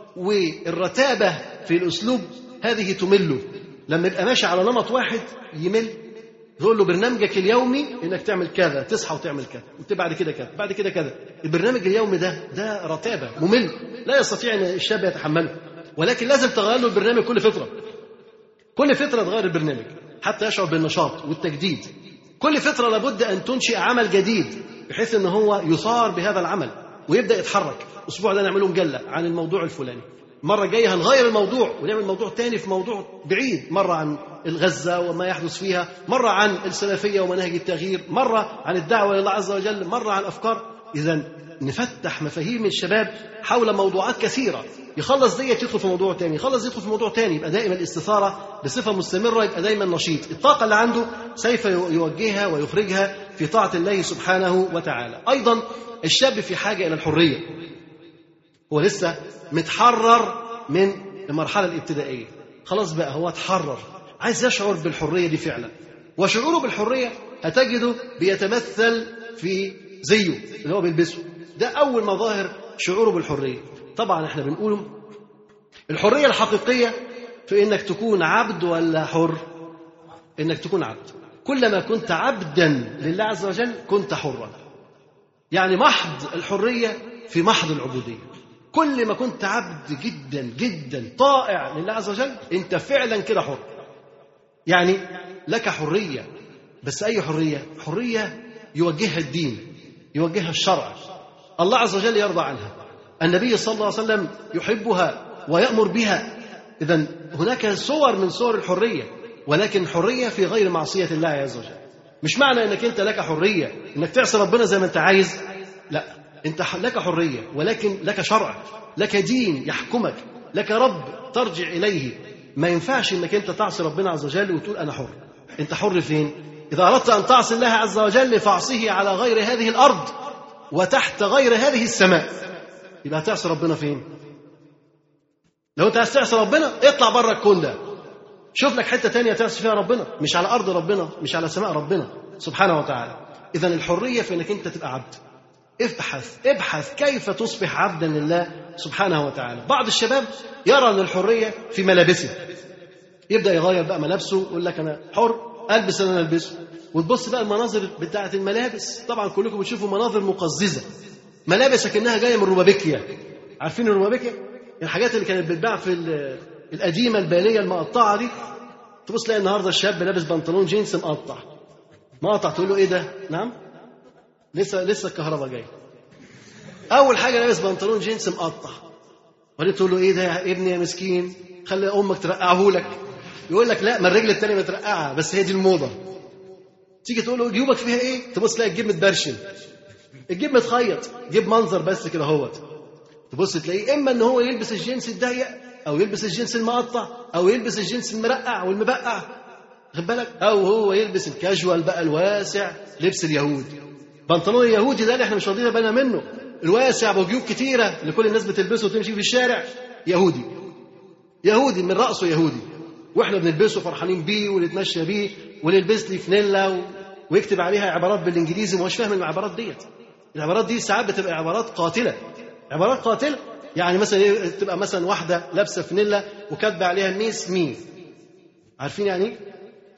والرتابه في الاسلوب هذه تمله لما يبقى ماشي على نمط واحد يمل تقول له برنامجك اليومي انك تعمل كذا تصحى وتعمل كذا وبعد كده كذا بعد كده كذا البرنامج اليومي ده ده رتابه ممل لا يستطيع ان الشاب يتحمله ولكن لازم تغير له البرنامج كل فتره كل فتره تغير البرنامج حتى يشعر بالنشاط والتجديد كل فتره لابد ان تنشئ عمل جديد بحيث ان هو يثار بهذا العمل ويبدا يتحرك الاسبوع ده نعمله مجله عن الموضوع الفلاني المرة الجاية هنغير الموضوع ونعمل موضوع تاني في موضوع بعيد مرة عن الغزة وما يحدث فيها مرة عن السلفية ومناهج التغيير مرة عن الدعوة إلى الله عز وجل مرة عن أفكار إذا نفتح مفاهيم الشباب حول موضوعات كثيرة يخلص ديت يدخل في موضوع تاني يخلص يدخل في موضوع تاني يبقى دائما الاستثارة بصفة مستمرة يبقى دائما نشيط الطاقة اللي عنده سيف يوجهها ويخرجها في طاعة الله سبحانه وتعالى أيضا الشاب في حاجة إلى الحرية هو لسه متحرر من المرحلة الابتدائية خلاص بقى هو اتحرر عايز يشعر بالحرية دي فعلا وشعوره بالحرية هتجده بيتمثل في زيه اللي هو بيلبسه ده أول مظاهر شعوره بالحرية طبعا احنا بنقول الحرية الحقيقية في انك تكون عبد ولا حر انك تكون عبد كلما كنت عبدا لله عز وجل كنت حرا يعني محض الحرية في محض العبودية كل ما كنت عبد جدا جدا طائع لله عز وجل انت فعلا كده حر يعني لك حرية بس أي حرية حرية يوجهها الدين يوجهها الشرع الله عز وجل يرضى عنها النبي صلى الله عليه وسلم يحبها ويأمر بها إذا هناك صور من صور الحرية ولكن حرية في غير معصية الله عز وجل مش معنى انك انت لك حرية انك تعصي ربنا زي ما انت عايز لا انت لك حرية ولكن لك شرع لك دين يحكمك لك رب ترجع إليه ما ينفعش انك انت تعصي ربنا عز وجل وتقول انا حر انت حر فين اذا اردت ان تعصي الله عز وجل فاعصه على غير هذه الارض وتحت غير هذه السماء يبقى هتعصي ربنا فين لو انت عايز تعصي ربنا اطلع بره الكون ده شوف لك حته تانية تعصي فيها ربنا مش على ارض ربنا مش على سماء ربنا سبحانه وتعالى اذا الحريه في انك انت تبقى عبد ابحث ابحث كيف تصبح عبدا لله سبحانه وتعالى بعض الشباب يرى ان الحريه في ملابسه يبدا يغير بقى ملابسه يقول لك انا حر البس اللي انا البسه وتبص بقى المناظر بتاعه الملابس طبعا كلكم بتشوفوا مناظر مقززه ملابس كانها جايه من روبابيكيا عارفين الروبابيكيا الحاجات اللي كانت بتتباع في القديمه الباليه المقطعه دي تبص تلاقي النهارده الشاب لابس بنطلون جينز مقطع مقطع تقول له ايه ده نعم لسه لسه الكهرباء جايه اول حاجه لابس بنطلون جينز مقطع وبعدين تقول له ايه ده يا ابني يا مسكين خلي امك ترقعه لك يقول لك لا ما الرجل التانية مترقعه بس هي دي الموضه تيجي تقول له جيوبك فيها ايه تبص تلاقي الجيب متبرشم الجيب متخيط جيب منظر بس كده اهوت تبص تلاقيه اما ان هو يلبس الجنس الضيق او يلبس الجنس المقطع او يلبس الجنس المرقع والمبقع خد بالك او هو يلبس الكاجوال بقى الواسع لبس اليهود بنطلون اليهودي ده اللي احنا مش واخدين بالنا منه الواسع بجيوب كتيره اللي كل الناس بتلبسه وتمشي في الشارع يهودي يهودي من راسه يهودي واحنا بنلبسه فرحانين بيه ونتمشى بيه ونلبس لي فانيلا و... ويكتب عليها عبارات بالانجليزي ومش فاهم العبارات ديت العبارات دي ساعات بتبقى عبارات قاتله عبارات قاتله يعني مثلا إيه؟ تبقى مثلا واحده لابسه فانيلا وكاتبه عليها ميس مي عارفين يعني ايه؟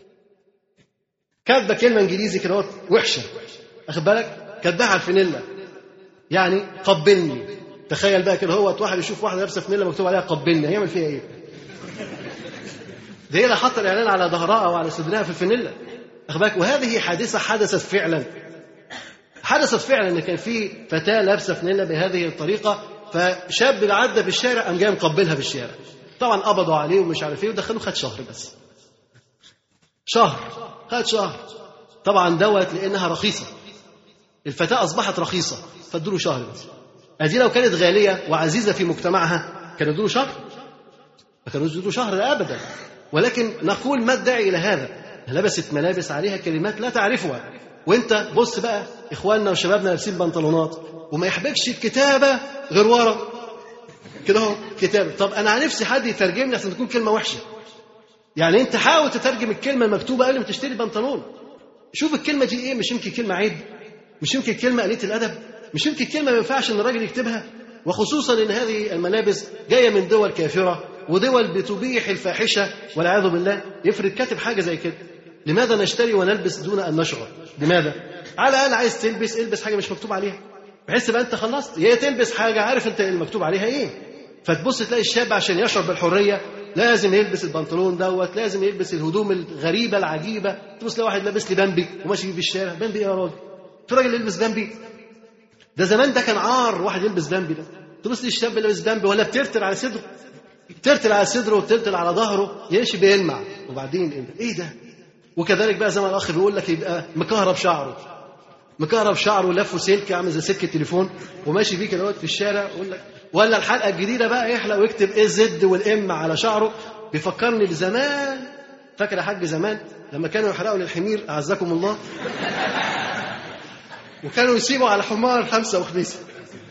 كاتبه كلمه انجليزي كده وحشه واخد بالك كاتباها على الفانيلا يعني قبلني تخيل بقى كده هو واحد يشوف واحده لابسه فانيلا مكتوب عليها قبلني هيعمل فيها ايه؟ ده هي اللي حاطه الاعلان على ظهرها او على صدرها في الفانيلا واخد بالك وهذه حادثه حدثت فعلا حدثت فعلا ان كان في فتاه لابسه فانيلا بهذه الطريقه فشاب عدى في الشارع قام جاي مقبلها في الشارع طبعا قبضوا عليه ومش عارف ايه ودخلوه خد شهر بس شهر خد شهر طبعا دوت لانها رخيصه الفتاه اصبحت رخيصه فادوا شهر بس ادي لو كانت غاليه وعزيزه في مجتمعها كانوا يدوا شهر ما كانوا يدوا شهر ابدا ولكن نقول ما الداعي الى هذا لبست ملابس عليها كلمات لا تعرفها وانت بص بقى اخواننا وشبابنا لابسين بنطلونات وما يحبكش الكتابه غير ورا كده اهو كتابه طب انا نفسي حد يترجم لي عشان تكون كلمه وحشه يعني انت حاول تترجم الكلمه المكتوبه قبل ما تشتري بنطلون شوف الكلمه دي ايه مش يمكن كلمه عيب مش يمكن كلمه قليله الادب مش يمكن كلمه ما ينفعش ان الراجل يكتبها وخصوصا ان هذه الملابس جايه من دول كافره ودول بتبيح الفاحشه والعياذ بالله يفرض كاتب حاجه زي كده لماذا نشتري ونلبس دون ان نشعر لماذا على الاقل عايز تلبس البس حاجه مش مكتوب عليها بحيث تبقى انت خلصت يا تلبس حاجه عارف انت المكتوب عليها ايه فتبص تلاقي الشاب عشان يشعر بالحريه لازم يلبس البنطلون دوت لازم يلبس الهدوم الغريبه العجيبه تبص تلاقي واحد لابس لي بامبي وماشي في الشارع بامبي ايه يا راجل في راجل يلبس بامبي ده زمان ده كان عار واحد يلبس بامبي ده تبص لي الشاب لابس بامبي ولا بترتل على صدره ترتل على صدره وترتل على ظهره يمشي بيلمع وبعدين ايه ده؟ ايه ده؟ وكذلك بقى زي ما الاخ بيقول لك يبقى مكهرب شعره مكهرب شعره ولفه سلك عامل زي سلك التليفون وماشي بيه كده في الشارع يقول لك ولا الحلقه الجديده بقى يحلق ويكتب ايه زد والام على شعره بيفكرني بزمان فاكر يا حاج زمان لما كانوا يحرقوا للحمير اعزكم الله وكانوا يسيبوا على حمار خمسه وخميسه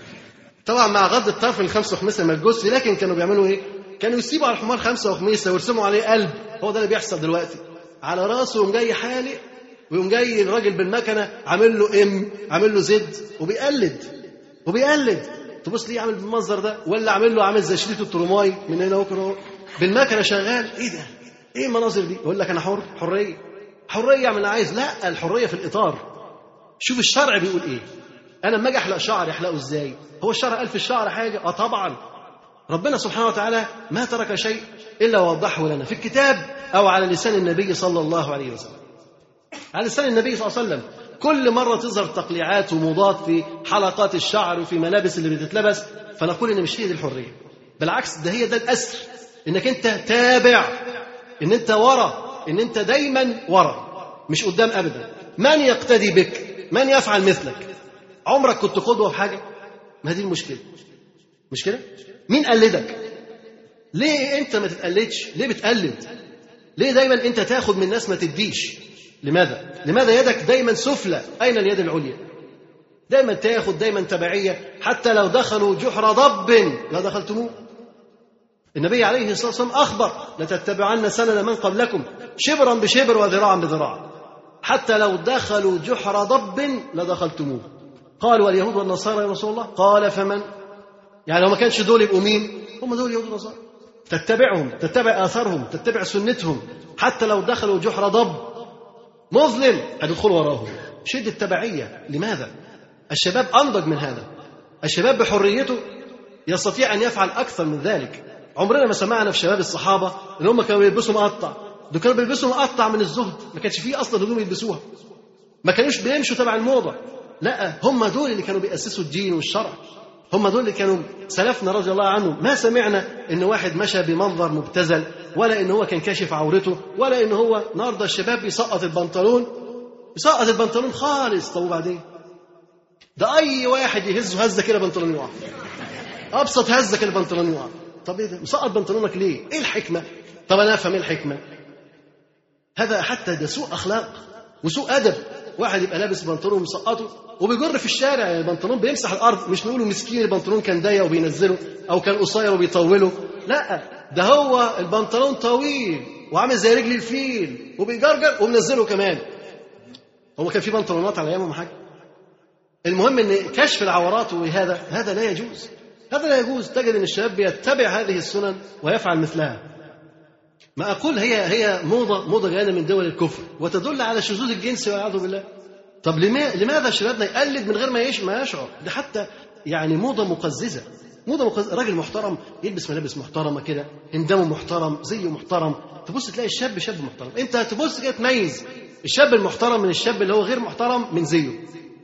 طبعا مع غض الطرف من خمسه وخميسه ما تجوزش لكن كانوا بيعملوا ايه؟ كانوا يسيبوا على الحمار خمسه وخميسه ويرسموا عليه قلب هو ده اللي بيحصل دلوقتي على راسه يقوم جاي حالق ويقوم جاي الراجل بالمكنه عامل له ام عامل له زد وبيقلد وبيقلد تبص ليه عامل بالمنظر ده ولا عامل له عامل زي شريط الترماي من هنا وكده بالمكنه شغال ايه ده؟ ايه المناظر دي؟ يقول لك انا حر حريه حريه اعمل اللي عايز لا الحريه في الاطار شوف الشرع بيقول ايه انا لما اجي احلق شعري احلقه ازاي هو الشرع قال في الشعر حاجه اه طبعا ربنا سبحانه وتعالى ما ترك شيء الا وضحه لنا في الكتاب او على لسان النبي صلى الله عليه وسلم على لسان النبي صلى الله عليه وسلم كل مرة تظهر تقليعات وموضات في حلقات الشعر وفي ملابس اللي بتتلبس فنقول إن مش هي دي الحرية بالعكس ده هي ده الأسر إنك أنت تابع إن أنت ورا إن أنت دايما ورا مش قدام أبدا من يقتدي بك من يفعل مثلك عمرك كنت قدوة في حاجة ما دي المشكلة مش كده مين قلدك ليه انت ما تتقلدش ليه بتقلد ليه دايما انت تاخد من الناس ما تديش لماذا لماذا يدك دايما سفلى اين اليد العليا دايما تاخد دايما تبعيه حتى لو دخلوا جحر ضب لا دخلتموه النبي عليه الصلاه والسلام اخبر لتتبعن سنن من قبلكم شبرا بشبر وذراعا بذراع حتى لو دخلوا جحر ضب لدخلتموه قالوا اليهود والنصارى يا رسول الله قال فمن يعني لو ما كانش دول يبقوا مين هم دول اليهود والنصارى تتبعهم تتبع اثارهم تتبع سنتهم حتى لو دخلوا جحر ضب مظلم هتدخلوا وراهم شدة التبعية لماذا الشباب أنضج من هذا الشباب بحريته يستطيع أن يفعل أكثر من ذلك عمرنا ما سمعنا في شباب الصحابة إن هم كانوا بيلبسوا مقطع دول كانوا بيلبسوا مقطع من الزهد ما كانش فيه أصلا هدوم يلبسوها ما كانوش بيمشوا تبع الموضة لا هم دول اللي كانوا بيأسسوا الدين والشرع هم دول اللي كانوا سلفنا رضي الله عنهم ما سمعنا ان واحد مشى بمنظر مبتذل ولا ان هو كان كاشف عورته ولا ان هو النهارده الشباب بيسقط البنطلون يسقط البنطلون خالص طب وبعدين ده اي واحد يهزه هزه كده بنطلون يقع ابسط هزه كده بنطلون يقع طب ايه ده مسقط بنطلونك ليه ايه الحكمه طب انا افهم ايه الحكمه هذا حتى ده سوء اخلاق وسوء ادب واحد يبقى لابس بنطلون مسقطه وبيجر في الشارع البنطلون بيمسح الارض مش نقوله مسكين البنطلون كان ضيق وبينزله او كان قصير وبيطوله لا ده هو البنطلون طويل وعامل زي رجل الفيل وبيجرجر ومنزله كمان هو كان في بنطلونات على ايامهم حاجه المهم ان كشف العورات وهذا هذا لا يجوز هذا لا يجوز تجد ان الشباب بيتبع هذه السنن ويفعل مثلها ما اقول هي هي موضه موضه جايه من دول الكفر وتدل على شذوذ الجنس والعياذ بالله طب لما لماذا شبابنا يقلد من غير ما يش ما يشعر ده حتى يعني موضه مقززه موضه مقززه راجل محترم يلبس ملابس محترمه كده اندامه محترم زيه محترم تبص تلاقي الشاب شاب محترم انت تبص كده تميز الشاب المحترم من الشاب اللي هو غير محترم من زيه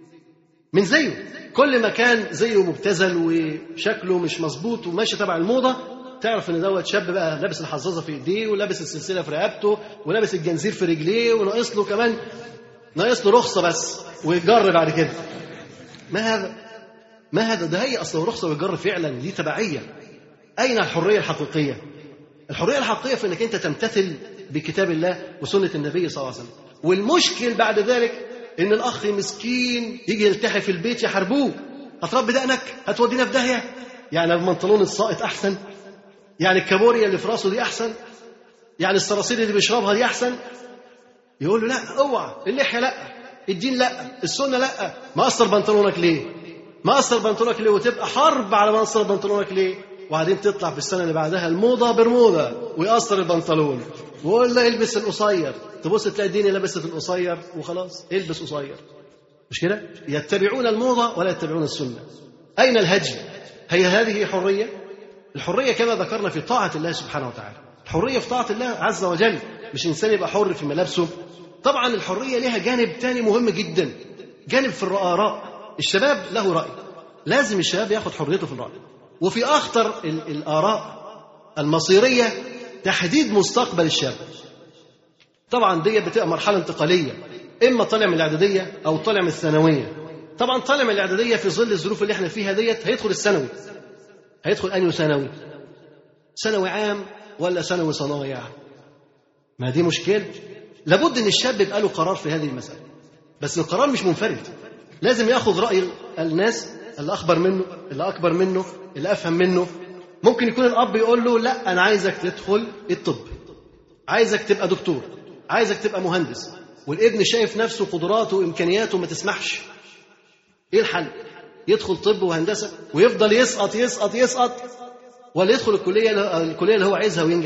من زيه كل ما كان زيه مبتذل وشكله مش مظبوط وماشي تبع الموضه تعرف ان دوت شاب بقى لابس الحظاظه في ايديه ولابس السلسله في رقبته ولابس الجنزير في رجليه وناقص له كمان ناقص له رخصه بس ويتجر بعد كده ما هذا ما هذا ده هي اصلا رخصه ويتجر فعلا دي تبعيه اين الحريه الحقيقيه الحريه الحقيقيه في انك انت تمتثل بكتاب الله وسنه النبي صلى الله عليه وسلم والمشكل بعد ذلك ان الاخ مسكين يجي يلتحي في البيت يحاربوه هتربي دقنك هتودينا في داهيه يعني البنطلون الساقط احسن يعني الكابوريا اللي في راسه دي احسن يعني الصراصير اللي بيشربها دي احسن يقول له لا اوعى اللحيه لا الدين لا السنه لا ما قصر بنطلونك ليه ما قصر بنطلونك ليه وتبقى حرب على ما قصر بنطلونك ليه وبعدين تطلع في السنه اللي بعدها الموضه برموده ويقصر البنطلون ويقول له البس القصير تبص تلاقي الدنيا لبست القصير وخلاص البس قصير مش كده يتبعون الموضه ولا يتبعون السنه اين الهدي هي هذه حريه الحريه كما ذكرنا في طاعه الله سبحانه وتعالى الحريه في طاعه الله عز وجل مش انسان يبقى حر في ملابسه طبعا الحريه لها جانب تاني مهم جدا جانب في الآراء الشباب له رأي لازم الشباب ياخد حريته في الرأي وفي أخطر ال- الآراء المصيرية تحديد مستقبل الشاب طبعا دي بتبقى مرحلة انتقالية اما طالع من الاعداديه او طالع من الثانويه طبعا طالع من الاعداديه في ظل الظروف اللي احنا فيها ديت هيدخل الثانوي هيدخل انهي ثانوي ثانوي عام ولا ثانوي صنايع ما دي مشكله لابد ان الشاب يبقى له قرار في هذه المساله بس القرار مش منفرد لازم ياخذ راي الناس اللي اخبر منه اللي اكبر منه اللي افهم منه ممكن يكون الاب يقول له لا انا عايزك تدخل الطب عايزك تبقى دكتور عايزك تبقى مهندس والابن شايف نفسه قدراته وامكانياته ما تسمحش ايه الحل يدخل طب وهندسه ويفضل يسقط يسقط يسقط ولا يدخل الكليه الكليه اللي هو عايزها وينجح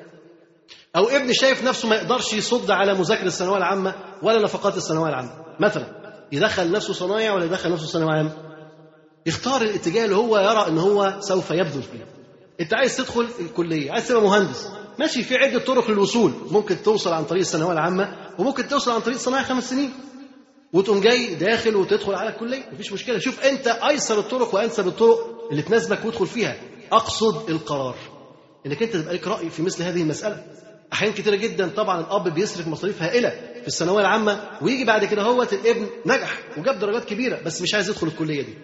او ابن شايف نفسه ما يقدرش يصد على مذاكره الثانويه العامه ولا نفقات الثانويه العامه مثلا يدخل نفسه صنايع ولا يدخل نفسه ثانويه عامه يختار الاتجاه اللي هو يرى ان هو سوف يبذل فيه انت عايز تدخل الكليه عايز تبقى مهندس ماشي في عده طرق للوصول ممكن توصل عن طريق الثانويه العامه وممكن توصل عن طريق الصناعه خمس سنين وتقوم جاي داخل وتدخل على الكليه مفيش مشكله شوف انت ايسر الطرق وانسب الطرق اللي تناسبك وادخل فيها اقصد القرار انك انت تبقى لك راي في مثل هذه المساله احيان كتيره جدا طبعا الاب بيصرف مصاريف هائله في الثانويه العامه ويجي بعد كده هوت الابن نجح وجاب درجات كبيره بس مش عايز يدخل الكليه دي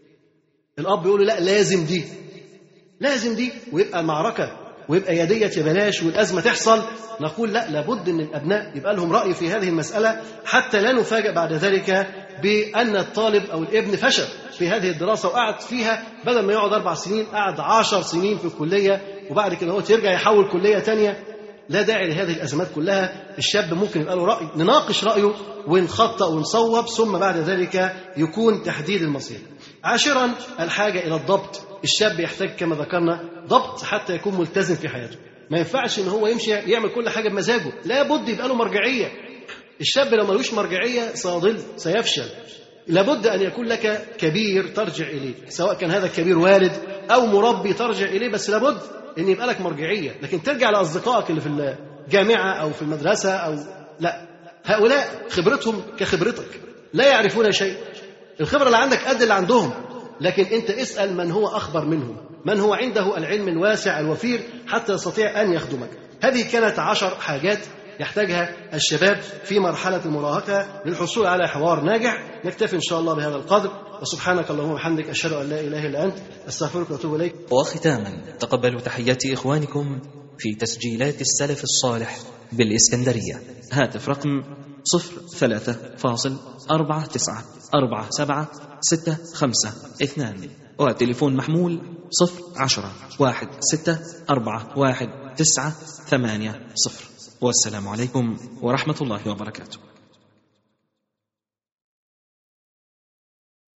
الاب يقول له لا لازم دي لازم دي ويبقى معركه ويبقى يا ديت يا بلاش والازمه تحصل نقول لا لابد ان الابناء يبقى لهم راي في هذه المساله حتى لا نفاجأ بعد ذلك بان الطالب او الابن فشل في هذه الدراسه وقعد فيها بدل ما يقعد اربع سنين قعد عشر سنين في الكليه وبعد كده هو يرجع يحول كليه تانية لا داعي لهذه الازمات كلها الشاب ممكن يبقى له راي نناقش رايه ونخطأ ونصوب ثم بعد ذلك يكون تحديد المصير عاشرا الحاجه الى الضبط الشاب يحتاج كما ذكرنا ضبط حتى يكون ملتزم في حياته ما ينفعش ان هو يمشي يعمل كل حاجه بمزاجه لابد يبقى له مرجعيه الشاب لو ملوش مرجعيه سيضل سيفشل لابد ان يكون لك كبير ترجع اليه سواء كان هذا الكبير والد او مربي ترجع اليه بس لابد ان يبقى لك مرجعيه لكن ترجع لاصدقائك اللي في الجامعه او في المدرسه او لا هؤلاء خبرتهم كخبرتك لا يعرفون شيء الخبره اللي عندك قد اللي عندهم لكن انت اسال من هو اخبر منهم من هو عنده العلم الواسع الوفير حتى يستطيع ان يخدمك هذه كانت عشر حاجات يحتاجها الشباب في مرحلة المراهقة للحصول على حوار ناجح نكتفي إن شاء الله بهذا القدر وسبحانك اللهم وبحمدك أشهد أن لا إله إلا أنت أستغفرك وأتوب إليك وختاما تقبلوا تحيات إخوانكم في تسجيلات السلف الصالح بالإسكندرية هاتف رقم صفر ثلاثة فاصل أربعة تسعة أربعة سبعة ستة خمسة اثنان وتليفون محمول صفر عشرة واحد ستة أربعة واحد تسعة ثمانية صفر والسلام عليكم ورحمة الله وبركاته